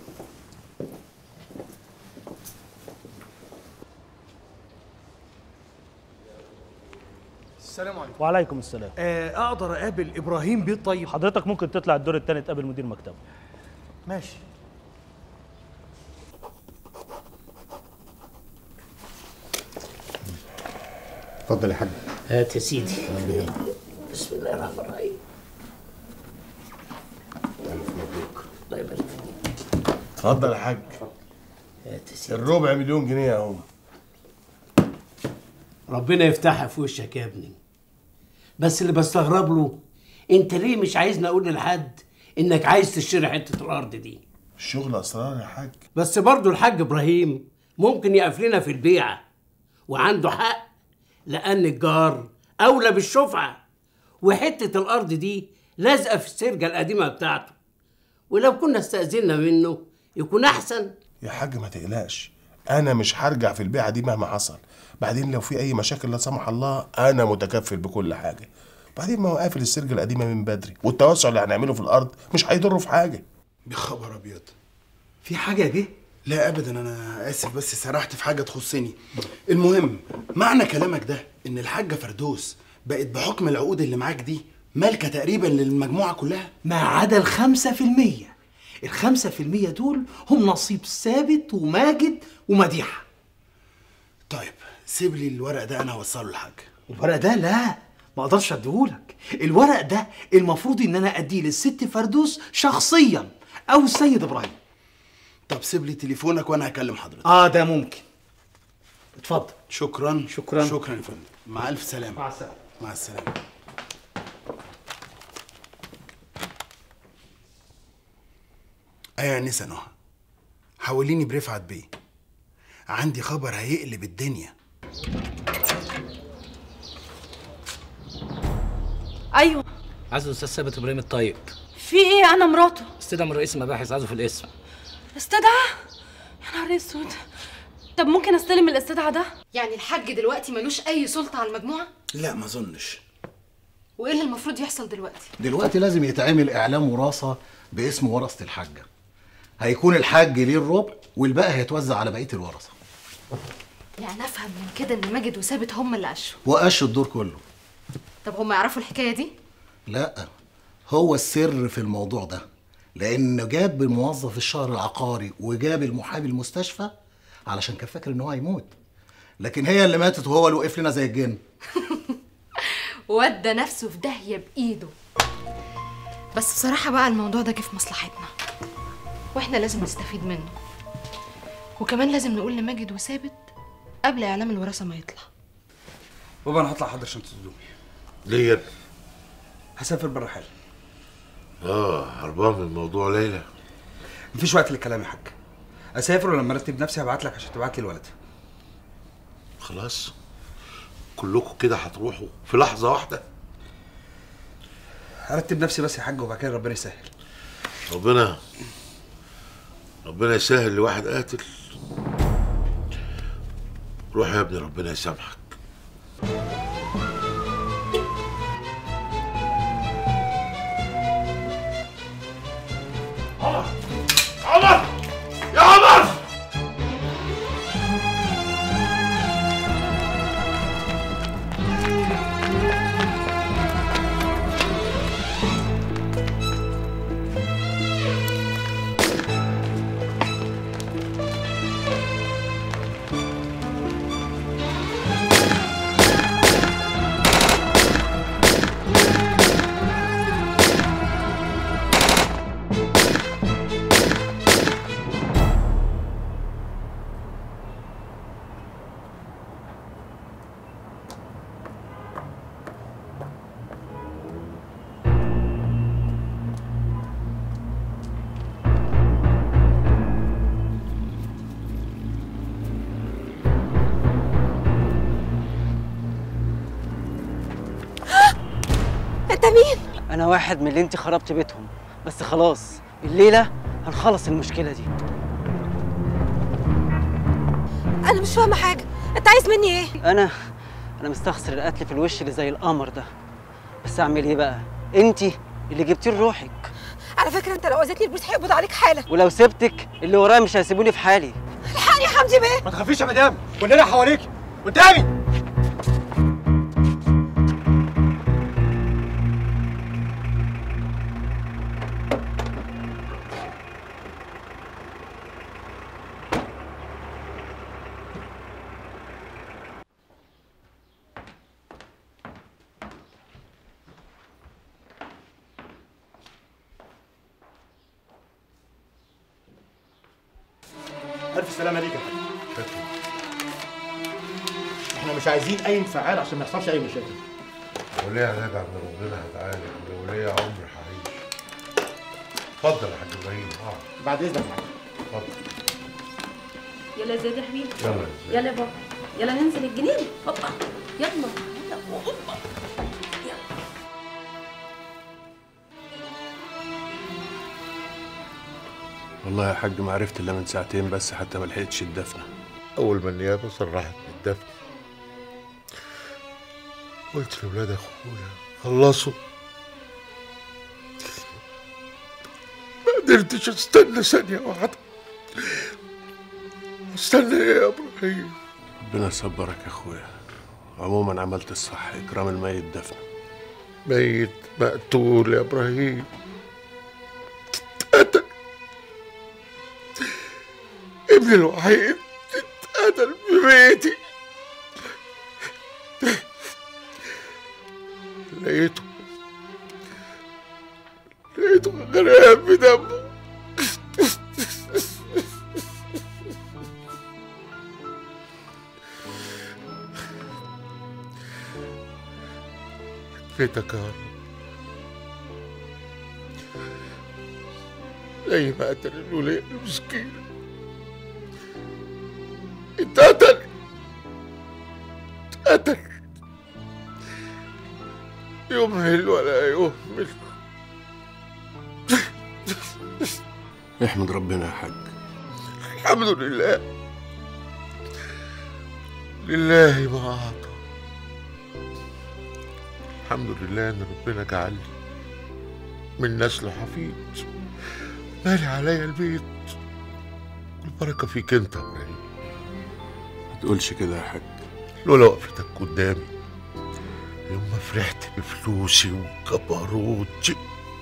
السلام عليكم وعليكم السلام آه اقدر اقابل ابراهيم بيه الطيب حضرتك ممكن تطلع الدور الثاني تقابل مدير مكتبه ماشي اتفضل يا حاج هات يا سيدي بسم الله الرحمن الرحيم الله يبارك فيك اتفضل يا حاج هات يا سيدي الربع مليون جنيه اهو ربنا يفتحها في وشك يا ابني بس اللي بستغرب له انت ليه مش عايزني اقول لحد انك عايز تشتري حته الارض دي الشغل اسرار يا حاج بس برضه الحاج ابراهيم ممكن يقف لنا في البيعه وعنده حق لان الجار اولى بالشفعه وحته الارض دي لازقه في السرجه القديمه بتاعته ولو كنا استاذنا منه يكون احسن يا حاج ما تقلقش انا مش هرجع في البيعه دي مهما حصل بعدين لو في اي مشاكل لا سمح الله انا متكفل بكل حاجه بعدين ما هو قافل السرجه القديمه من بدري والتوسع اللي هنعمله في الارض مش هيضره في حاجه يا خبر ابيض في حاجه جه لا ابدا انا اسف بس سرحت في حاجه تخصني المهم معنى كلامك ده ان الحاجه فردوس بقت بحكم العقود اللي معاك دي مالكه تقريبا للمجموعه كلها ما عدا الخمسة في المية الخمسة في المية دول هم نصيب ثابت وماجد ومديحة طيب سيب لي الورق ده انا هوصله للحاج الورق ده لا ما اقدرش اديهولك الورق ده المفروض ان انا اديه للست فردوس شخصيا او السيد ابراهيم طب سيب لي تليفونك وانا هكلم حضرتك اه ده ممكن اتفضل شكرا شكرا شكرا يا فندم مع الف سلامه مع السلامه مع السلامه ايوه يا نسا نهى حوليني برفعت بيه عندي خبر هيقلب الدنيا ايوه عايز الاستاذ ثابت ابراهيم الطيب في ايه انا مراته استلم رئيس المباحث عايزه في الاسم استدعى يا نهار اسود طب ممكن استلم الاستدعاء ده يعني الحاج دلوقتي ملوش اي سلطه على المجموعه لا ما اظنش وايه اللي المفروض يحصل دلوقتي دلوقتي لازم يتعمل اعلام وراثه باسم ورثه الحاجه هيكون الحاج ليه الربع والباقي هيتوزع على بقيه الورثه يعني افهم من كده ان ماجد وثابت هم اللي قشوا وقش الدور كله طب هم يعرفوا الحكايه دي لا هو السر في الموضوع ده لانه جاب موظف الشهر العقاري وجاب المحامي المستشفى علشان كان فاكر ان هو هيموت لكن هي اللي ماتت وهو اللي وقف لنا زي الجن ودى نفسه في داهيه بايده بس بصراحه بقى الموضوع ده جه في مصلحتنا واحنا لازم نستفيد منه وكمان لازم نقول لماجد وثابت قبل اعلام الوراثه ما يطلع بابا انا هطلع احضر شنطه هدومي ليه يا ابني؟ هسافر بره حالي اه هربان من موضوع ليلى مفيش وقت للكلام يا حاج اسافر ولما ارتب نفسي هبعت لك عشان تبعت لي الولد خلاص كلكم كده هتروحوا في لحظة واحدة ارتب نفسي بس يا حاج وبعد كده ربنا يسهل ربنا ربنا يسهل لواحد قاتل روح يا ابني ربنا يسامحك عمر عمر يا عمر انت مين انا واحد من اللي انت خربت بيتهم بس خلاص الليله هنخلص المشكله دي انا مش فاهمه حاجه انت عايز مني ايه انا انا مستخسر القتل في الوش اللي زي القمر ده بس اعمل ايه بقى انت اللي جبتيه لروحك على فكره انت لو اذيتني البوليس هيقبض عليك حالا ولو سبتك اللي ورايا مش هيسيبوني في حالي الحقني يا حمدي بيه ما تخافيش يا مدام كلنا حواليك قدامي الف سلامه ليك يا حاج احنا مش عايزين اي انفعال عشان ما يحصلش اي مشاكل وليه علاج عند ربنا هتعالج وليه عمر هعيش اتفضل يا حاج ابراهيم اه بعد اذنك يا حاج اتفضل يلا يا زياد يا حبيبي يلا يا زياد. يلا يا بابا يلا ننزل الجنينه هوبا يلا يلا هوبا والله يا حاج ما عرفت الا من ساعتين بس حتى ما لحقتش الدفنه اول ما النيابه صرحت بالدفن قلت لاولاد اخويا خلصوا ما قدرتش استنى ثانيه واحده استنى ايه يا ابراهيم ربنا يصبرك يا اخويا عموما عملت الصح اكرام الميت دفنه ميت مقتول يا ابراهيم اتقتل ابني الوحيد اتقتل في بيتي لقيته لقيته غرقان بدمه فيتك يا رب زي ما قتل الولية المسكينة اتقتل اتقتل يمهل ولا يهمل احمد ربنا يا حاج الحمد لله لله ما أعطى الحمد لله إن ربنا جعلني من نسل حفيظ مالي عليا البيت البركة فيك أنت يا إبراهيم ما تقولش كده يا حاج لولا وقفتك قدامي يوم ما فرحت بفلوسي وجبروتي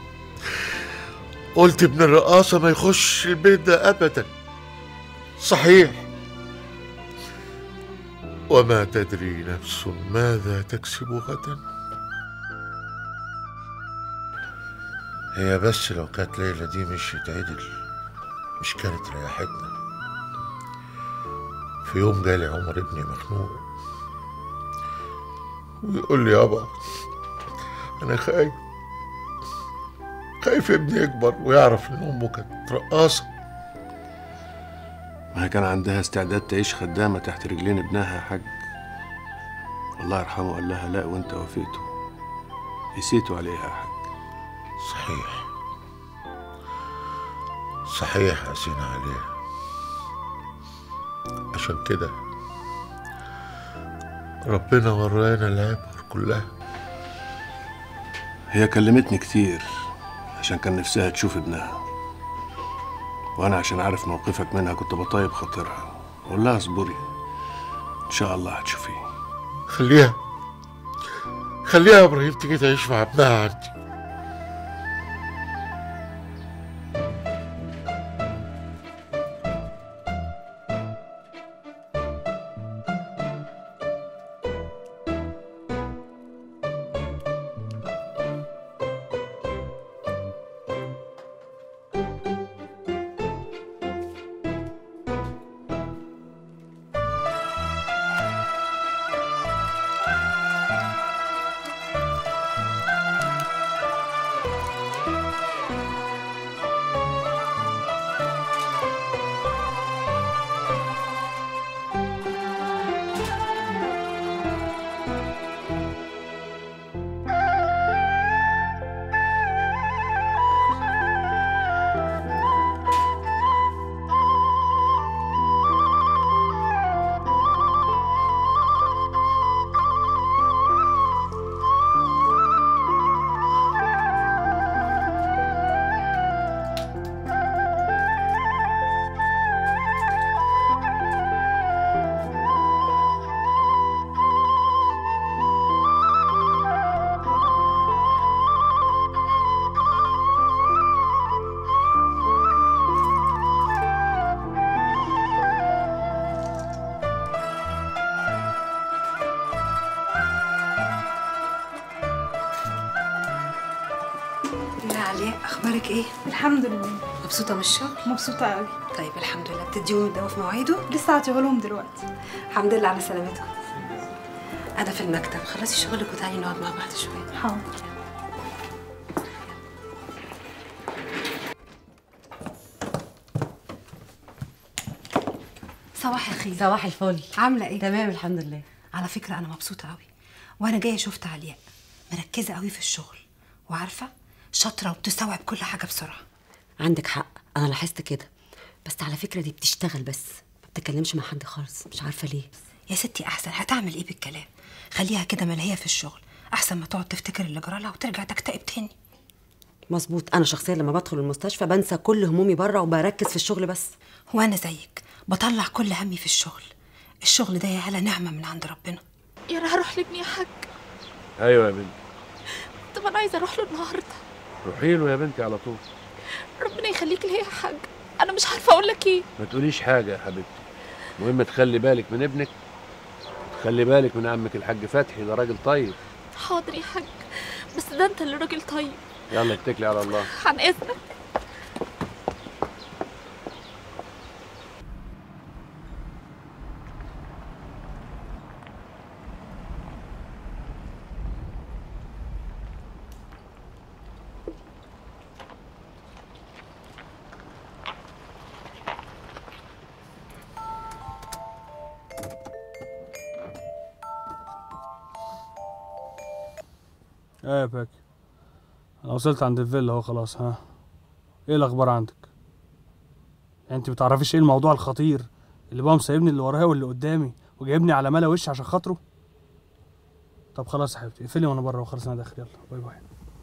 قلت ابن الرقاصة ما يخش البيت ده أبدا صحيح وما تدري نفس ماذا تكسب غدا هي بس لو كانت ليلى دي مشيت عدل مش كانت ريحتنا في يوم جالي عمر ابني مخنوق ويقول لي يابا انا خايف خايف ابني يكبر ويعرف ان امه كانت رقاصه ما هي كان عندها استعداد تعيش خدامة تحت رجلين ابنها يا حاج الله يرحمه قال لها لا وانت وافقته قسيتوا عليها يا حاج صحيح صحيح قسينا عليها عشان كده ربنا ورانا العبر كلها هي كلمتني كتير عشان كان نفسها تشوف ابنها وانا عشان عارف موقفك منها كنت بطيب خاطرها اقول لها اصبري ان شاء الله هتشوفيه خليها خليها يا ابراهيم تيجي تعيش مع ابنها عندي لا علياء اخبارك ايه الحمد لله مبسوطه من الشغل مبسوطة قوي طيب الحمد لله بتديهم الدواء في مواعيده لسه هعطيهولهم دلوقتي الحمد لله على سلامتكم انا في المكتب خلصي شغلك وتعالي نقعد مع بعض شويه حاضر صباح الخير صباح الفل عامله ايه تمام الحمد لله على فكره انا مبسوطه قوي وانا جايه شفت علياء مركزه قوي في الشغل وعارفه شاطره وبتستوعب كل حاجه بسرعه عندك حق انا لاحظت كده بس على فكره دي بتشتغل بس ما بتتكلمش مع حد خالص مش عارفه ليه يا ستي احسن هتعمل ايه بالكلام خليها كده ملهيه في الشغل احسن ما تقعد تفتكر اللي جرالها وترجع تكتئب تاني مظبوط انا شخصيا لما بدخل المستشفى بنسى كل همومي بره وبركز في الشغل بس وانا زيك بطلع كل همي في الشغل الشغل ده يا هلا نعمه من عند ربنا يا انا هروح لابني يا حاج ايوه يا بنتي طب انا عايزه اروح له النهارده روحي له يا بنتي على طول ربنا يخليك ليا يا حاج انا مش عارفه اقول لك ايه ما تقوليش حاجه يا حبيبتي المهم تخلي بالك من ابنك خلي بالك من عمك الحاج فتحي ده راجل طيب حاضر يا حاج بس ده انت اللي راجل طيب يلا اتكلي على الله عن اذنك ايه يا باكي انا وصلت عند الفيلا اهو خلاص ها ايه الاخبار عندك يعني انت بتعرفيش ايه الموضوع الخطير اللي بقى مسايبني اللي ورايا واللي قدامي وجايبني على ملا وش عشان خاطره طب خلاص يا حبيبتي اقفلي وانا بره وخلاص انا داخل يلا باي باي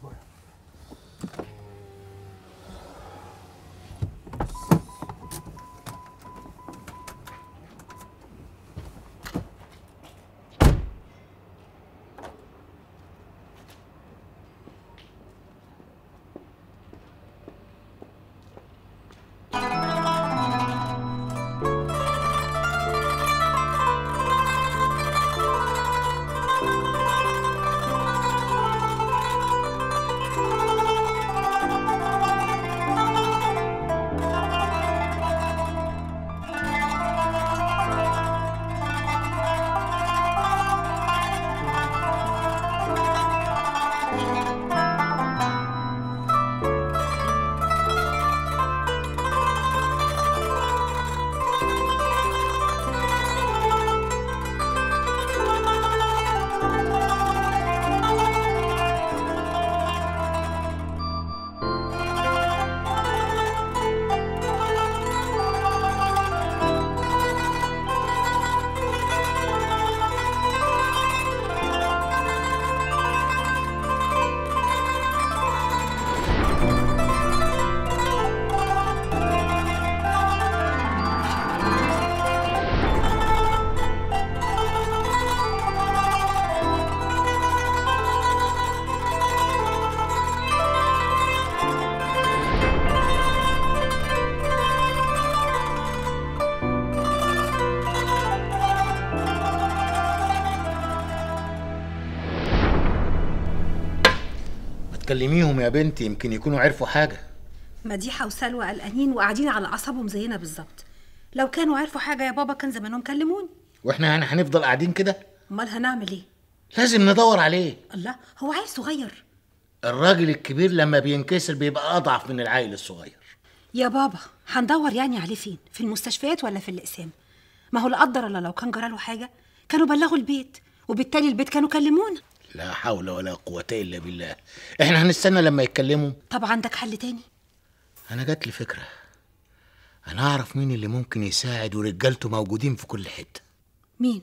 ما تكلميهم يا بنتي يمكن يكونوا عرفوا حاجة مديحة وسلوى قلقانين وقاعدين على أعصابهم زينا بالظبط لو كانوا عرفوا حاجة يا بابا كان زمانهم كلموني واحنا يعني هنفضل قاعدين كده أمال هنعمل إيه؟ لازم ندور عليه الله هو عيل صغير الراجل الكبير لما بينكسر بيبقى أضعف من العيل الصغير يا بابا هندور يعني عليه فين؟ في المستشفيات ولا في الأقسام؟ ما هو لا قدر الله لو كان جراله حاجة كانوا بلغوا البيت وبالتالي البيت كانوا كلمونا لا حول ولا قوة إلا بالله احنا هنستنى لما يتكلموا طب عندك حل تاني؟ أنا جات لي فكرة أنا أعرف مين اللي ممكن يساعد ورجالته موجودين في كل حتة مين؟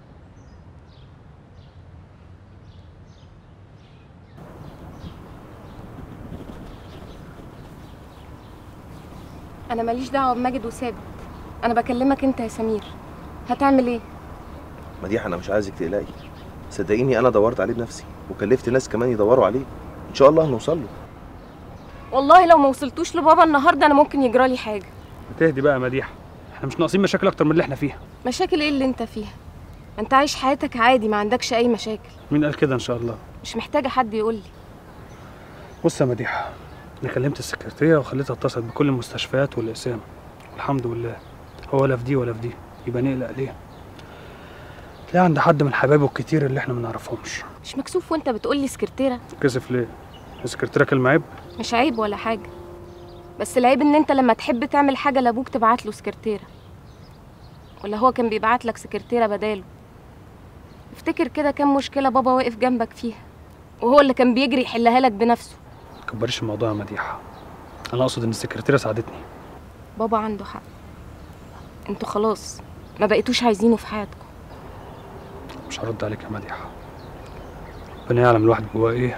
انا ماليش دعوه بماجد وثابت انا بكلمك انت يا سمير هتعمل ايه مديحة أنا مش عايزك تقلقي صدقيني أنا دورت عليه بنفسي وكلفت ناس كمان يدوروا عليه إن شاء الله هنوصل له والله لو ما وصلتوش لبابا النهارده انا ممكن يجرالي حاجه تهدي بقى يا مديحه احنا مش ناقصين مشاكل اكتر من اللي احنا فيها مشاكل ايه اللي انت فيها انت عايش حياتك عادي ما عندكش اي مشاكل مين قال كده ان شاء الله مش محتاجه حد يقول لي بص يا مديحه انا كلمت السكرتيره وخليتها اتصل بكل المستشفيات والاقسام الحمد لله هو لا في دي ولا في دي يبقى نقلق ليه تلاقي عند حد من حبايبه الكتير اللي احنا ما نعرفهمش مش مكسوف وانت بتقول لي سكرتيره كسف ليه السكرتيره كلمه عيب مش عيب ولا حاجه بس العيب ان انت لما تحب تعمل حاجه لابوك تبعت له سكرتيره ولا هو كان بيبعت لك سكرتيره بداله افتكر كده كام مشكله بابا واقف جنبك فيها وهو اللي كان بيجري يحلها لك بنفسه ما تكبريش الموضوع يا مديحه انا اقصد ان السكرتيره ساعدتني بابا عنده حق انتوا خلاص ما بقيتوش عايزينه في حياتكم مش هرد عليك يا مديحه ربنا يعلم الواحد جواه ايه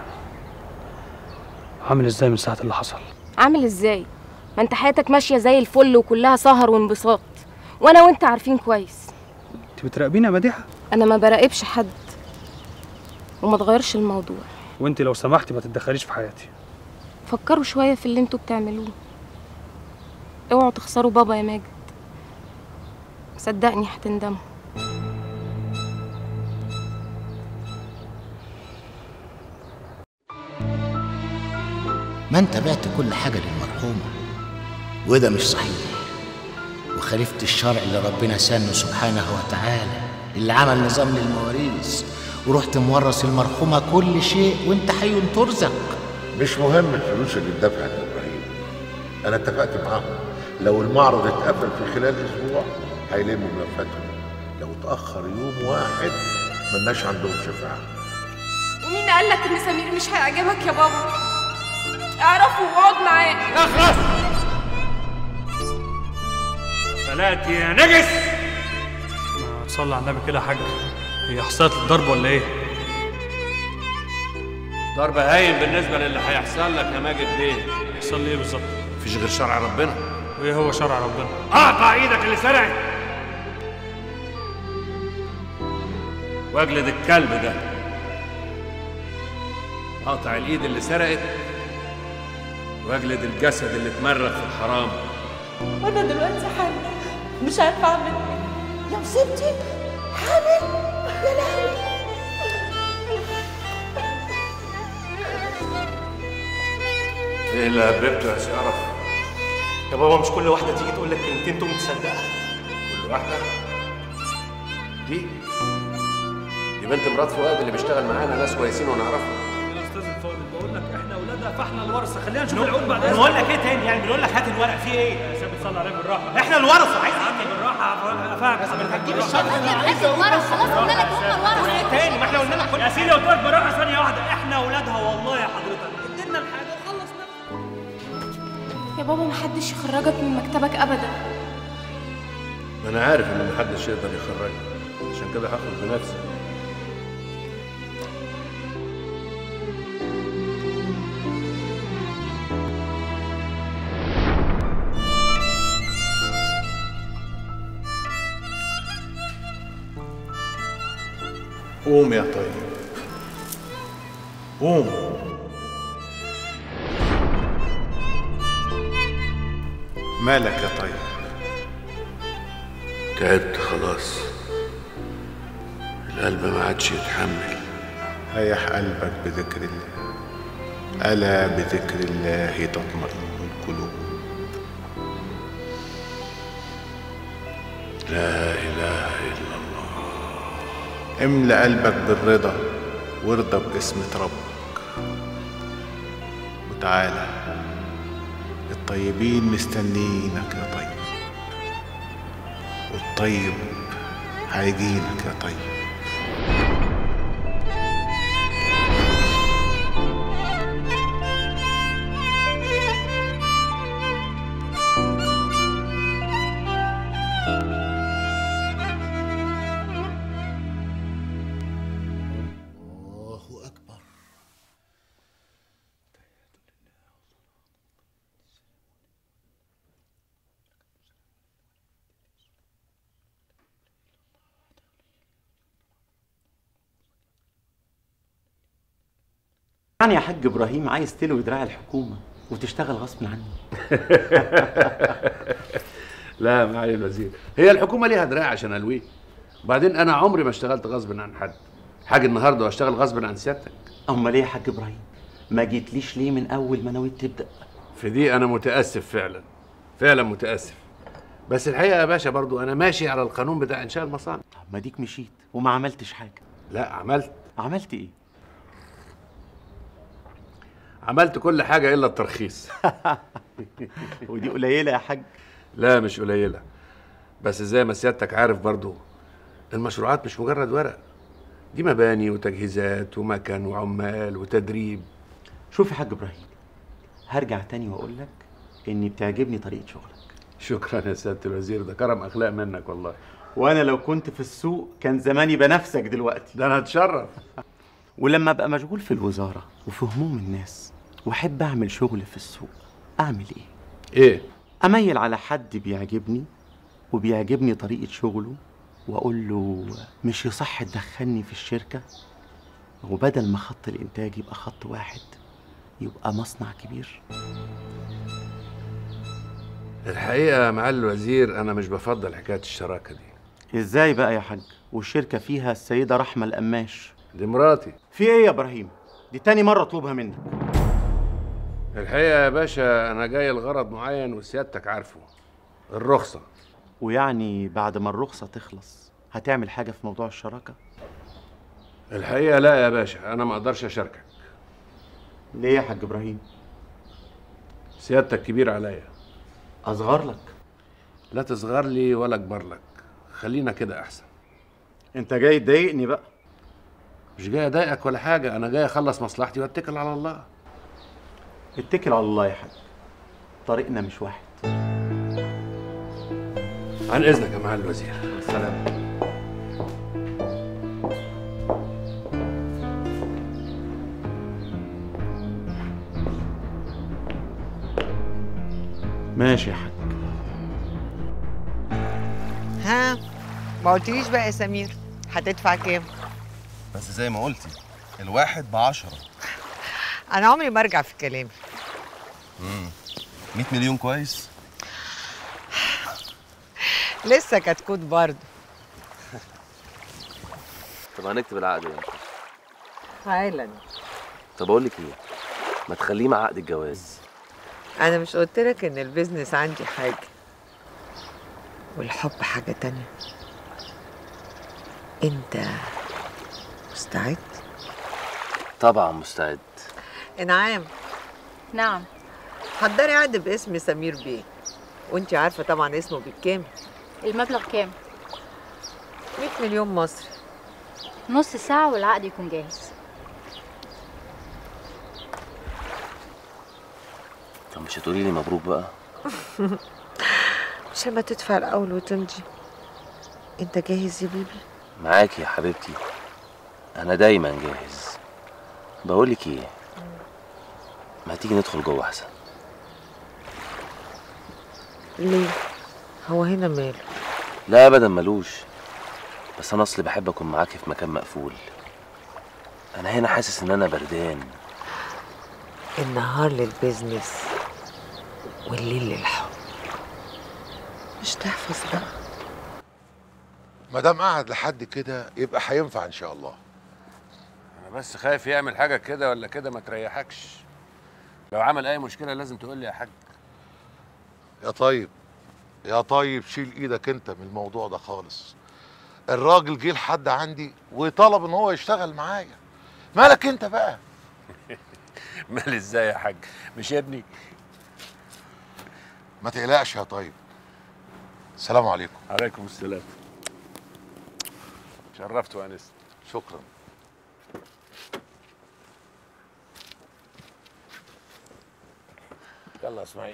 عامل ازاي من ساعه اللي حصل عامل ازاي ما انت حياتك ماشيه زي الفل وكلها سهر وانبساط وانا وانت عارفين كويس انت بتراقبيني يا مديحه انا ما براقبش حد وما تغيرش الموضوع وانت لو سمحتي ما تتدخليش في حياتي فكروا شويه في اللي انتوا بتعملوه اوعوا تخسروا بابا يا ماجد صدقني هتندموا ما انت بعت كل حاجة للمرحومة وده مش صحيح وخالفت الشرع اللي ربنا سنه سبحانه وتعالى اللي عمل نظام للمواريث ورحت مورث المرحومة كل شيء وانت حي ترزق مش مهم الفلوس اللي اتدفعت يا ابراهيم انا اتفقت معاهم لو المعرض اتقفل في خلال اسبوع هيلموا ملفاتهم لو اتاخر يوم واحد ملناش عندهم شفاعه ومين قال لك ان سمير مش هيعجبك يا بابا اعرفه واقعد معاه اخلص فلاتي يا نجس ما تصلي على النبي كده يا حاج هي حصلت الضرب ولا ايه؟ ضرب هاين بالنسبه للي هيحصل لك يا ماجد بيه يحصل لي ايه بالظبط؟ مفيش غير شرع ربنا وايه هو شرع ربنا؟ اقطع ايدك اللي سرقت واجلد الكلب ده اقطع الايد اللي سرقت واجلد الجسد اللي اتمرغ في الحرام وانا دلوقتي حامل مش عارفه اعمل ايه يا مصيبتي حامل يا لهوي ايه اللي هببته يا شرف يا بابا مش كل واحده تيجي تقول لك كلمتين تقوم تصدقها كل واحده دي دي بنت مرات فؤاد اللي بيشتغل معانا ناس كويسين ونعرفهم يا استاذ الفاضل بقول لك احنا اولادها فاحنا الورثه خلينا نشوف العقود بعد انا بقول لك ايه تاني يعني بنقول لك هات الورق فيه ايه يا ثابت صلي عليك بالراحه احنا الورثه عايز يا عم بالراحه افهم هتجيب هات الورق خلاص قلنا لك هم الورق ايه تاني ما احنا قلنا لك كل يا سيدي قلت لك بالراحه ثانيه واحده احنا اولادها والله يا حضرتك ادينا الحاجه وخلص يا بابا محدش يخرجك من مكتبك ابدا ما انا عارف ان محدش يقدر يخرجني عشان كده هاخد بنفسي قوم يا طيب قوم مالك يا طيب تعبت خلاص القلب ما عادش يتحمل ريح قلبك بذكر الله ألا بذكر الله تطمئن القلوب لا اله الا الله املأ قلبك بالرضا وارضى باسمة ربك وتعالى الطيبين مستنيينك يا طيب والطيب هيجيلك يا طيب الله أكبر يعني يا حاج ابراهيم عايز تلوي دراع الحكومه وتشتغل غصب عني لا معالي الوزير هي الحكومه ليها دراع عشان الويه وبعدين انا عمري ما اشتغلت غصب عن حد حاجه النهارده واشتغل غصب عن سيادتك امال ايه يا حاج ابراهيم ما جيتليش ليه من اول ما نويت تبدا في دي انا متاسف فعلا فعلا متاسف بس الحقيقه يا باشا برضو انا ماشي على القانون بتاع انشاء المصانع ما ديك مشيت وما عملتش حاجه لا عملت عملت ايه عملت كل حاجه الا الترخيص ودي قليله يا حاج لا مش قليله بس زي ما سيادتك عارف برضو المشروعات مش مجرد ورق دي مباني وتجهيزات ومكن وعمال وتدريب شوف يا حاج ابراهيم هرجع تاني واقول لك اني بتعجبني طريقه شغلك شكرا يا سياده الوزير ده كرم اخلاق منك والله وانا لو كنت في السوق كان زماني بنفسك دلوقتي ده انا اتشرف ولما ابقى مشغول في الوزاره وفي هموم الناس واحب اعمل شغل في السوق اعمل ايه ايه اميل على حد بيعجبني وبيعجبني طريقه شغله واقول له مش يصح تدخلني في الشركه وبدل ما خط الانتاج يبقى خط واحد يبقى مصنع كبير الحقيقه يا معالي الوزير انا مش بفضل حكايه الشراكه دي ازاي بقى يا حاج والشركه فيها السيده رحمه القماش دي مراتي في ايه يا ابراهيم دي تاني مره اطلبها منك الحقيقه يا باشا انا جاي لغرض معين وسيادتك عارفه الرخصه ويعني بعد ما الرخصه تخلص هتعمل حاجه في موضوع الشراكه الحقيقه لا يا باشا انا ما اقدرش اشاركك ليه يا حاج ابراهيم سيادتك كبير عليا اصغر لك لا تصغر لي ولا اكبر لك خلينا كده احسن انت جاي تضايقني بقى مش جاي اضايقك ولا حاجه انا جاي اخلص مصلحتي واتكل على الله اتكل على الله يا حاج طريقنا مش واحد عن اذنك يا معالي الوزير سلام ماشي يا حاج ها ما قلتليش بقى يا سمير هتدفع كام بس زي ما قلتي الواحد بعشرة انا عمري ما ارجع في كلامي امم 100 مليون كويس لسه كتكوت برضه طب هنكتب العقد امتى حالا طب اقول لك ايه ما تخليه مع عقد الجواز انا مش قلت لك ان البيزنس عندي حاجه والحب حاجه تانية انت مستعد طبعا مستعد انعام نعم حضري عقد باسم سمير بيه وانت عارفه طبعا اسمه بالكام المبلغ كام 100 مليون مصري نص ساعة والعقد يكون جاهز طب مش هتقولي لي مبروك بقى مش لما تدفع الاول وتمضي انت جاهز يا بيبي معاكي يا حبيبتي انا دايما جاهز بقولك ايه ما تيجي ندخل جوه احسن ليه هو هنا ماله لا ابدا ملوش بس انا اصلي بحب اكون معاكي في مكان مقفول انا هنا حاسس ان انا بردان النهار للبيزنس والليل للحب مش تحفظ بقى ما دام قعد لحد كده يبقى هينفع ان شاء الله انا بس خايف يعمل حاجه كده ولا كده ما تريحكش لو عمل اي مشكله لازم تقول لي يا حاج يا طيب يا طيب شيل ايدك انت من الموضوع ده خالص الراجل جه لحد عندي وطلب ان هو يشتغل معايا مالك انت بقى مال ازاي يا حاج مش ابني ما تقلقش يا طيب السلام عليكم عليكم السلام شرفت وانست شكرا يلا يا اسماعيل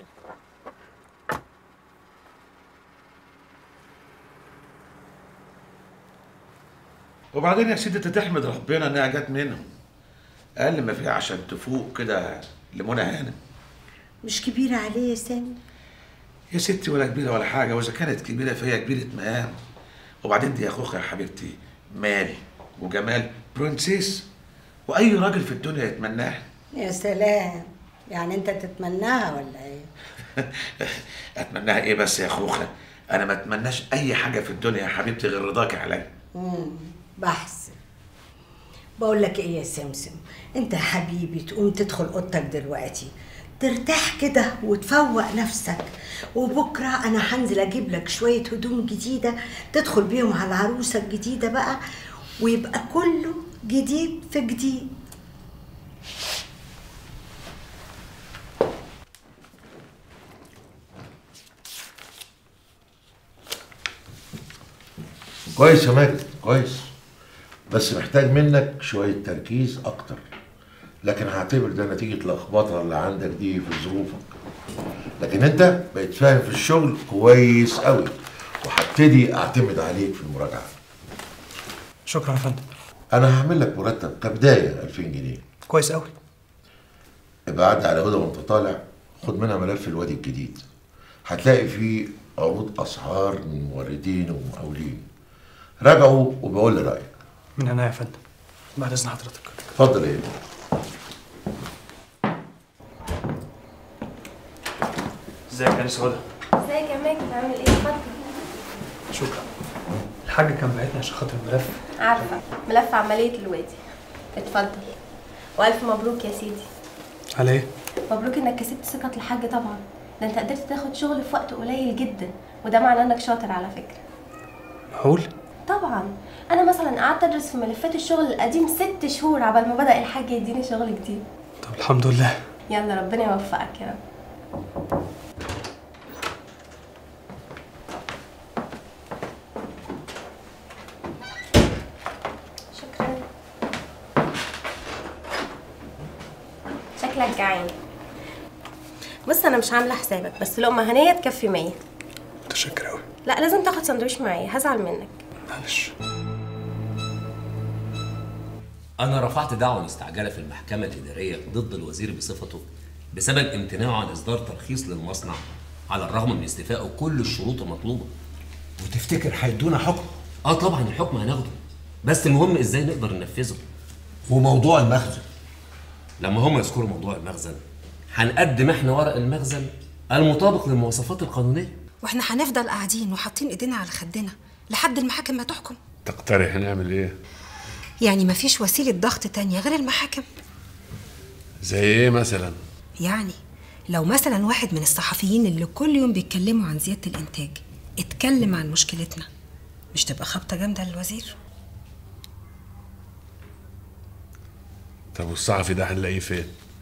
وبعدين يا سيدي انت تحمد ربنا انها جت منهم اقل ما فيها عشان تفوق كده لمنى هانم مش كبيرة عليه يا سامي يا ستي ولا كبيره ولا حاجه واذا كانت كبيره فهي كبيره مقام وبعدين دي اخوك يا حبيبتي مال وجمال برنسيس واي راجل في الدنيا يتمناها يا سلام يعني انت تتمناها ولا ايه اتمناها ايه بس يا اخوخه انا ما اتمناش اي حاجه في الدنيا يا حبيبتي غير رضاك عليا مم، بحسب بقول لك ايه يا سمسم انت يا حبيبي تقوم تدخل اوضتك دلوقتي ترتاح كده وتفوق نفسك وبكره انا هنزل اجيب لك شويه هدوم جديده تدخل بيهم على العروسه الجديده بقى ويبقى كله جديد في جديد كويس يا ماجد كويس بس محتاج منك شوية تركيز أكتر لكن هعتبر ده نتيجة الأخبطة اللي عندك دي في ظروفك لكن أنت بقيت فاهم في الشغل كويس قوي وهبتدي أعتمد عليك في المراجعة شكرا يا فندم أنا هعمل لك مرتب كبداية 2000 جنيه كويس قوي ابقى عدى على هدى وأنت طالع خد منها ملف الوادي الجديد هتلاقي فيه عروض أسعار من موردين ومقاولين راجعوا وبقول لي رأيك من هنا يا فندم بعد اذن حضرتك اتفضل ايه ازيك يا انسه هدى ازيك يا ماجد عامل ايه اتفضل شكرا الحاج كان بعتني عشان خاطر الملف عارفه ملف عمليه الوادي اتفضل والف مبروك يا سيدي على ايه؟ مبروك انك كسبت ثقه الحاج طبعا ده انت قدرت تاخد شغل في وقت قليل جدا وده معناه انك شاطر على فكره معقول؟ طبعا انا مثلا قعدت ادرس في ملفات الشغل القديم ست شهور عبال ما بدا الحاج يديني شغل جديد طب الحمد لله يلا ربنا يوفقك يا رب شكرا شكلك جعان بص انا مش عامله حسابك بس لقمه هنيه تكفي 100 متشكر قوي لا لازم تاخد سندوتش معايا هزعل منك معلش أنا رفعت دعوى مستعجلة في المحكمة الإدارية ضد الوزير بصفته بسبب امتناعه عن إصدار ترخيص للمصنع على الرغم من استيفائه كل الشروط المطلوبة. وتفتكر هيدونا حكم؟ آه طبعا الحكم هناخده بس المهم إزاي نقدر ننفذه. وموضوع المخزن لما هم يذكروا موضوع المخزن هنقدم احنا ورق المخزن المطابق للمواصفات القانونية. واحنا هنفضل قاعدين وحاطين ايدينا على خدنا لحد المحاكم ما تحكم تقترح نعمل ايه يعني مفيش وسيله ضغط تانية غير المحاكم زي ايه مثلا يعني لو مثلا واحد من الصحفيين اللي كل يوم بيتكلموا عن زياده الانتاج اتكلم عن مشكلتنا مش تبقى خبطه جامده للوزير طب والصحفي ده هنلاقيه فين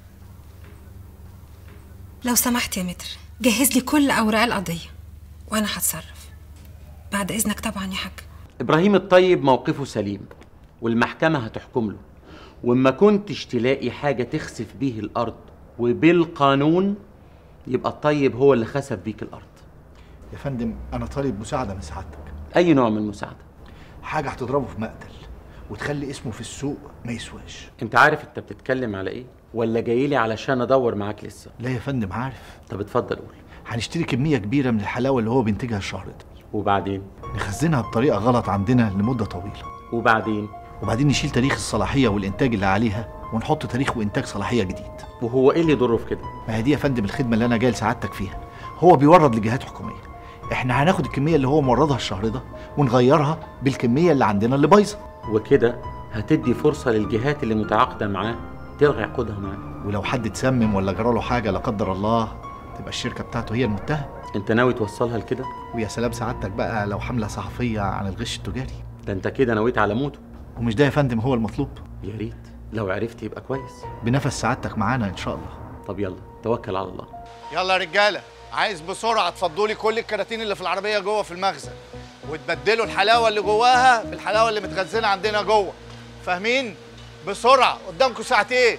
لو سمحت يا متر جهز لي كل اوراق القضيه وانا هتصرف بعد اذنك طبعا يا حاج ابراهيم الطيب موقفه سليم والمحكمه هتحكم له وما كنتش تلاقي حاجه تخسف بيه الارض وبالقانون يبقى الطيب هو اللي خسف بيك الارض يا فندم انا طالب مساعده من سعادتك اي نوع من المساعده حاجه هتضربه في مقتل وتخلي اسمه في السوق ما يسواش انت عارف انت بتتكلم على ايه ولا جاي لي علشان ادور معاك لسه لا يا فندم عارف طب اتفضل قول هنشتري كميه كبيره من الحلاوه اللي هو بينتجها الشهر ده وبعدين نخزنها بطريقه غلط عندنا لمده طويله وبعدين وبعدين نشيل تاريخ الصلاحيه والانتاج اللي عليها ونحط تاريخ وانتاج صلاحيه جديد وهو ايه اللي يضره في كده ما هي دي يا فندم الخدمه اللي انا جاي لسعادتك فيها هو بيورد لجهات حكوميه احنا هناخد الكميه اللي هو موردها الشهر ده ونغيرها بالكميه اللي عندنا اللي بايظه وكده هتدي فرصه للجهات اللي متعاقده معاه تلغي عقودها معاه ولو حد اتسمم ولا جراله حاجه لا قدر الله تبقى الشركه بتاعته هي المتهم انت ناوي توصلها لكده ويا سلام سعادتك بقى لو حمله صحفيه عن الغش التجاري ده انت كده نويت على موته ومش ده يا فندم هو المطلوب يا ريت لو عرفت يبقى كويس بنفس سعادتك معانا ان شاء الله طب يلا توكل على الله يلا يا رجاله عايز بسرعه تفضوا لي كل الكراتين اللي في العربيه جوه في المخزن وتبدلوا الحلاوه اللي جواها بالحلاوه اللي متخزنه عندنا جوه فاهمين بسرعه قدامكم ساعتين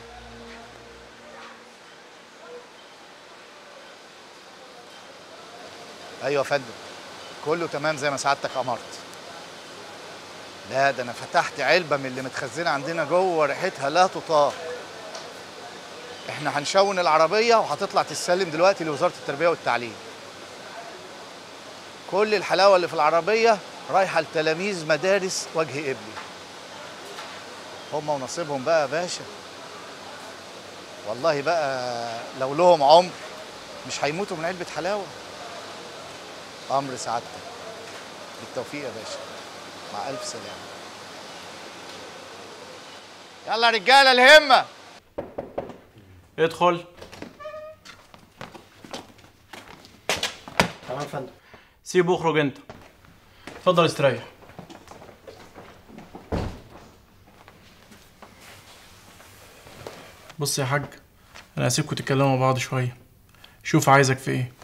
ايوه يا فندم كله تمام زي ما سعادتك امرت لا ده انا فتحت علبه من اللي متخزنه عندنا جوه ريحتها لا تطاق احنا هنشون العربيه وهتطلع تتسلم دلوقتي لوزاره التربيه والتعليم كل الحلاوه اللي في العربيه رايحه لتلاميذ مدارس وجه قبلي هم ونصيبهم بقى يا باشا والله بقى لو لهم عمر مش هيموتوا من علبه حلاوه امر سعادتك بالتوفيق يا باشا مع الف سلامه يلا يا رجاله الهمه ادخل تمام يا فندم سيبه اخرج انت اتفضل استريح بص يا حاج انا هسيبكم تتكلموا مع بعض شويه شوف عايزك في ايه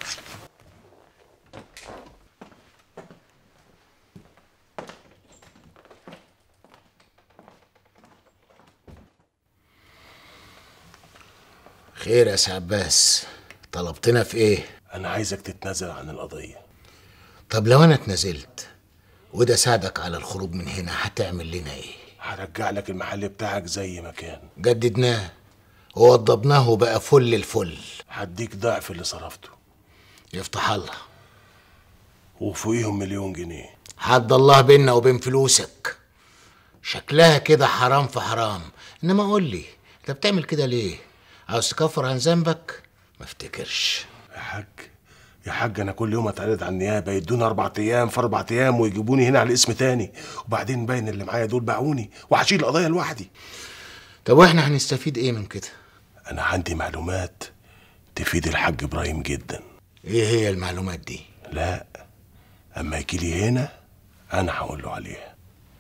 خير يا سي عباس طلبتنا في ايه انا عايزك تتنازل عن القضيه طب لو انا اتنازلت وده ساعدك على الخروج من هنا هتعمل لنا ايه هرجع لك المحل بتاعك زي ما كان جددناه ووضبناه وبقى فل الفل هديك ضعف اللي صرفته يفتح الله وفوقيهم مليون جنيه حد الله بينا وبين فلوسك شكلها كده حرام في حرام انما قول لي انت بتعمل كده ليه عاوز تكفر عن ذنبك ما افتكرش يا حاج يا حاج انا كل يوم اتعرض على النيابه يدوني اربع ايام في اربع ايام ويجيبوني هنا على اسم تاني وبعدين باين اللي معايا دول باعوني وهشيل القضيه لوحدي طب واحنا هنستفيد ايه من كده انا عندي معلومات تفيد الحاج ابراهيم جدا ايه هي المعلومات دي لا اما يجي لي هنا انا هقول له عليها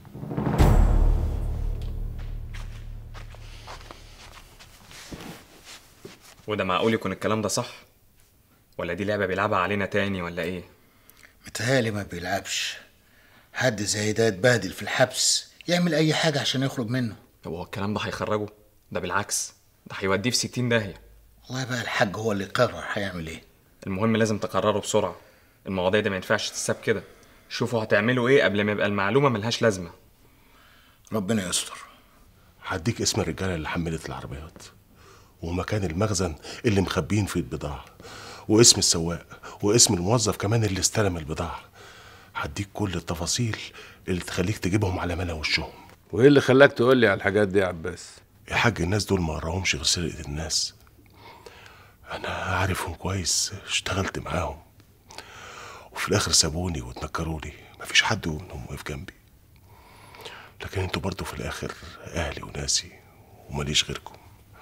وده معقول يكون الكلام ده صح ولا دي لعبه بيلعبها علينا تاني ولا ايه متهيألي ما بيلعبش حد زي ده يتبهدل في الحبس يعمل اي حاجه عشان يخرج منه طب هو الكلام ده هيخرجه ده بالعكس ده هيوديه في 60 داهيه والله بقى الحاج هو اللي يقرر هيعمل ايه المهم لازم تقرروا بسرعه المواضيع دي ما ينفعش تتساب كده شوفوا هتعملوا ايه قبل ما يبقى المعلومه ملهاش لازمه ربنا يستر هديك اسم الرجاله اللي حملت العربيات ومكان المخزن اللي مخبيين فيه البضاعه واسم السواق واسم الموظف كمان اللي استلم البضاعه هديك كل التفاصيل اللي تخليك تجيبهم على ملا وشهم وايه اللي خلاك تقول لي على الحاجات دي يا عباس يا حاج الناس دول ما وراهمش غير سرقه الناس انا عارفهم كويس اشتغلت معاهم وفي الاخر سابوني واتنكروا لي مفيش حد منهم وقف جنبي لكن انتوا برضو في الاخر اهلي وناسي وماليش غيركم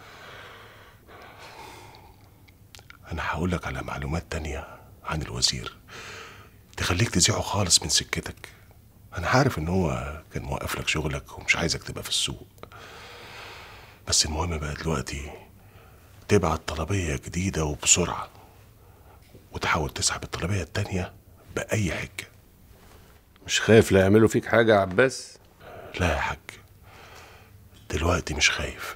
انا هقول لك على معلومات تانية عن الوزير تخليك تزيعه خالص من سكتك انا عارف ان هو كان موقف لك شغلك ومش عايزك تبقى في السوق بس المهم بقى دلوقتي تبعت طلبية جديدة وبسرعة وتحاول تسحب الطلبية التانية بأي حجة مش خايف لا يعملوا فيك حاجه يا عباس لا يا حاج دلوقتي مش خايف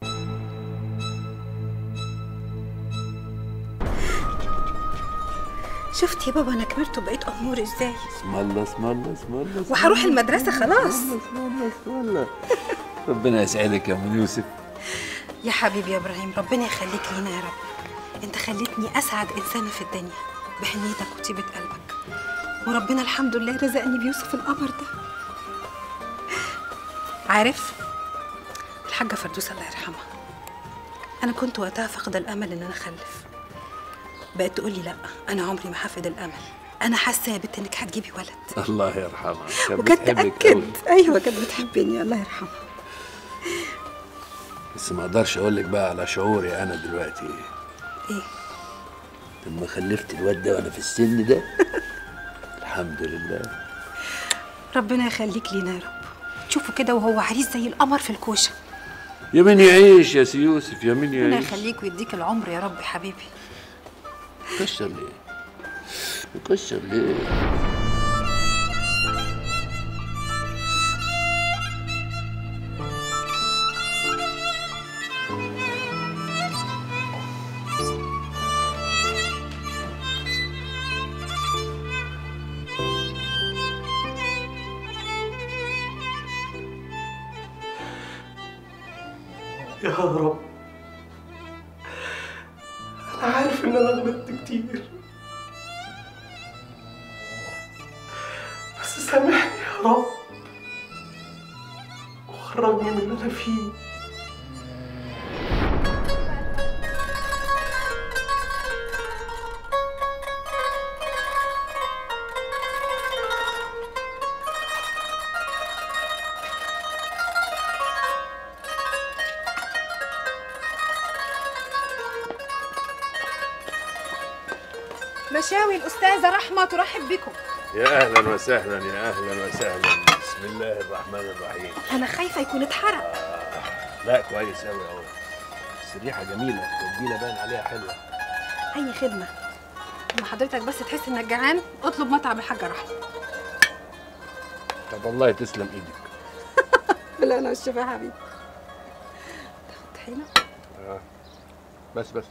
شفت يا بابا انا كبرت وبقيت امور ازاي اسم الله اسم الله اسم الله اسم وهروح الله. المدرسة خلاص. اسم الله اسم الله ربنا يسعدك يا ام يوسف يا حبيبي يا ابراهيم ربنا يخليك لينا يا رب انت خليتني اسعد انسانه في الدنيا بحنيتك وطيبه قلبك وربنا الحمد لله رزقني بيوسف القمر ده عارف الحاجه فردوس الله يرحمها انا كنت وقتها فاقده الامل ان انا اخلف بقت تقول لي لا انا عمري ما هفقد الامل انا حاسه يا بنت انك هتجيبي ولد الله يرحمها كانت وكانت بتحبك قوي تاكد ايوه كانت بتحبني الله يرحمها بس ما اقدرش اقول لك بقى على شعوري انا دلوقتي ايه لما خلفت الواد ده وانا في السن ده الحمد لله ربنا يخليك لينا يا رب تشوفه كده وهو عريس زي القمر في الكوشه يا مين يعيش يا سي يوسف يا مين ربنا يعيش يخليك ويديك العمر يا رب حبيبي مكشر ليه مكشر ليه يا رب انا عارف ان انا غلطت كتير بس سامحني يا رب وخرجني من اللي انا فيه مشاوي الأستاذة رحمة ترحب بكم يا اهلا وسهلا يا اهلا وسهلا بسم الله الرحمن الرحيم أنا خايفة يكون اتحرق لا كويس قوي قوي بس الريحه جميله والجيله باين عليها حلوه أي خدمة لما حضرتك بس تحس إنك جعان اطلب مطعم الحاجة رحمة طب والله تسلم ايدك لا أنا والشفا يا حبيبي تاخد طحينة آه. بس بس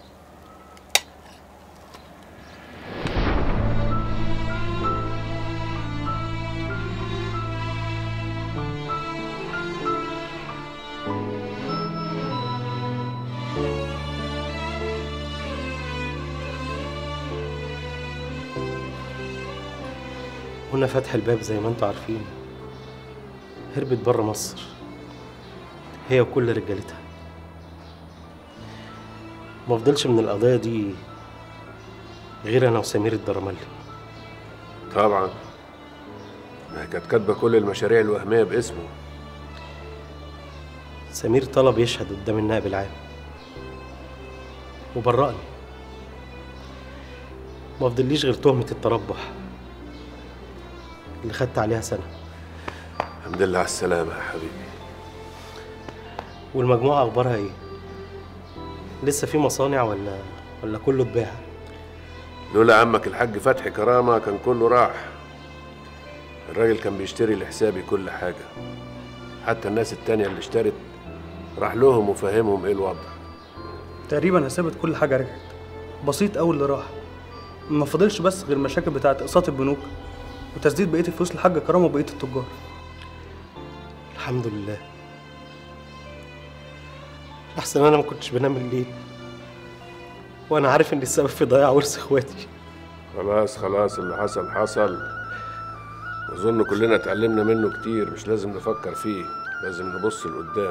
هنا فتح الباب زي ما انتوا عارفين هربت بره مصر هي وكل رجالتها ما فضلش من القضية دي غير أنا وسمير الدرملي طبعا ما هي كانت كاتبه كل المشاريع الوهميه باسمه سمير طلب يشهد قدام النائب العام وبرأني ما فضليش غير تهمة التربح اللي خدت عليها سنة الحمد لله على السلامه يا حبيبي والمجموعة أخبارها إيه؟ لسه في مصانع ولا ولا كله اتباع؟ لولا عمك الحاج فتحي كرامه كان كله راح الراجل كان بيشتري لحسابي كل حاجه حتى الناس التانية اللي اشترت راح لهم وفهمهم ايه الوضع تقريبا يا ثابت كل حاجه رجعت بسيط قوي اللي راح ما فاضلش بس غير المشاكل بتاعه اقساط البنوك وتسديد بقيه الفلوس لحاج كرامه وبقيه التجار الحمد لله احسن انا ما كنتش بنام الليل وانا عارف ان السبب في ضياع ورث اخواتي خلاص خلاص اللي حصل حصل أظن كلنا اتعلمنا منه كتير مش لازم نفكر فيه لازم نبص لقدام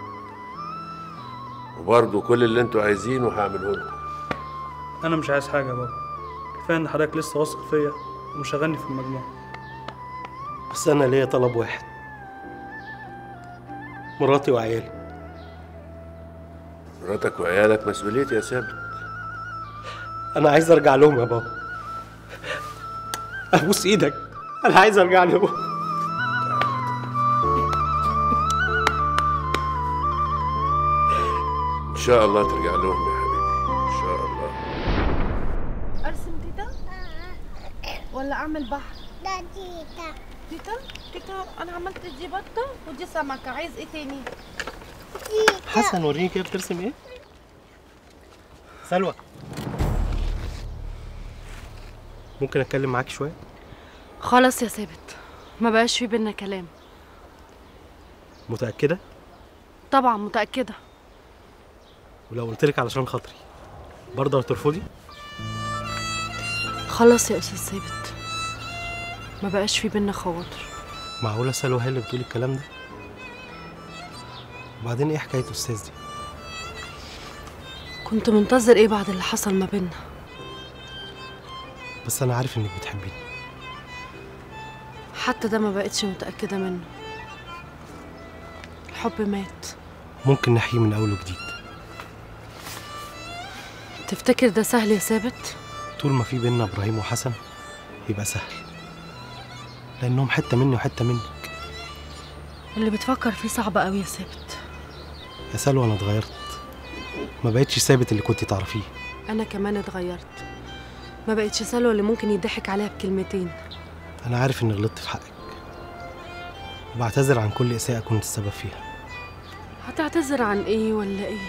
وبرضه كل اللي انتوا عايزينه هعمله لكم انا مش عايز حاجه يا بابا كفايه ان حضرتك لسه واثق فيا ومشغلني في المجموعه بس انا ليا طلب واحد مراتي وعيالي مراتك وعيالك مسؤوليتي يا ثابت انا عايز ارجع لهم يا بابا ابوس ايدك انا عايز ارجع لهم ان شاء الله ترجع لهم يا حبيبي ان شاء الله ارسم تيتا ولا اعمل بحر لا تيتا تيتا تيتا انا عملت دي بطه ودي سمكه عايز ايه تاني حسن وريني كده بترسم ايه سلوى ممكن اتكلم معاك شويه خلاص يا ثابت ما بقاش في بينا كلام متاكده طبعا متاكده ولو قلت لك علشان خاطري برضه هترفضي خلاص يا استاذ ثابت ما بقاش في بينا خواطر معقوله سلوى هي اللي بتقول الكلام ده وبعدين ايه حكايه استاذ دي كنت منتظر ايه بعد اللي حصل ما بينا بس انا عارف انك بتحبيني حتى ده ما بقتش متاكده منه الحب مات ممكن نحييه من اول وجديد تفتكر ده سهل يا ثابت طول ما في بينا ابراهيم وحسن يبقى سهل لانهم حته مني وحته منك اللي بتفكر فيه صعب قوي يا ثابت يا سلوى انا اتغيرت ما بقتش ثابت اللي كنت تعرفيه انا كمان اتغيرت ما بقتش سلوى اللي ممكن يضحك عليها بكلمتين انا عارف اني غلطت في حقك وبعتذر عن كل اساءه كنت السبب فيها هتعتذر عن ايه ولا ايه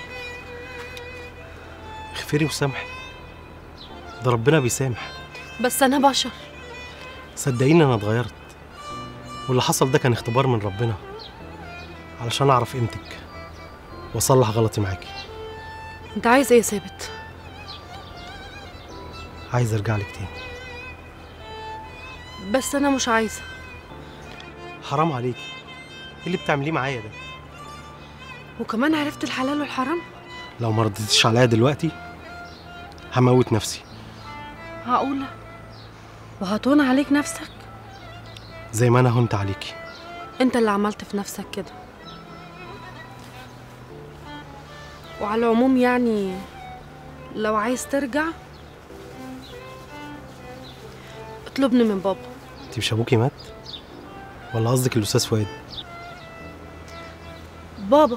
اغفري وسامحي ده ربنا بيسامح بس انا بشر صدقيني انا اتغيرت واللي حصل ده كان اختبار من ربنا علشان اعرف قيمتك واصلح غلطي معاكي انت عايز ايه يا ثابت عايز ارجع لك تاني بس انا مش عايزه حرام عليكي ايه اللي بتعمليه معايا ده وكمان عرفت الحلال والحرام لو ما رديتش عليا دلوقتي هموت نفسي معقوله وهتهون عليك نفسك زي ما انا هنت عليكي انت اللي عملت في نفسك كده وعلى العموم يعني لو عايز ترجع اطلبني من بابا انت مش ابوكي مات ولا قصدك الاستاذ فؤاد بابا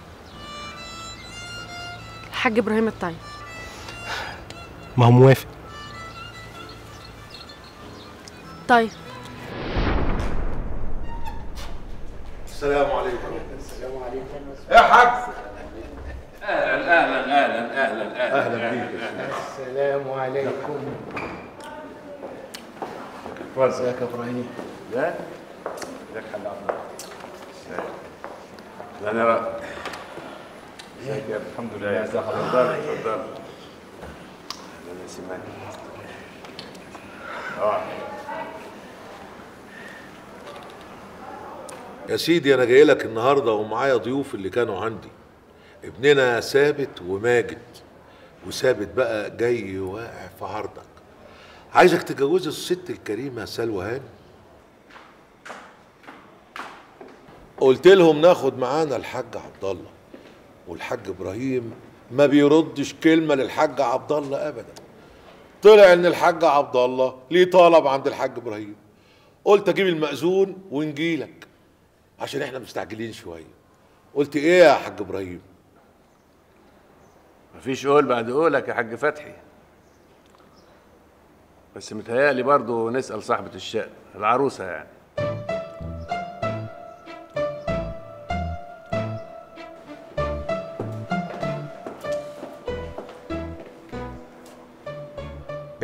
الحاج ابراهيم الطيب ما هو موافق طيب السلام عليكم السلام عليكم يا حاج اهلا اهلا اهلا اهلا أهلا بيك يا سيدي. السلام عليكم ازيك يا ابراهيم لا ازيك يا حاج عبد الله انا رأي ازيك يا الحمد لله ازيك اتفضل اتفضل اهلا يا سيمان اه يا سيدي انا جاي لك النهارده ومعايا ضيوف اللي كانوا عندي ابننا ثابت وماجد وثابت بقى جاي واقع في عرضك عايزك تجوز الست الكريمه سلوى هاني قلت لهم ناخد معانا الحاج عبد الله والحاج ابراهيم ما بيردش كلمه للحاج عبد الله ابدا طلع ان الحاج عبد الله ليه طلب عند الحاج ابراهيم قلت اجيب المأذون ونجيلك عشان احنا مستعجلين شويه قلت ايه يا حاج ابراهيم مفيش قول بعد قولك يا حاج فتحي بس متهيألي برضه نسأل صاحبة الشأن العروسة يعني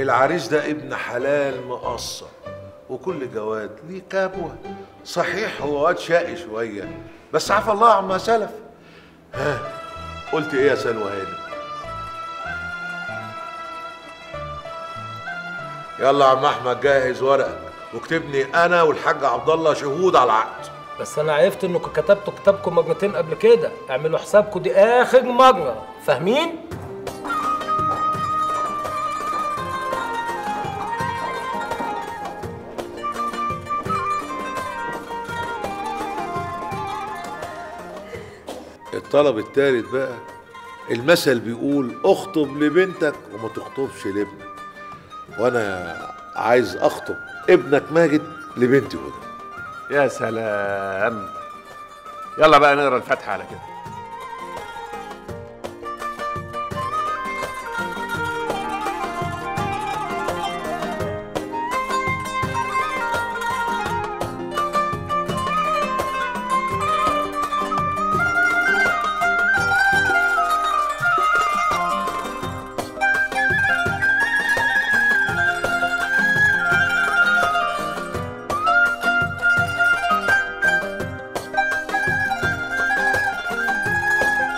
العريس ده ابن حلال مقصر وكل جواد ليه كابوة صحيح هو واد شقي شوية بس عفى الله عما سلف ها قلت ايه يا سلوى هانم يلا يا عم احمد جهز ورقك واكتبني انا والحاج عبد الله شهود على العقد بس انا عرفت انكم كتبتوا كتابكم مرتين قبل كده اعملوا حسابكم دي اخر مره فاهمين الطلب التالت بقى المثل بيقول اخطب لبنتك وما تخطبش لابنك وانا عايز اخطب ابنك ماجد لبنتي هدى يا سلام يلا بقى نقرا الفاتحه على كده